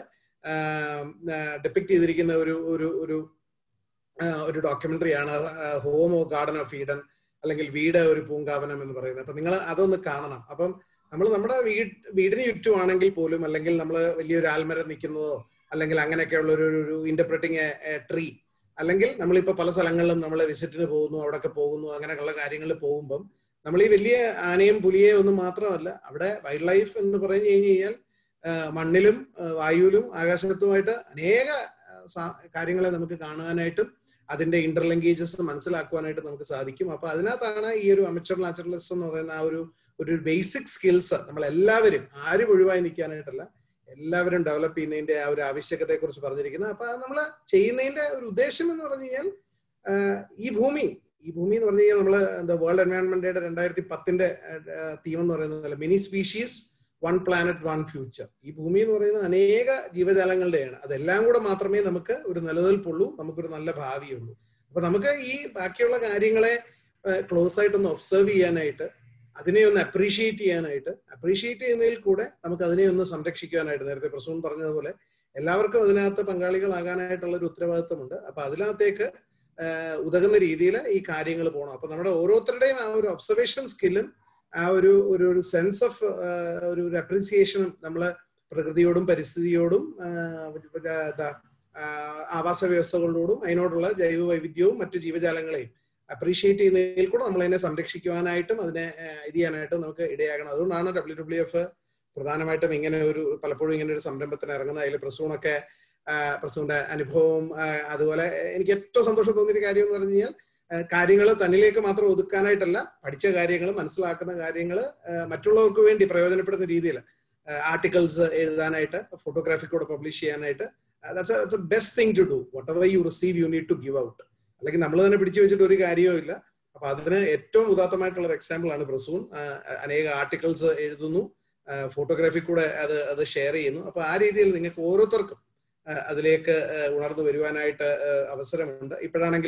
ഡെപ്പിക്ട് ചെയ്തിരിക്കുന്ന ഒരു ഒരു ഒരു ആ, ഒരു ഡോക്യുമെന്ററിയാണ് home or garden of Eden അല്ലെങ്കിൽ വീട് ഒരു പൂങ്കാവനം എന്ന് പറയുന്നത് അപ്പൊ നിങ്ങൾ അതൊന്ന് കാണണം അപ്പം നമ്മൾ നമ്മുടെ വീട് വീടിന് ചുറ്റുമാണെങ്കിൽ പോലും അല്ലെങ്കിൽ നമ്മൾ വലിയൊരു ആൽമരം നിൽക്കുന്നതോ അല്ലെങ്കിൽ അങ്ങനെയൊക്കെയുള്ള ഒരു ഒരു ഇന്റർപ്രറ്റിംഗ് ട്രീ അല്ലെങ്കിൽ നമ്മളിപ്പോ പല സ്ഥലങ്ങളിലും നമ്മൾ വിസിറ്റിന് പോകുന്നു അവിടെയൊക്കെ പോകുന്നു അങ്ങനെയുള്ള കാര്യങ്ങളിൽ പോകുമ്പം നമ്മൾ ഈ വലിയ ആനയും പുലിയെയും ഒന്നും മാത്രമല്ല അവിടെ വൈൽഡ് ലൈഫ് എന്ന് പറഞ്ഞു കഴിഞ്ഞു കഴിഞ്ഞാൽ ആ, മണ്ണിലും ആ, വായുവിലും ആകാശത്തുമായിട്ട് അനേക ആ, സാ- കാര്യങ്ങളെ നമുക്ക് കാണുവാനായിട്ടും അതിന്റെ ഇന്റർലിങ്കേജസ് മനസ്സിലാക്കുവാനായിട്ട് നമുക്ക് സാധിക്കും അപ്പൊ അതിനകത്താണ് ഈ ഒരു അമച്ചർ നാച്ചുറലിസ്റ്റ് എന്ന് പറയുന്ന ആ ഒരു ഒരു ബേസിക് സ്കിൽസ് നമ്മൾ എല്ലാവരും ആരും ഒഴിവായി നിൽക്കാനായിട്ടല്ല എല്ലാവരും ഡെവലപ്പ് ചെയ്യുന്നതിന്റെ ആ ഒരു ആവശ്യകതയെ കുറിച്ച് പറഞ്ഞിരിക്കുന്നത് അപ്പൊ അത് നമ്മൾ ചെയ്യുന്നതിന്റെ ഒരു ഉദ്ദേശം എന്ന് പറഞ്ഞു കഴിഞ്ഞാൽ ആഹ് ഈ ഭൂമി ഈ ഭൂമി എന്ന് പറഞ്ഞു കഴിഞ്ഞാൽ നമ്മൾ എന്താ വേൾഡ് എൻവയോൺമെന്റ് ഡേയുടെ രണ്ടായിരത്തി പത്തിന്റെ തീം എന്ന് പറയുന്നത് many species one planet one future ഈ ഭൂമി എന്ന് പറയുന്നത് അനേക ജീവജാലങ്ങളുടെയാണ് അതെല്ലാം കൂടെ മാത്രമേ നമുക്ക് ഒരു നിലനിൽപ്പുള്ളൂ നമുക്കൊരു നല്ല ഭാവിയുള്ളൂ അപ്പൊ നമുക്ക് ഈ ബാക്കിയുള്ള കാര്യങ്ങളെ ക്ലോസ് ആയിട്ടൊന്ന് ഒബ്സർവ് ചെയ്യാനായിട്ട് അതിനെ ഒന്ന് അപ്രീഷിയേറ്റ് ചെയ്യാനായിട്ട് അപ്രീഷിയേറ്റ് ചെയ്യുന്നതിൽ കൂടെ നമുക്ക് അതിനെ ഒന്ന് സംരക്ഷിക്കാനായിട്ട് നേരത്തെ പ്രസൂൺ പറഞ്ഞതുപോലെ എല്ലാവർക്കും അതിനകത്ത് പങ്കാളികളാകാനായിട്ടുള്ള ഒരു ഉത്തരവാദിത്വമുണ്ട് അപ്പൊ അതിനകത്തേക്ക് ആഹ് ഉതകുന്ന രീതിയിൽ ഈ കാര്യങ്ങൾ പോകണം അപ്പൊ നമ്മുടെ ഓരോരുത്തരുടെയും ആ ഒരു ഒബ്സർവേഷൻ സ്കില്ലും ആ ഒരു ഒരു ഒരു സെൻസ് ഓഫ് ഒരു ഒരു അപ്രീസിയേഷനും നമ്മള് പ്രകൃതിയോടും പരിസ്ഥിതിയോടും ആഹ് എന്താ ആഹ് ആവാസ വ്യവസ്ഥകളോടും അതിനോടുള്ള ജൈവ വൈവിധ്യവും മറ്റു ജീവജാലങ്ങളെയും അപ്രീഷിയേറ്റ് ചെയ്യുന്നതിൽ കൂടെ നമ്മൾ അതിനെ സംരക്ഷിക്കുവാനായിട്ടും അതിനെ ആഹ് ഇത് ചെയ്യാനായിട്ടും നമുക്ക് ഇടയാകണം അതുകൊണ്ടാണ് ഡബ്ല്യു ഡബ്ല്യു എഫ് പ്രധാനമായിട്ടും ഇങ്ങനെ ഒരു പലപ്പോഴും ഇങ്ങനെ ഒരു സംരംഭത്തിന് ഇറങ്ങുന്നത് അതിൽ പ്രസൂണൊക്കെ പ്രസൂണിന്റെ അനുഭവവും ആഹ് അതുപോലെ എനിക്ക് ഏറ്റവും സന്തോഷം തോന്നിയ ഒരു കാര്യം എന്ന് പറഞ്ഞു കഴിഞ്ഞാൽ കാര്യങ്ങൾ തന്നിലേക്ക് മാത്രം ഒതുക്കാനായിട്ടല്ല പഠിച്ച കാര്യങ്ങൾ മനസ്സിലാക്കുന്ന കാര്യങ്ങൾ മറ്റുള്ളവർക്ക് വേണ്ടി പ്രയോജനപ്പെടുന്ന രീതിയിൽ ആർട്ടിക്കിൾസ് എഴുതാനായിട്ട് ഫോട്ടോഗ്രാഫി കൂടെ പബ്ലിഷ് ചെയ്യാനായിട്ട് that's best thing to do whatever you receive you need to give out അല്ലെങ്കിൽ നമ്മൾ തന്നെ പിടിച്ചു വെച്ചിട്ട് ഒരു കാര്യവും ഇല്ല അപ്പൊ അതിന് ഏറ്റവും ഉദാത്തമായിട്ടുള്ള ഒരു എക്സാമ്പിൾ ആണ് പ്രസൂൺ അനേക ആർട്ടിക്കിൾസ് എഴുതുന്നു ഫോട്ടോഗ്രാഫി കൂടെ അത് അത് ഷെയർ ചെയ്യുന്നു അപ്പൊ ആ രീതിയിൽ നിങ്ങൾക്ക് ഓരോരുത്തർക്കും അതിലേക്ക് ഉണർന്നു വരുവാനായിട്ട് അവസരമുണ്ട് ഇപ്പോഴാണെങ്കിലും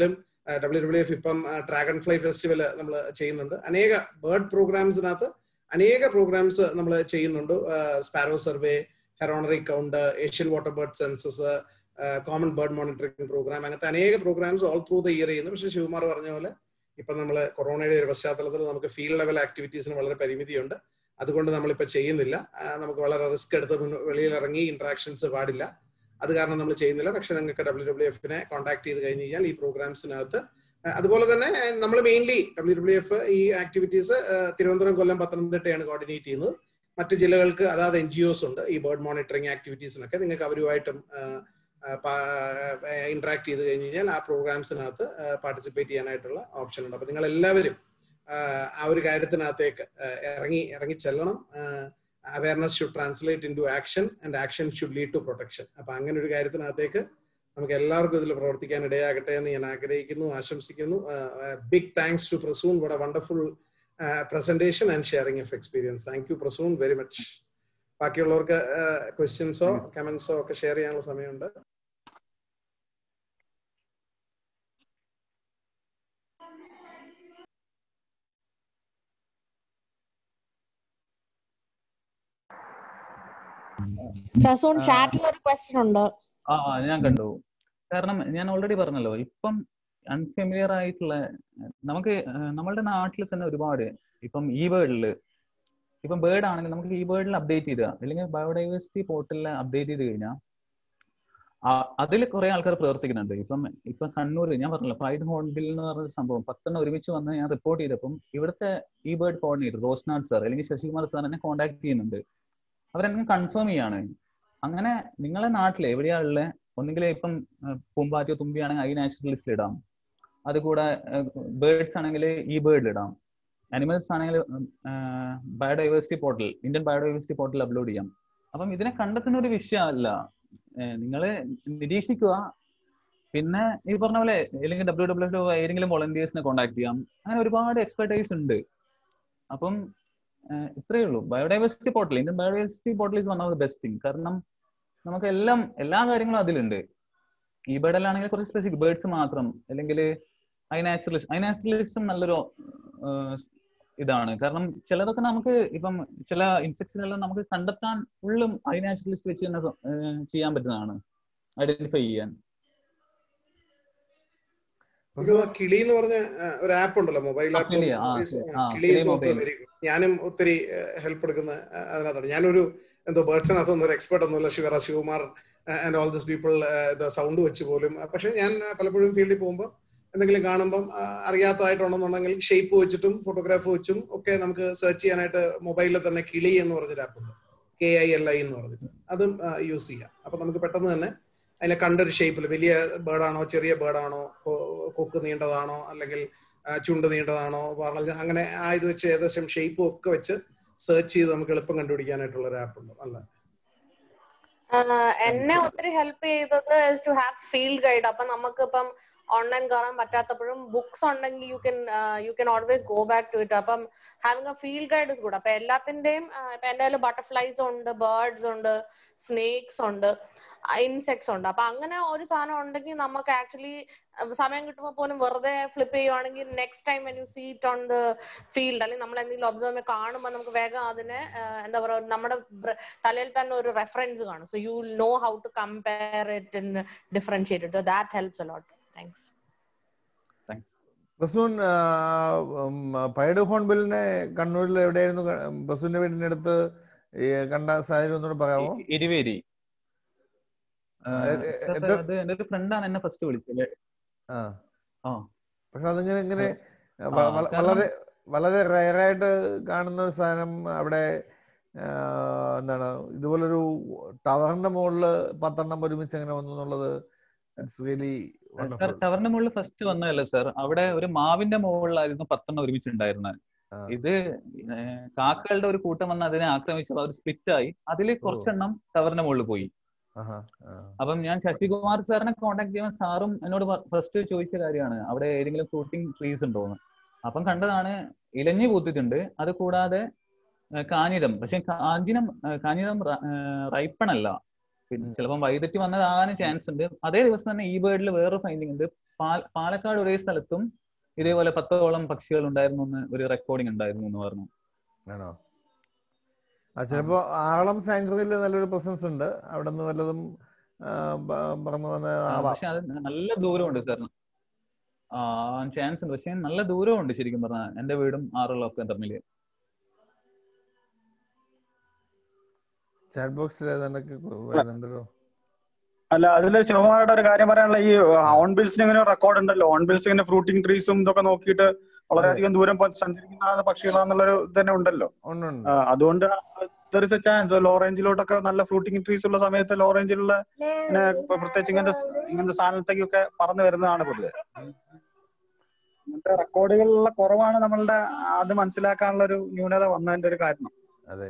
ഡബ്ല്യു ഡബ്ല്യു എഫ് ഇപ്പം ഡ്രാഗൺ ഫ്ലൈ ഫെസ്റ്റിവൽ നമ്മൾ ചെയ്യുന്നുണ്ട് അനേക ബേർഡ് പ്രോഗ്രാംസിനകത്ത് അനേക പ്രോഗ്രാംസ് നമ്മൾ ചെയ്യുന്നുണ്ട് sparrow survey heronry count Asian water bird census common bird monitoring program അങ്ങനത്തെ അനേക programs all through the year ചെയ്യുന്നു പക്ഷേ ശിവകുമാർ പറഞ്ഞ പോലെ ഇപ്പൊ നമ്മൾ കൊറോണയുടെ ഒരു പശ്ചാത്തലത്തിൽ നമുക്ക് ഫീൽഡ് ലെവൽ ആക്ടിവിറ്റീസിന് വളരെ പരിമിതിയുണ്ട് അതുകൊണ്ട് നമ്മളിപ്പോൾ ചെയ്യുന്നില്ല നമുക്ക് വളരെ റിസ്ക് എടുത്ത് വെളിയിൽ ഇറങ്ങി ഇന്ററാക്ഷൻസ് പാടില്ല അത് കാരണം നമ്മൾ ചെയ്യുന്നില്ല പക്ഷെ നിങ്ങൾക്ക് ഡബ്ല്യു ഡബ്ല്യു എഫിനെ കോൺടാക്ട് ചെയ്ത് കഴിഞ്ഞ് കഴിഞ്ഞാൽ ഈ പ്രോഗ്രാംസിനകത്ത് അതുപോലെ തന്നെ നമ്മൾ മെയിൻലി ഡബ്ല്യു ഡബ്ല്യു എഫ് ഈ ആക്ടിവിറ്റീസ് തിരുവനന്തപുരം കൊല്ലം പത്തനംതിട്ടയാണ് കോർഡിനേറ്റ് ചെയ്യുന്നത് മറ്റ് ജില്ലകൾക്ക് അതാത് എൻ ജി ഒസ് ഉണ്ട് ഈ ബേർഡ് മോണിറ്ററിംഗ് ആക്ടിവിറ്റീസിനൊക്കെ നിങ്ങൾക്ക് അവരുമായിട്ടും ഇന്ററാക്ട് ചെയ്ത് കഴിഞ്ഞ് കഴിഞ്ഞാൽ ആ പ്രോഗ്രാംസിനകത്ത് പാർട്ടിസിപ്പേറ്റ് ചെയ്യാനായിട്ടുള്ള ഓപ്ഷൻ ഉണ്ട് അപ്പൊ നിങ്ങൾ എല്ലാവരും ആ ഒരു കാര്യത്തിനകത്തേക്ക് ഇറങ്ങി ഇറങ്ങി ചെല്ലണം awareness should translate into action and action should lead to protection അപ്പൊ അങ്ങനെ ഒരു കാര്യത്തിനകത്തേക്ക് നമുക്ക് എല്ലാവർക്കും ഇതിൽ പ്രവർത്തിക്കാൻ ഇടയാകട്ടെ എന്ന് ഞാൻ ആഗ്രഹിക്കുന്നു ആശംസിക്കുന്നു ബിഗ് താങ്ക്സ് ടു പ്രസൂൺ വട wonderful presentation and sharing of experience thank you Prasun very much ബാക്കിയുള്ളവർക്ക് ക്വസ്റ്റ്യൻസോ കമന്റ്സോ ഒക്കെ ഷെയർ ചെയ്യാനുള്ള സമയമുണ്ട് പ്രസൂൺ ചാറ്റിൽ ഒരു ക്വസ്റ്റ്യൻ ഉണ്ട് ആ ഞാൻ കണ്ടു കാരണം ഞാൻ ഓൾറെഡി പറഞ്ഞല്ലോ ഇപ്പം അൺഫെമിലിയർ ആയിട്ടുള്ള നമുക്ക് നമ്മളുടെ നാട്ടിൽ തന്നെ ഒരുപാട് ഇപ്പം ഈ വേർഡില് ഇപ്പം ബേർഡ് ആണെങ്കിൽ നമുക്ക് ഈ വേർഡിൽ അപ്ഡേറ്റ് ചെയ്തുക അല്ലെങ്കിൽ ബയോഡൈവേഴ്സിറ്റി പോർട്ടലിൽ അപ്ഡേറ്റ് ചെയ്ത് കഴിഞ്ഞാൽ അതിൽ കുറെ ആൾക്കാർ പ്രവർത്തിക്കുന്നുണ്ട് ഇപ്പം ഇപ്പം കണ്ണൂർ ഞാൻ പറഞ്ഞല്ലോ ഫൈഡ് ഹോൺബിൽ എന്ന് പറഞ്ഞ സംഭവം പത്തെണ്ണം ഒരുമിച്ച് വന്ന് ഞാൻ റിപ്പോർട്ട് ചെയ്തപ്പം ഇവിടുത്തെ ഈ ബേർഡ് കോർഡിനേറ്റർ റോസ്നാഥ് സാർ അല്ലെങ്കിൽ ശശികുമാർ സാർ എന്നെ കോൺടാക്ട് ചെയ്യുന്നുണ്ട് അവരെന്നെ കൺഫേം ചെയ്യാണ് അങ്ങനെ നിങ്ങളെ നാട്ടിൽ എവിടെയാ ഉള്ളത് ഒന്നുകിൽ ഇപ്പം പൂമ്പാറ്റോ തുമ്പിയാണെങ്കിൽ ഐ നാച്ചുറൽ ലിസ്റ്റിൽ ഇടാം അതുകൂടെ ബേർഡ്സ് ആണെങ്കിൽ ഈ ബേർഡിൽ ഇടാം അനിമൽസ് ആണെങ്കിൽ biodiversity portal Indian biodiversity portal upload ചെയ്യാം അപ്പം ഇതിനെ കണ്ടെത്തുന്ന ഒരു വിഷയമല്ല നിങ്ങൾ നിരീക്ഷിക്കുക പിന്നെ ഈ പറഞ്ഞ പോലെ അല്ലെങ്കിൽ ഡബ്ല്യൂ ഡബ്ല്യൂ ഏതെങ്കിലും വോളണ്ടിയേഴ്സിനെ കോൺടാക്ട് ചെയ്യാം അങ്ങനെ ഒരുപാട് എക്സ്പെർട്ടൈസ് ഉണ്ട് അപ്പം ഇത്രയേ ഉള്ളൂ biodiversity portal Indian biodiversity portal is one of the best thing കാരണം നമുക്ക് എല്ലാം എല്ലാ കാര്യങ്ങളും അതിലുണ്ട് ഈ ബേർഡിലാണെങ്കിൽ കുറച്ച് സ്പെസിഫിക് ബേർഡ്സ് മാത്രം അല്ലെങ്കിൽ ഐ നാച്ചുറലിസ്റ്റ് ഐ നാച്ചുറലിസ്റ്റും നല്ലൊരു ഇതാണ് കാരണം ചിലതൊക്കെ നമുക്ക് ഇപ്പം ചില ഇൻസെക്ട്സിനെല്ലാം നമുക്ക് കണ്ടെത്താൻ ഫുള്ളും ഐ നാച്ചുറലിസ്റ്റ് വെച്ച് തന്നെ ചെയ്യാൻ പറ്റുന്നതാണ് ഐഡന്റിഫൈ ചെയ്യാൻ കിളി എന്ന് പറഞ്ഞ ഒരു ആപ്പ് ഉണ്ടല്ലോ മൊബൈൽ ആപ്പ് കിളി വെരി ഞാനും ഒത്തിരി ഹെൽപ്പ് എടുക്കുന്ന അതിനകത്താണ് ഞാനൊരു എന്തോ ബേർഡ്സിനകത്തൊന്നും ഒരു എക്സ്പെർട്ട് ഒന്നുമില്ല ശിവറ Sivakumar and all this people sound വെച്ച് പോലും പക്ഷെ ഞാൻ പലപ്പോഴും ഫീൽഡിൽ പോകുമ്പോൾ എന്തെങ്കിലും കാണുമ്പം അറിയാത്തതായിട്ടുണ്ടെന്നുണ്ടെങ്കിൽ ഷേപ്പ് വെച്ചിട്ടും ഫോട്ടോഗ്രാഫ് വെച്ചും ഒക്കെ നമുക്ക് സെർച്ച് ചെയ്യാനായിട്ട് മൊബൈലിൽ തന്നെ കിളി എന്ന് പറഞ്ഞൊരു ആപ്പ് ഉണ്ട് കെ ഐ എൽ ഐ എന്ന് പറഞ്ഞിട്ട് അതും യൂസ് ചെയ്യാം അപ്പൊ നമുക്ക് പെട്ടെന്ന് തന്നെ അതിനെ കണ്ടൊരു ഷേപ്പിൽ വലിയ ബേർഡാണോ ചെറിയ ബേർഡാണോ കൊക്ക് നീണ്ടതാണോ അല്ലെങ്കിൽ ചുണ്ട് നീണ്ടതാണോ വളഞ്ഞ അങ്ങനെ ആ ഇത് വെച്ച് ഏകദേശം ഷേപ്പും ഒക്കെ വെച്ച് സെർച്ച് ചെയ്ത് നമുക്ക് എളുപ്പം കണ്ടുപിടിക്കാനായിട്ടുള്ള ഒരു ആപ്പ് ഉണ്ട് നല്ല എന്നെ ഒത്തിരി ഹെൽപ്പ് ചെയ്തത് ടു ഹാവ് ഫീൽഡ് ഗൈഡ് അപ്പൊ നമുക്ക് ഇപ്പം ഓൺലൈൻ കയറാൻ പറ്റാത്തപ്പോഴും ബുക്സ് ഉണ്ടെങ്കിൽ you can you can always go back to it അപ്പം having a field guide is good അപ്പൊ എല്ലാത്തിന്റെയും ഇപ്പൊ എന്റെ കയ്യിൽ ബട്ടർഫ്ലൈസ് ഉണ്ട് ബേർഡ്സ് ഉണ്ട് സ്നേക്സ് ഉണ്ട് ഇൻസെക്ട്സ് ഉണ്ട് അപ്പൊ അങ്ങനെ ഒരു സാധനം ഉണ്ടെങ്കിൽ നമുക്ക് ആക്ച്വലി സമയം കിട്ടുമ്പോൾ പോലും വെറുതെ ഫ്ലിപ്പ് ചെയ്യുവാണെങ്കിൽ next time when you see it on the field അല്ലെങ്കിൽ നമ്മൾ എന്തെങ്കിലും ഒബ്സർവ് കാണുമ്പോൾ നമുക്ക് വേഗം അതിനെ എന്താ പറയുക നമ്മുടെ തലയിൽ തന്നെ ഒരു റെഫറൻസ് കാണും so you know how to compare it in differentiate so that helps a lot thanks Prasun pied ഹോൺബിലിനെ കണ്ണൂരിൽ എവിടെയായിരുന്നു ബസൂന്റെ വീടിന്റെ അടുത്ത് കണ്ട സാഹചര്യം ഒന്നുകൂടെ പറയാമോ ഇരുവേരി അത് എന്റെ ഒരു ഫ്രണ്ടാണ് എന്നെ ഫസ്റ്റ് വിളിച്ചത് ആ പക്ഷെ അതിങ്ങനെ ഇങ്ങനെ വളരെ വളരെ റയറായിട്ട് കാണുന്ന ഒരു സാധനം അവിടെ എന്താണ് ഇതുപോലൊരു ടവറിന്റെ മുകളില് പത്തെണ്ണം ഒരുമിച്ച് എങ്ങനെ വന്നു എന്നുള്ളത് ഇറ്റ്സ് റിയലി സാർ ടവറിന്റെ മുകളിൽ ഫസ്റ്റ് വന്നതല്ല സാർ അവിടെ ഒരു മാവിന്റെ മുകളിലായിരുന്നു പത്തെണ്ണം ഒരുമിച്ചുണ്ടായിരുന്നത് ഇത് കാക്കകളുടെ ഒരു കൂട്ടം വന്ന് അതിനെ ആക്രമിച്ചു അവർ സ്പ്ലിറ്റ് ആയി അതിൽ കുറച്ചെണ്ണം ടവറിന്റെ മുകളിൽ പോയി അപ്പം ഞാൻ ശശികുമാർ സാറിനെ കോൺടാക്ട് ചെയ്യുമ്പോൾ സാറും എന്നോട് ഫസ്റ്റ് ചോദിച്ച കാര്യമാണ് അവിടെ ഏതെങ്കിലും ഫ്രൂട്ടിംഗ് ട്രീസ് ഉണ്ടോന്ന് അപ്പം കണ്ടതാണ് ഇലഞ്ഞി പൂത്തിട്ടുണ്ട് അത് കൂടാതെ കാഞ്ഞിരം പക്ഷെ കാഞ്ഞിരം കാഞ്ഞിരം റൈപ്പൺ അല്ല പിന്നെ ചിലപ്പം വൈദഗ്ധ്യം വന്നതാകാനും ചാൻസ് ഉണ്ട് അതേ ദിവസം തന്നെ ഈ ബേർഡിൽ വേറൊരു ഫൈൻഡിങ് ഉണ്ട് പാൽ- പാലക്കാട് ഒരേ സ്ഥലത്തും ഇതേപോലെ പത്തോളം പക്ഷികൾ ഉണ്ടായിരുന്നു എന്ന് ഒരു റെക്കോർഡിംഗ് ഉണ്ടായിരുന്നു എന്ന് പറഞ്ഞു ആണോ ആ ചിലപ്പോ ആറളം സാങ്ച്വറിയിൽ നല്ലൊരു പ്രസൻസ് ഉണ്ട് അവിടെ നിന്ന് വല്ലതും ആ, പ- പറന്നു വന്ന ആവാം പക്ഷെ അത് നല്ല ദൂരമുണ്ട് സാർ ആ ചാൻസ് ഉണ്ട് പക്ഷെ നല്ല ദൂരമുണ്ട് ശരിക്കും പറഞ്ഞാൽ എന്റെ വീടും ആറുള്ള ഒക്കെ തമ്മില് ചാറ്റ് ബോക്സിൽ ഏതാണ്ടൊക്കെ വരുന്നുണ്ടല്ലോ അല്ല അതിൽ ശിവകുമാരുടെ ഒരു കാര്യം പറയാനുള്ള ഈ ഓൺ ബിൽസിന് ഇങ്ങനെ റെക്കോർഡ് ഉണ്ടല്ലോ ഓൺ ബിൽസ് ഇങ്ങനെ ഫ്രൂട്ടിംഗ് ട്രീസും ഇതൊക്കെ നോക്കിയിട്ട് വളരെയധികം ദൂരം പോ- സഞ്ചരിക്കുന്ന പക്ഷികളാന്നുള്ളൊരു ഇത് തന്നെ ഉണ്ടല്ലോ ഉണ്ട് ഉണ്ട് ആ, അതുകൊണ്ട് there is a chance low റേഞ്ചിലോട്ടൊക്കെ നല്ല ഫ്രൂട്ടിംഗ് ട്രീസ് ഉള്ള സമയത്ത് ലോ റേഞ്ചിലുള്ള ഇങ്ങനെ ഇപ്പൊ പ്രത്യേകിച്ച് ഇങ്ങനത്തെ സ് ഇങ്ങനത്തെ സ്ഥാനത്തേക്കൊക്കെ പറന്നു വരുന്നതാണ് പൊതുവെ ഇങ്ങനത്തെ റെക്കോർഡുകളുള്ള കുറവാണ് നമ്മളുടെ അത് മനസ്സിലാക്കാനുള്ള ഒരു ന്യൂനത വന്നതിന്റെ ഒരു കാരണം അതെ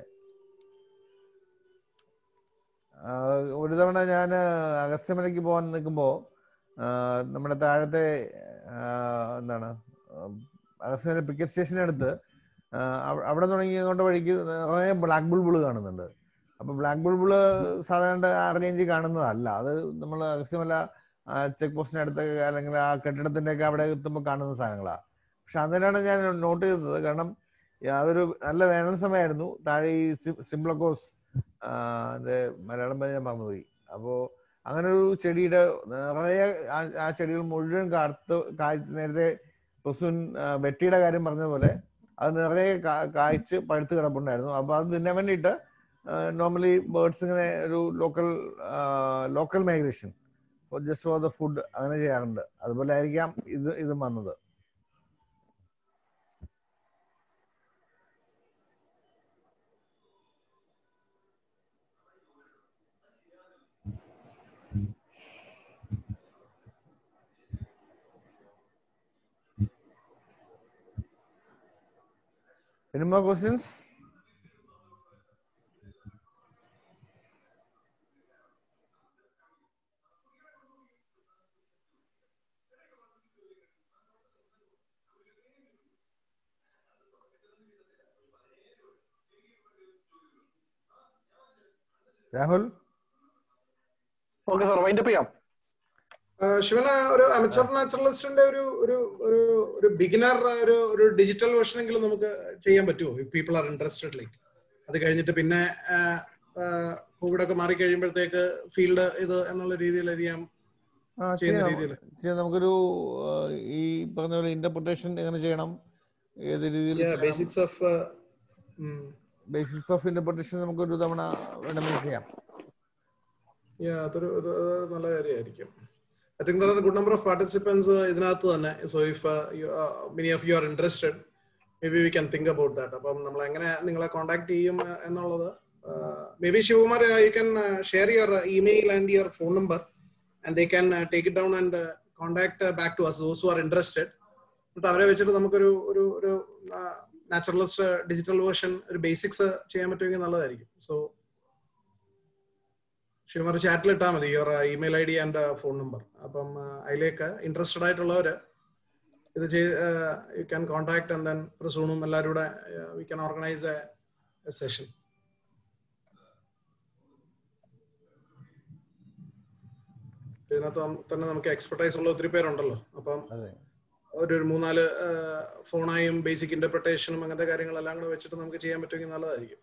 ആ, ഒരു തവണ ഞാൻ അഗസ്ത്യമലയ്ക്ക് പോകാൻ നിൽക്കുമ്പോൾ നമ്മുടെ താഴത്തെ ആ, എന്താണ് അഗസ്ത്യമല പിക്കറ്റ് സ്റ്റേഷനടുത്ത് ആ, അവ- അവിടെ തുടങ്ങി അങ്ങോട്ട് വഴിക്ക് നിറയെ ബ്ലാക്ക് ബുൾബിൾ കാണുന്നുണ്ട് അപ്പൊ ബ്ലാക്ക് ബുൾബിള് സാധാരണ ആ റേഞ്ചിൽ കാണുന്നതല്ല അത് നമ്മൾ അഗസ്ത്യമല ചെക്ക് പോസ്റ്റിനടുത്തൊക്കെ അല്ലെങ്കിൽ ആ കെട്ടിടത്തിന്റെ ഒക്കെ അവിടെ എത്തുമ്പോൾ കാണുന്ന സാധനങ്ങളാണ് പക്ഷെ അന്നേരമാണ് ഞാൻ നോട്ട് ചെയ്തത് കാരണം അതൊരു നല്ല വേനൽ സമയമായിരുന്നു താഴെ ഈ സിംപ്ലക്കോസ് അത് മലയാളം പറഞ്ഞ് ഞാൻ മറന്നുപോയി അപ്പോ അങ്ങനെ ഒരു ചെടിയുടെ നിറയെ ആ- ആ ചെടികൾ മുഴുവൻ കാർത്ത് കായ് നേരത്തെ പ്രസുൻ ആ, വെട്ടിയുടെ കാര്യം പറഞ്ഞ പോലെ അത് നിറയെ കാ- കായ്ച്ച് പഴുത്ത് കിടപ്പുണ്ടായിരുന്നു അപ്പൊ അത് തിന്നാൻ വേണ്ടിയിട്ട് നോർമലി ബേർഡ്സ് ഇങ്ങനെ ഒരു local local migration just for the food അങ്ങനെ ചെയ്യാറുണ്ട് അതുപോലെ ആയിരിക്കാം ഇത് ഇതും വന്നത് Any more questions? Rahul okay sir wind up ചെയ്യാം ആ, ശിവന ഒരു അമച്ചർ നാച്ചുറലിസ്റ്റിന്റെ ഒരു ഒരു ഒരു ഒരു ബിഗിനർ ഒരു ഒരു ഡിജിറ്റൽ വേർഷൻ എങ്കിലും നമുക്ക് ചെയ്യാൻ പറ്റുമോ പീപ്പിൾ ആർ ഇൻട്രസ്റ്റഡ് ലൈക്ക് അത് കഴിഞ്ഞിട്ട് പിന്നെ കോവിഡ് ഒക്കെ മാറി കഴിയുമ്പോഴത്തേക്ക് ഫീൽഡ് ഇത് എന്നുള്ള രീതിയിലായിരിക്കാം ആ ചെയ്യുന്ന ചെയ്യാം രീതിയിൽ ചെയ്യാം നമുക്കൊരു ആ, ഈ പറഞ്ഞ പോലെ ഇന്റർപ്രിട്ടേഷൻ എങ്ങനെ ചെയ്യണം ഏത് രീതിയിൽ basics of basics of interpretation നമുക്കൊരു തവണ വേണമെങ്കിൽ ചെയ്യാം അതൊരു ഒരു ഒരു നല്ല കാര്യമായിരിക്കും I think there are good number of participants ഇതിനകത്ത് തന്നെ so if many of you are interested maybe we can think about that അപ്പം നമ്മൾ എങ്ങനെ നിങ്ങളെ കോൺടാക്ട് ചെയ്യും uh, എന്നുള്ളത് maybe Sivakumar you can share your email and your phone number and they can take it down and contact back to us those who are interested എന്നിട്ട് അവരെ വെച്ചിട്ട് നമുക്കൊരു ഒരു ഒരു നാച്ചുറലിസ്റ്റ് ഡിജിറ്റൽ വേർഷൻ ഒരു basics ചെയ്യാൻ പറ്റുമെങ്കിൽ നല്ലതായിരിക്കും സോ ഷിവർ ചാറ്റിൽ ഇട്ടാൽ മതി your email ID and phone number അപ്പം ആ, അതിലേക്ക് ഇൻട്രസ്റ്റഡ് ആയിട്ടുള്ളവര് ഇത് ചെയ്ത് you can contact and then പ്രസൂണും എല്ലാവരും കൂടെ we can organise a session ഇതിനകത്ത് നം- തന്നെ നമുക്ക് എക്സ്പെർട്ടൈസ് ഉള്ള ഒത്തിരി പേരുണ്ടല്ലോ അപ്പം അതെ ഒരു ഒരു മൂന്നാല് ഫോണായും ബേസിക് ഇന്റർപ്രിട്ടേഷനും അങ്ങനത്തെ കാര്യങ്ങളെല്ലാം കൂടെ വെച്ചിട്ട് നമുക്ക് ചെയ്യാൻ പറ്റുമെങ്കിൽ നല്ലതായിരിക്കും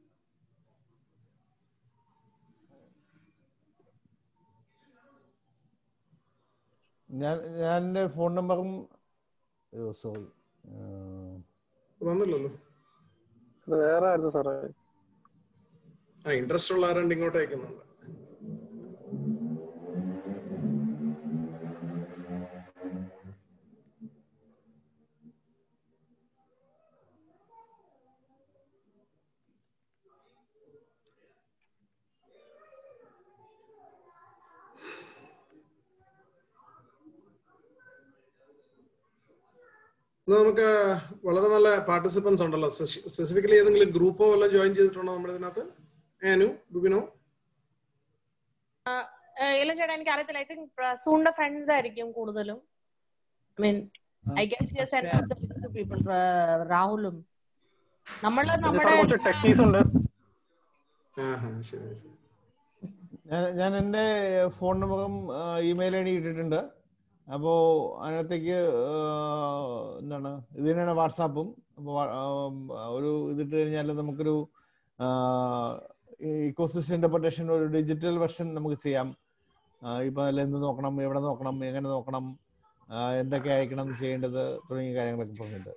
ഞാൻ ഞാൻ എൻ്റെ ഫോൺ നമ്പറും അയ്യോ സോറി വന്നില്ലല്ലോ ഇത് വേറെ ആയിരുന്നു സാറേ ആ ഇൻട്രസ്റ്റ് ഉള്ള ആരുണ്ട് ഇങ്ങോട്ട് അയക്കുന്നുണ്ട് ഇന്ന് നമുക്ക് വളരെ നല്ല പാർട്ടിസിപ്പൻസ് ഉണ്ടല്ലോ സ്പെസിഫിക്കലി ഏതെങ്കിലും ഗ്രൂപ്പോ വല്ലതും ജോയിൻ ചെയ്തിട്ടുണ്ടോ നമ്മുടെ ഇതിനകത്ത് ഏനു ബിബിനോ ഇല്ല ചേട്ടാ എനിക്ക് അറിയത്തില്ല ഐ തിങ്ക് പ്രസൂണിന്റെ ഫ്രണ്ട്സ് ആയിരിക്കും കൂടുതലും I mean I guess send people രാഹുലും നമ്മള് പിന്നെ സാർ നമ്മുടെ കുറച്ച് ടെക്നീസ് ഉണ്ട് ആഹാ ശരി ശരി ഞാൻ ഞാൻ എൻ്റെ ഫോൺ നമ്പറും ഇമെയിൽ ഐ ഡി ഇട്ടിട്ടുണ്ട് അപ്പോൾ അതിനകത്തേക്ക് ആ, എന്താണ് ഇത് തന്നെയാണ് വാട്സാപ്പും അപ്പോൾ ഒരു ഇതിട്ട് കഴിഞ്ഞാൽ നമുക്കൊരു ഇക്കോസിസ്റ്റം ഇന്റർപ്രിട്ടേഷൻ ഒരു ഡിജിറ്റൽ വെർഷൻ നമുക്ക് ചെയ്യാം ആ, ഇപ്പൊ അതിൽ എന്ത് നോക്കണം എവിടെ നോക്കണം എങ്ങനെ നോക്കണം ആ, എന്തൊക്കെ അയക്കണം ചെയ്യേണ്ടത് തുടങ്ങിയ കാര്യങ്ങളൊക്കെ പറഞ്ഞിട്ട്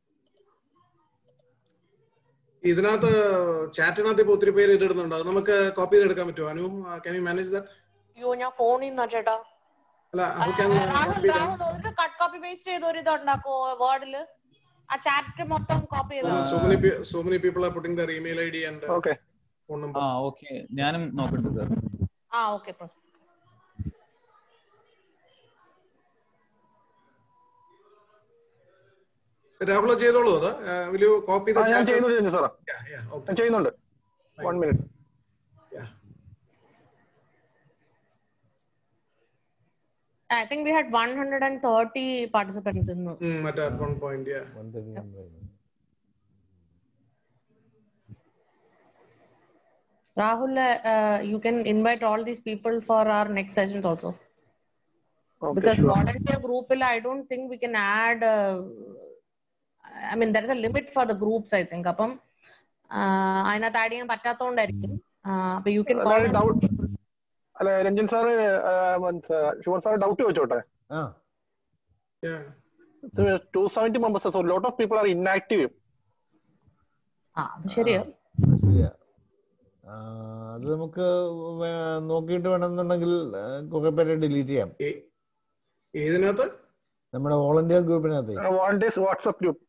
ഇതിനകത്ത് ചാറ്റിനകത്ത് ഇപ്പൊ ഒത്തിരി പേര് ഇതിടുന്നുണ്ട് അത് നമുക്ക് കോപ്പി ചെയ്തെടുക്കാൻ പറ്റുമോ Anu can you manage that അയ്യോ ഞാൻ ഫോണിൽ നിന്നാ ചേട്ടാ അല്ല ഹൗ ക്യാൻ രാഹുൽ രാഹുൽ ഒരു കട്ട് കോപ്പി പേസ്റ്റ് ചെയ്ത് ഒരു ഇത് ഉണ്ടാക്കോ വേർഡില് ആ ചാറ്റ് മൊത്തം കോപ്പി ചെയ്താ so many pe- so many people are putting their email id and uh, okay phone number ആ ഓക്കെ ഞാനും നോക്കട്ടെ സാർ ആ ഓക്കെ രാഹുൽ അത് ചെയ്തോളൂ അത് വിൽ യു കോപ്പി ദ ആ ഞാൻ ചാറ്റ് ചെയ്യുന്നുണ്ട് സാറാ ഞാൻ ചെയ്യുന്നുണ്ട് one minute I think we had 130 participants in at at one point yeah Rahul, uh, you can invite all these people for our next sessions also. because volunteer group, I don't think we can add. Uh, I mean, there is a limit for the groups. I think. അപ്പം അതിനകത്ത് add ചെയ്യാൻ പറ്റാത്തോണ്ടായിരിക്കും അപ്പൊ you can call doubt അല്ല Ranjan sir Sivan sir doubt ചോദിച്ചോട്ടെ ആ two seventy members so lot of people are inactive ആ അത് ശരിയാ ശരിയാ ആ, അത് നമുക്ക് വേ- നോക്കിയിട്ട് വേണമെന്നുണ്ടെങ്കിൽ ആ, കുറെ പേരെ ഡിലീറ്റ് ചെയ്യാം ഏതിനകത്ത് നമ്മുടെ വോളണ്ടിയർ ഗ്രൂപ്പിനകത്ത് വോളണ്ടിയേഴ്സ് വാട്സ്ആപ്പ് ഗ്രൂപ്പ്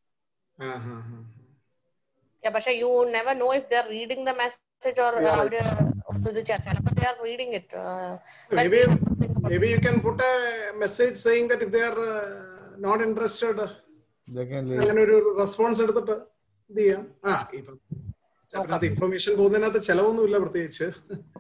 Yeah, പക്ഷെ you never know if they're reading the message or അവര് ഇത് ചെയ്യാം ചിലപ്പോൾ they are reading it maybe maybe you can put a message saying that if they are uh, not interested They can leave. അങ്ങനെ ഒരു response എടുത്തിട്ട് ഇത് ചെയ്യാം ആ ഇപ്പം അതിനകത്ത് ഇൻഫർമേഷൻ പോകുന്നതിനകത്ത് ചെലവൊന്നുമില്ല പ്രത്യേകിച്ച്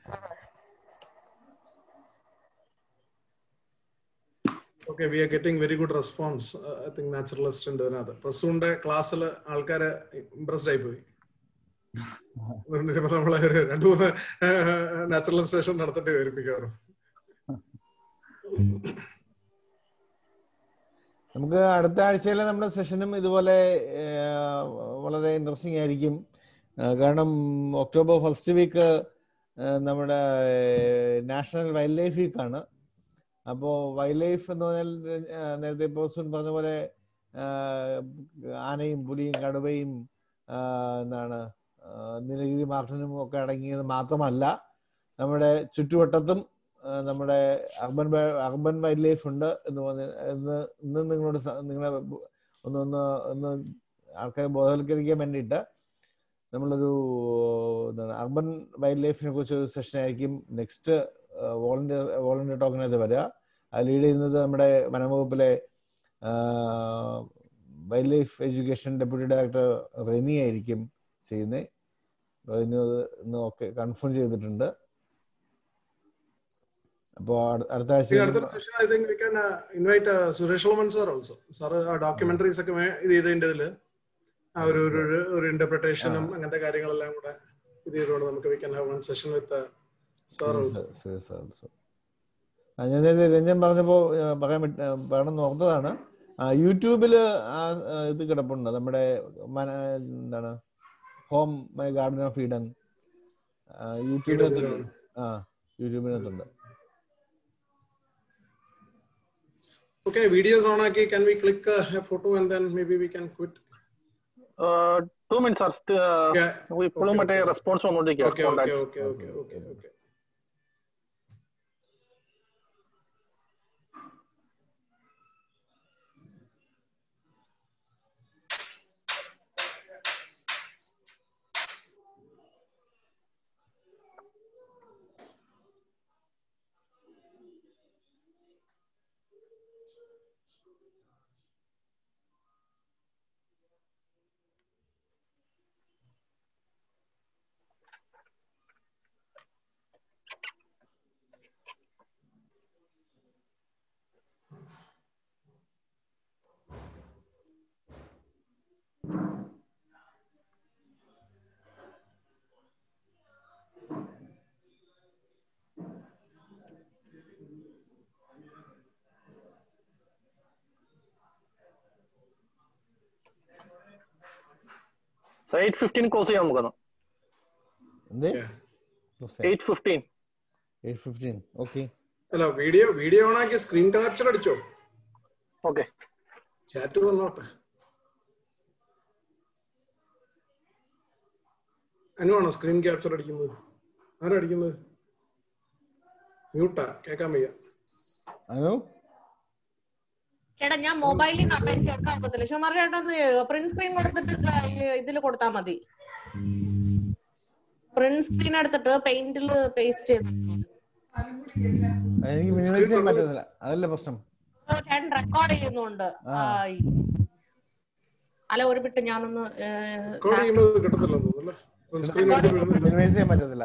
okay we are getting very good response I think naturalist ഉണ്ട് ഇതിനകത്ത് പ്രസൂണിന്റെ ക്ലാസ്സിൽ ആൾക്കാര് ഇംപ്രസ്ഡ് ആയി പോയി അതുകൊണ്ട് നമ്മളെ ഒരു രണ്ടു മൂന്ന് നാച്ചുറലൈസേഷൻ നടത്തേണ്ടി വരും മിക്കവാറും നമുക്ക് അടുത്ത ആഴ്ചയിലെ നമ്മുടെ സെഷനും ഇതുപോലെ ആ, വളരെ ഇൻട്രസ്റ്റിംഗ് ആയിരിക്കും ആ, കാരണം ഒക്ടോബർ ഫസ്റ്റ് വീക്ക് നമ്മുടെ നാഷണൽ വൈൽഡ് ലൈഫ് വീക്കാണ് അപ്പോൾ വൈൽഡ് ലൈഫ് എന്ന് പറഞ്ഞാൽ ആ, നേരത്തെ പോസ്റ്റൂൺ പറഞ്ഞ പോലെ ആ, ആനയും പുലിയും കടുവയും ആ, എന്താണ് ആ, നീലഗിരി മാർട്ടിനും ഒക്കെ അടങ്ങിയത് മാത്രമല്ല നമ്മുടെ ചുറ്റുവട്ടത്തും ആ, നമ്മുടെ അർബൻ അർബൻ വൈൽഡ് ലൈഫ് ഉണ്ട് എന്ന് പറഞ്ഞ് ഇന്ന് ഇന്ന് നിങ്ങളോട് സ- നിങ്ങളെ ഒന്ന് ഒന്ന് ഒന്ന് ആൾക്കാരെ ബോധവൽക്കരിക്കാൻ വേണ്ടിയിട്ട് നമ്മളൊരു എന്താണ് അർബൻ വൈൽഡ് ലൈഫിനെ കുറിച്ച് ഒരു സെഷൻ ആയിരിക്കും നെക്സ്റ്റ് വോളണ്ടിയർ വോളണ്ടിയർ ടോക്കിനകത്ത് വരിക അത് ലീഡ് ചെയ്യുന്നത് നമ്മുടെ വനംവകുപ്പിലെ wild life education deputy director Reni ആയിരിക്കും ചെയ്യുന്നത് ഇന്ന് ഇന്ന് ഓക്കെ കൺഫേം ചെയ്തിട്ടുണ്ട് അപ്പോൾ അടുത്ത ആഴ്ച ഈ അടുത്തൊരു session I think we can invite Suresh ലോമൻ സാർ ഓൾസോ സാർ ആ ഡോക്യുമെന്ററീസ് ഒക്കെ മേ- ഇത് ചെയ്തതിന്റെ ഇതില് ആ ഒരു ഒരു ഒരു- ഒരു ഇന്റർപ്രിട്ടേഷനും അങ്ങനത്തെ കാര്യങ്ങളെല്ലാം കൂടെ ഇത് ചെയ്തുകൊണ്ട് നമുക്ക് we can have one session with sir also ശരി സാർ സാർ ആ, ഞാൻ നേരത്തെ രഞ്ജൻ പറഞ്ഞപ്പോ ആ, പറയാൻ പറ്റ- ആ, പറയണമെന്ന് ഓർത്തതാണ് ആ, യൂട്യൂബില് ആ ആ, ഇത് കിടപ്പുണ്ട് നമ്മുടെ മന എന്താണ് home my garden of Eden യൂട്യൂബിനകത്തുണ്ട് ആ യൂട്യൂബിനകത്തുണ്ട് ഓക്കെ വീഡിയോസ് ഓൺ ആക്കി can we click a photo and then maybe we can quit two minutes sir ഇപ്പോഴും മറ്റേ റെസ്പോൺസ് okay okay വന്നുകൊണ്ടിരിക്കുക okay okay okay okay eight fifteen close ചെയ്യാം നമുക്കൊന്ന് എന്ത് eight fifteen eight fifteen okay അല്ല video video on ആക്കി screen capture അടിച്ചോ okay chat വന്നോട്ടെ അനുവാണോ സ്ക്രീൻ ക്യാപ്ചർ അടിക്കുന്നത് ആരാ അടിക്കുന്നത് മ്യൂട്ടാ കേക്കാൻ വയ്യ അനു ചേട്ടാ ഞാൻ മൊബൈലിൽ നിന്ന് അപ്പം എനിക്ക് എടുക്കാൻ പറ്റത്തില്ല ഷുമാർ ചേട്ടാ ഒന്ന് പ്രിന്റ് സ്ക്രീൻ കൊടുത്തിട്ട് ഇതിൽ കൊടുത്താൽ മതി പ്രിന്റ് സ്ക്രീൻ എടുത്തിട്ട് പെയിന്റിൽ പേസ്റ്റ് ചെയ്ത് എനിക്ക് മിനിമൈസ് ചെയ്യാൻ പറ്റുന്നില്ല അതല്ലേ പ്രശ്നം ചേട്ടൻ റെക്കോർഡ് ചെയ്യുന്നുണ്ട് ആ. ആ, ഈ- അല്ല ഒരു ബിട്ട് ഞാനൊന്ന് റെക്കോർഡ് ചെയ്യുമ്പോൾ കിട്ടത്തില്ലെന്ന് തോന്നുന്നു അല്ലേ സ്ക്രീൻ എടുത്തിട്ട് വരുന്നില്ല മിനിമൈസ് ചെയ്യാൻ പറ്റത്തില്ല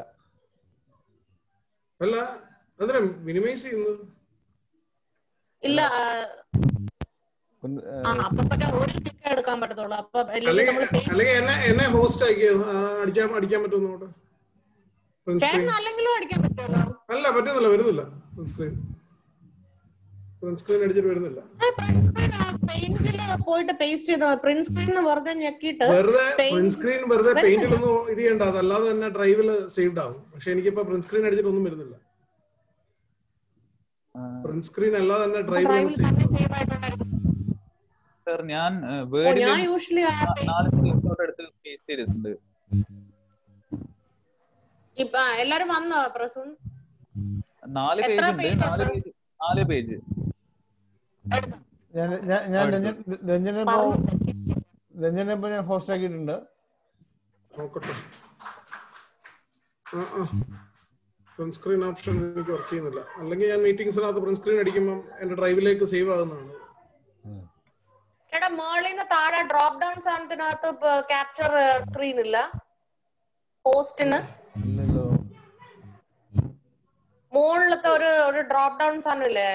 അല്ല അതിനെ മിനിമൈസ് ചെയ്യുന്നത് ഇല്ല ആ, ഒന്ന്, ഏ, ആ അപ്പൊ പിന്നെ ഒരു ടിക്കേ എടുക്കാൻ പറ്റത്തുള്ളൂ അപ്പൊ അല്ലെങ്കിൽ അല്ലെങ്കിൽ നമ്മൾ അല്ലെങ്കിൽ എന്നെ എന്നെ ഹോസ്റ്റ് ആക്കി ആ, അടിക്കാൻ അടിക്കാൻ പറ്റുമോ നോട്ടെ സ്ക്രീൻ ചേട്ടൻ അല്ലെങ്കിലും അടിക്കാൻ പറ്റുമല്ലോ അല്ല പറ്റുന്നില്ല വരുന്നില്ല സ്ക്രീൻ സ്ക്രീൻ അടിച്ചിട്ട് വരുന്നില്ല പ്രിന്റ് സ്ക്രീൻ പെയിന്റിൽ പോയിട്ട് പേസ്റ്റ് ചെയ്ത പ്രിന്റ് സ്ക്രീൻ വെറുതെ ഞെക്കിയിട്ട് വെറുതെ paint- പ്രിന്റ് സ്ക്രീൻ വെറുതെ പെയിന്റിലൊന്നും ഇത് ചെയ്യണ്ട അതല്ലാതെ തന്നെ ഡ്രൈവില് സേവ്ഡ് ആവും പക്ഷെ എനിക്കിപ്പോ പ്രിന്റ് സ്ക്രീൻ അടിച്ചിട്ട് ഒന്നും വരുന്നില്ല പ്രിന്റ് സ്ക്രീൻ അല്ലാതെ തന്നെ ഡ്രൈവിൽ ഡ്രൈവിൽ സേവ് തന്നെ save ആയിട്ടുണ്ടായിരിക്കും. സർ ഞാൻ ഓ, വേർഡിൽ ഞാൻ യൂഷ്വലി നാല് സ്ക്രീൻഷോട്ട് എടുത്ത് പേസ്റ്റ് ചെയ്തിട്ടുണ്ട് ഇപ്പൊ ആ, എല്ലാരും വന്നോ പ്രസൂൺ നാല് പേജ് എത്ര ഉണ്ട് page നാല് ഉണ്ട്? പേജ് നാല് പേജ് ഞാൻ ഞാൻ ഞാൻ രഞ്ജൻ രഞ്ജനെ ഇപ്പോ പറഞ്ഞു. രഞ്ജനെ ഇപ്പോ ഞാൻ ഹോസ്റ്റ് ആക്കിയിട്ടുണ്ട് നോക്കട്ടെ ആ ആ പ്രിന്റ് സ്ക്രീൻ ഓപ്ഷൻ എനിക്ക് വർക്ക് ചെയ്യുന്നില്ല അല്ലെങ്കിൽ ഞാൻ മീറ്റിംഗ്സിനകത്ത് പ്രിന്റ് സ്ക്രീൻ അടിക്കുമ്പോൾ എന്റെ ഡ്രൈവിലേക്ക് സേവ് ആകുന്നതാണ് ചേട്ടാ മേളിൽ നിന്ന് താഴെ ഡ്രോപ്പ് ഡൗൺ സാധനത്തിനകത്ത് ക്യാപ്ചർ സ്ക്രീൻ ഇല്ല പോസ്റ്റിന് ഇല്ലല്ലോ മുകളിലത്തെ ഒരു ഒരു ഡ്രോപ്പ് ഡൗൺ സാധനം ഇല്ലേ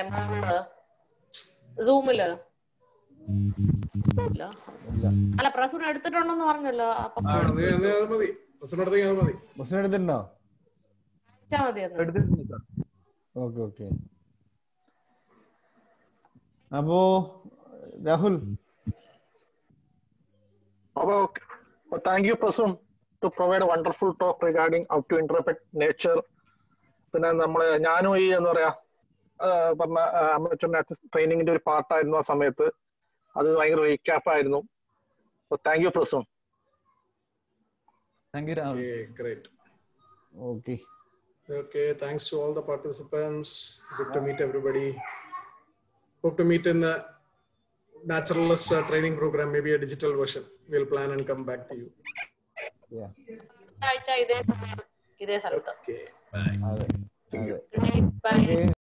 സൂമില് ഇല്ല ഇല്ല അല്ല പ്രസൂൺ എടുത്തിട്ടുണ്ടെന്ന് പറഞ്ഞല്ലോ അപ്പൊ ആ, അത് അത് അത് മതി പ്രശ്നം നടത്തി അത് മതി മുസ്ലിം എടുത്തിട്ടുണ്ടോ അയച്ചാ മതി അത് എടുത്തിട്ടുണ്ട് സർ ഓക്കെ ഓക്കെ അപ്പോ രാഹുൽ അപ്പോൾ thank you Prasoon to provide wonderful talk regarding how to interpret nature പിന്നെ നമ്മള് ഞാനും ഈ എന്താ പറയാ ആ, പറഞ്ഞ അമേച്ചർ ട്രെയിനിങ്ങിന്റെ ഒരു പാർട്ടായിരുന്നു ആ സമയത്ത് അത് ഭയങ്കര റീക്യാപ്പ് ആയിരുന്നു thank you Prasoon thank you Rahul Okay, great. Okay Okay, thanks to all the participants. Good to meet everybody. Hope to meet in the naturalist uh, training program, maybe a digital version. We'll plan and come back to you. ആഴ്ച ഇതേ സമയം ഇതേ സ്ഥലത്ത് Okay, bye. അതെ അതെ by Okay.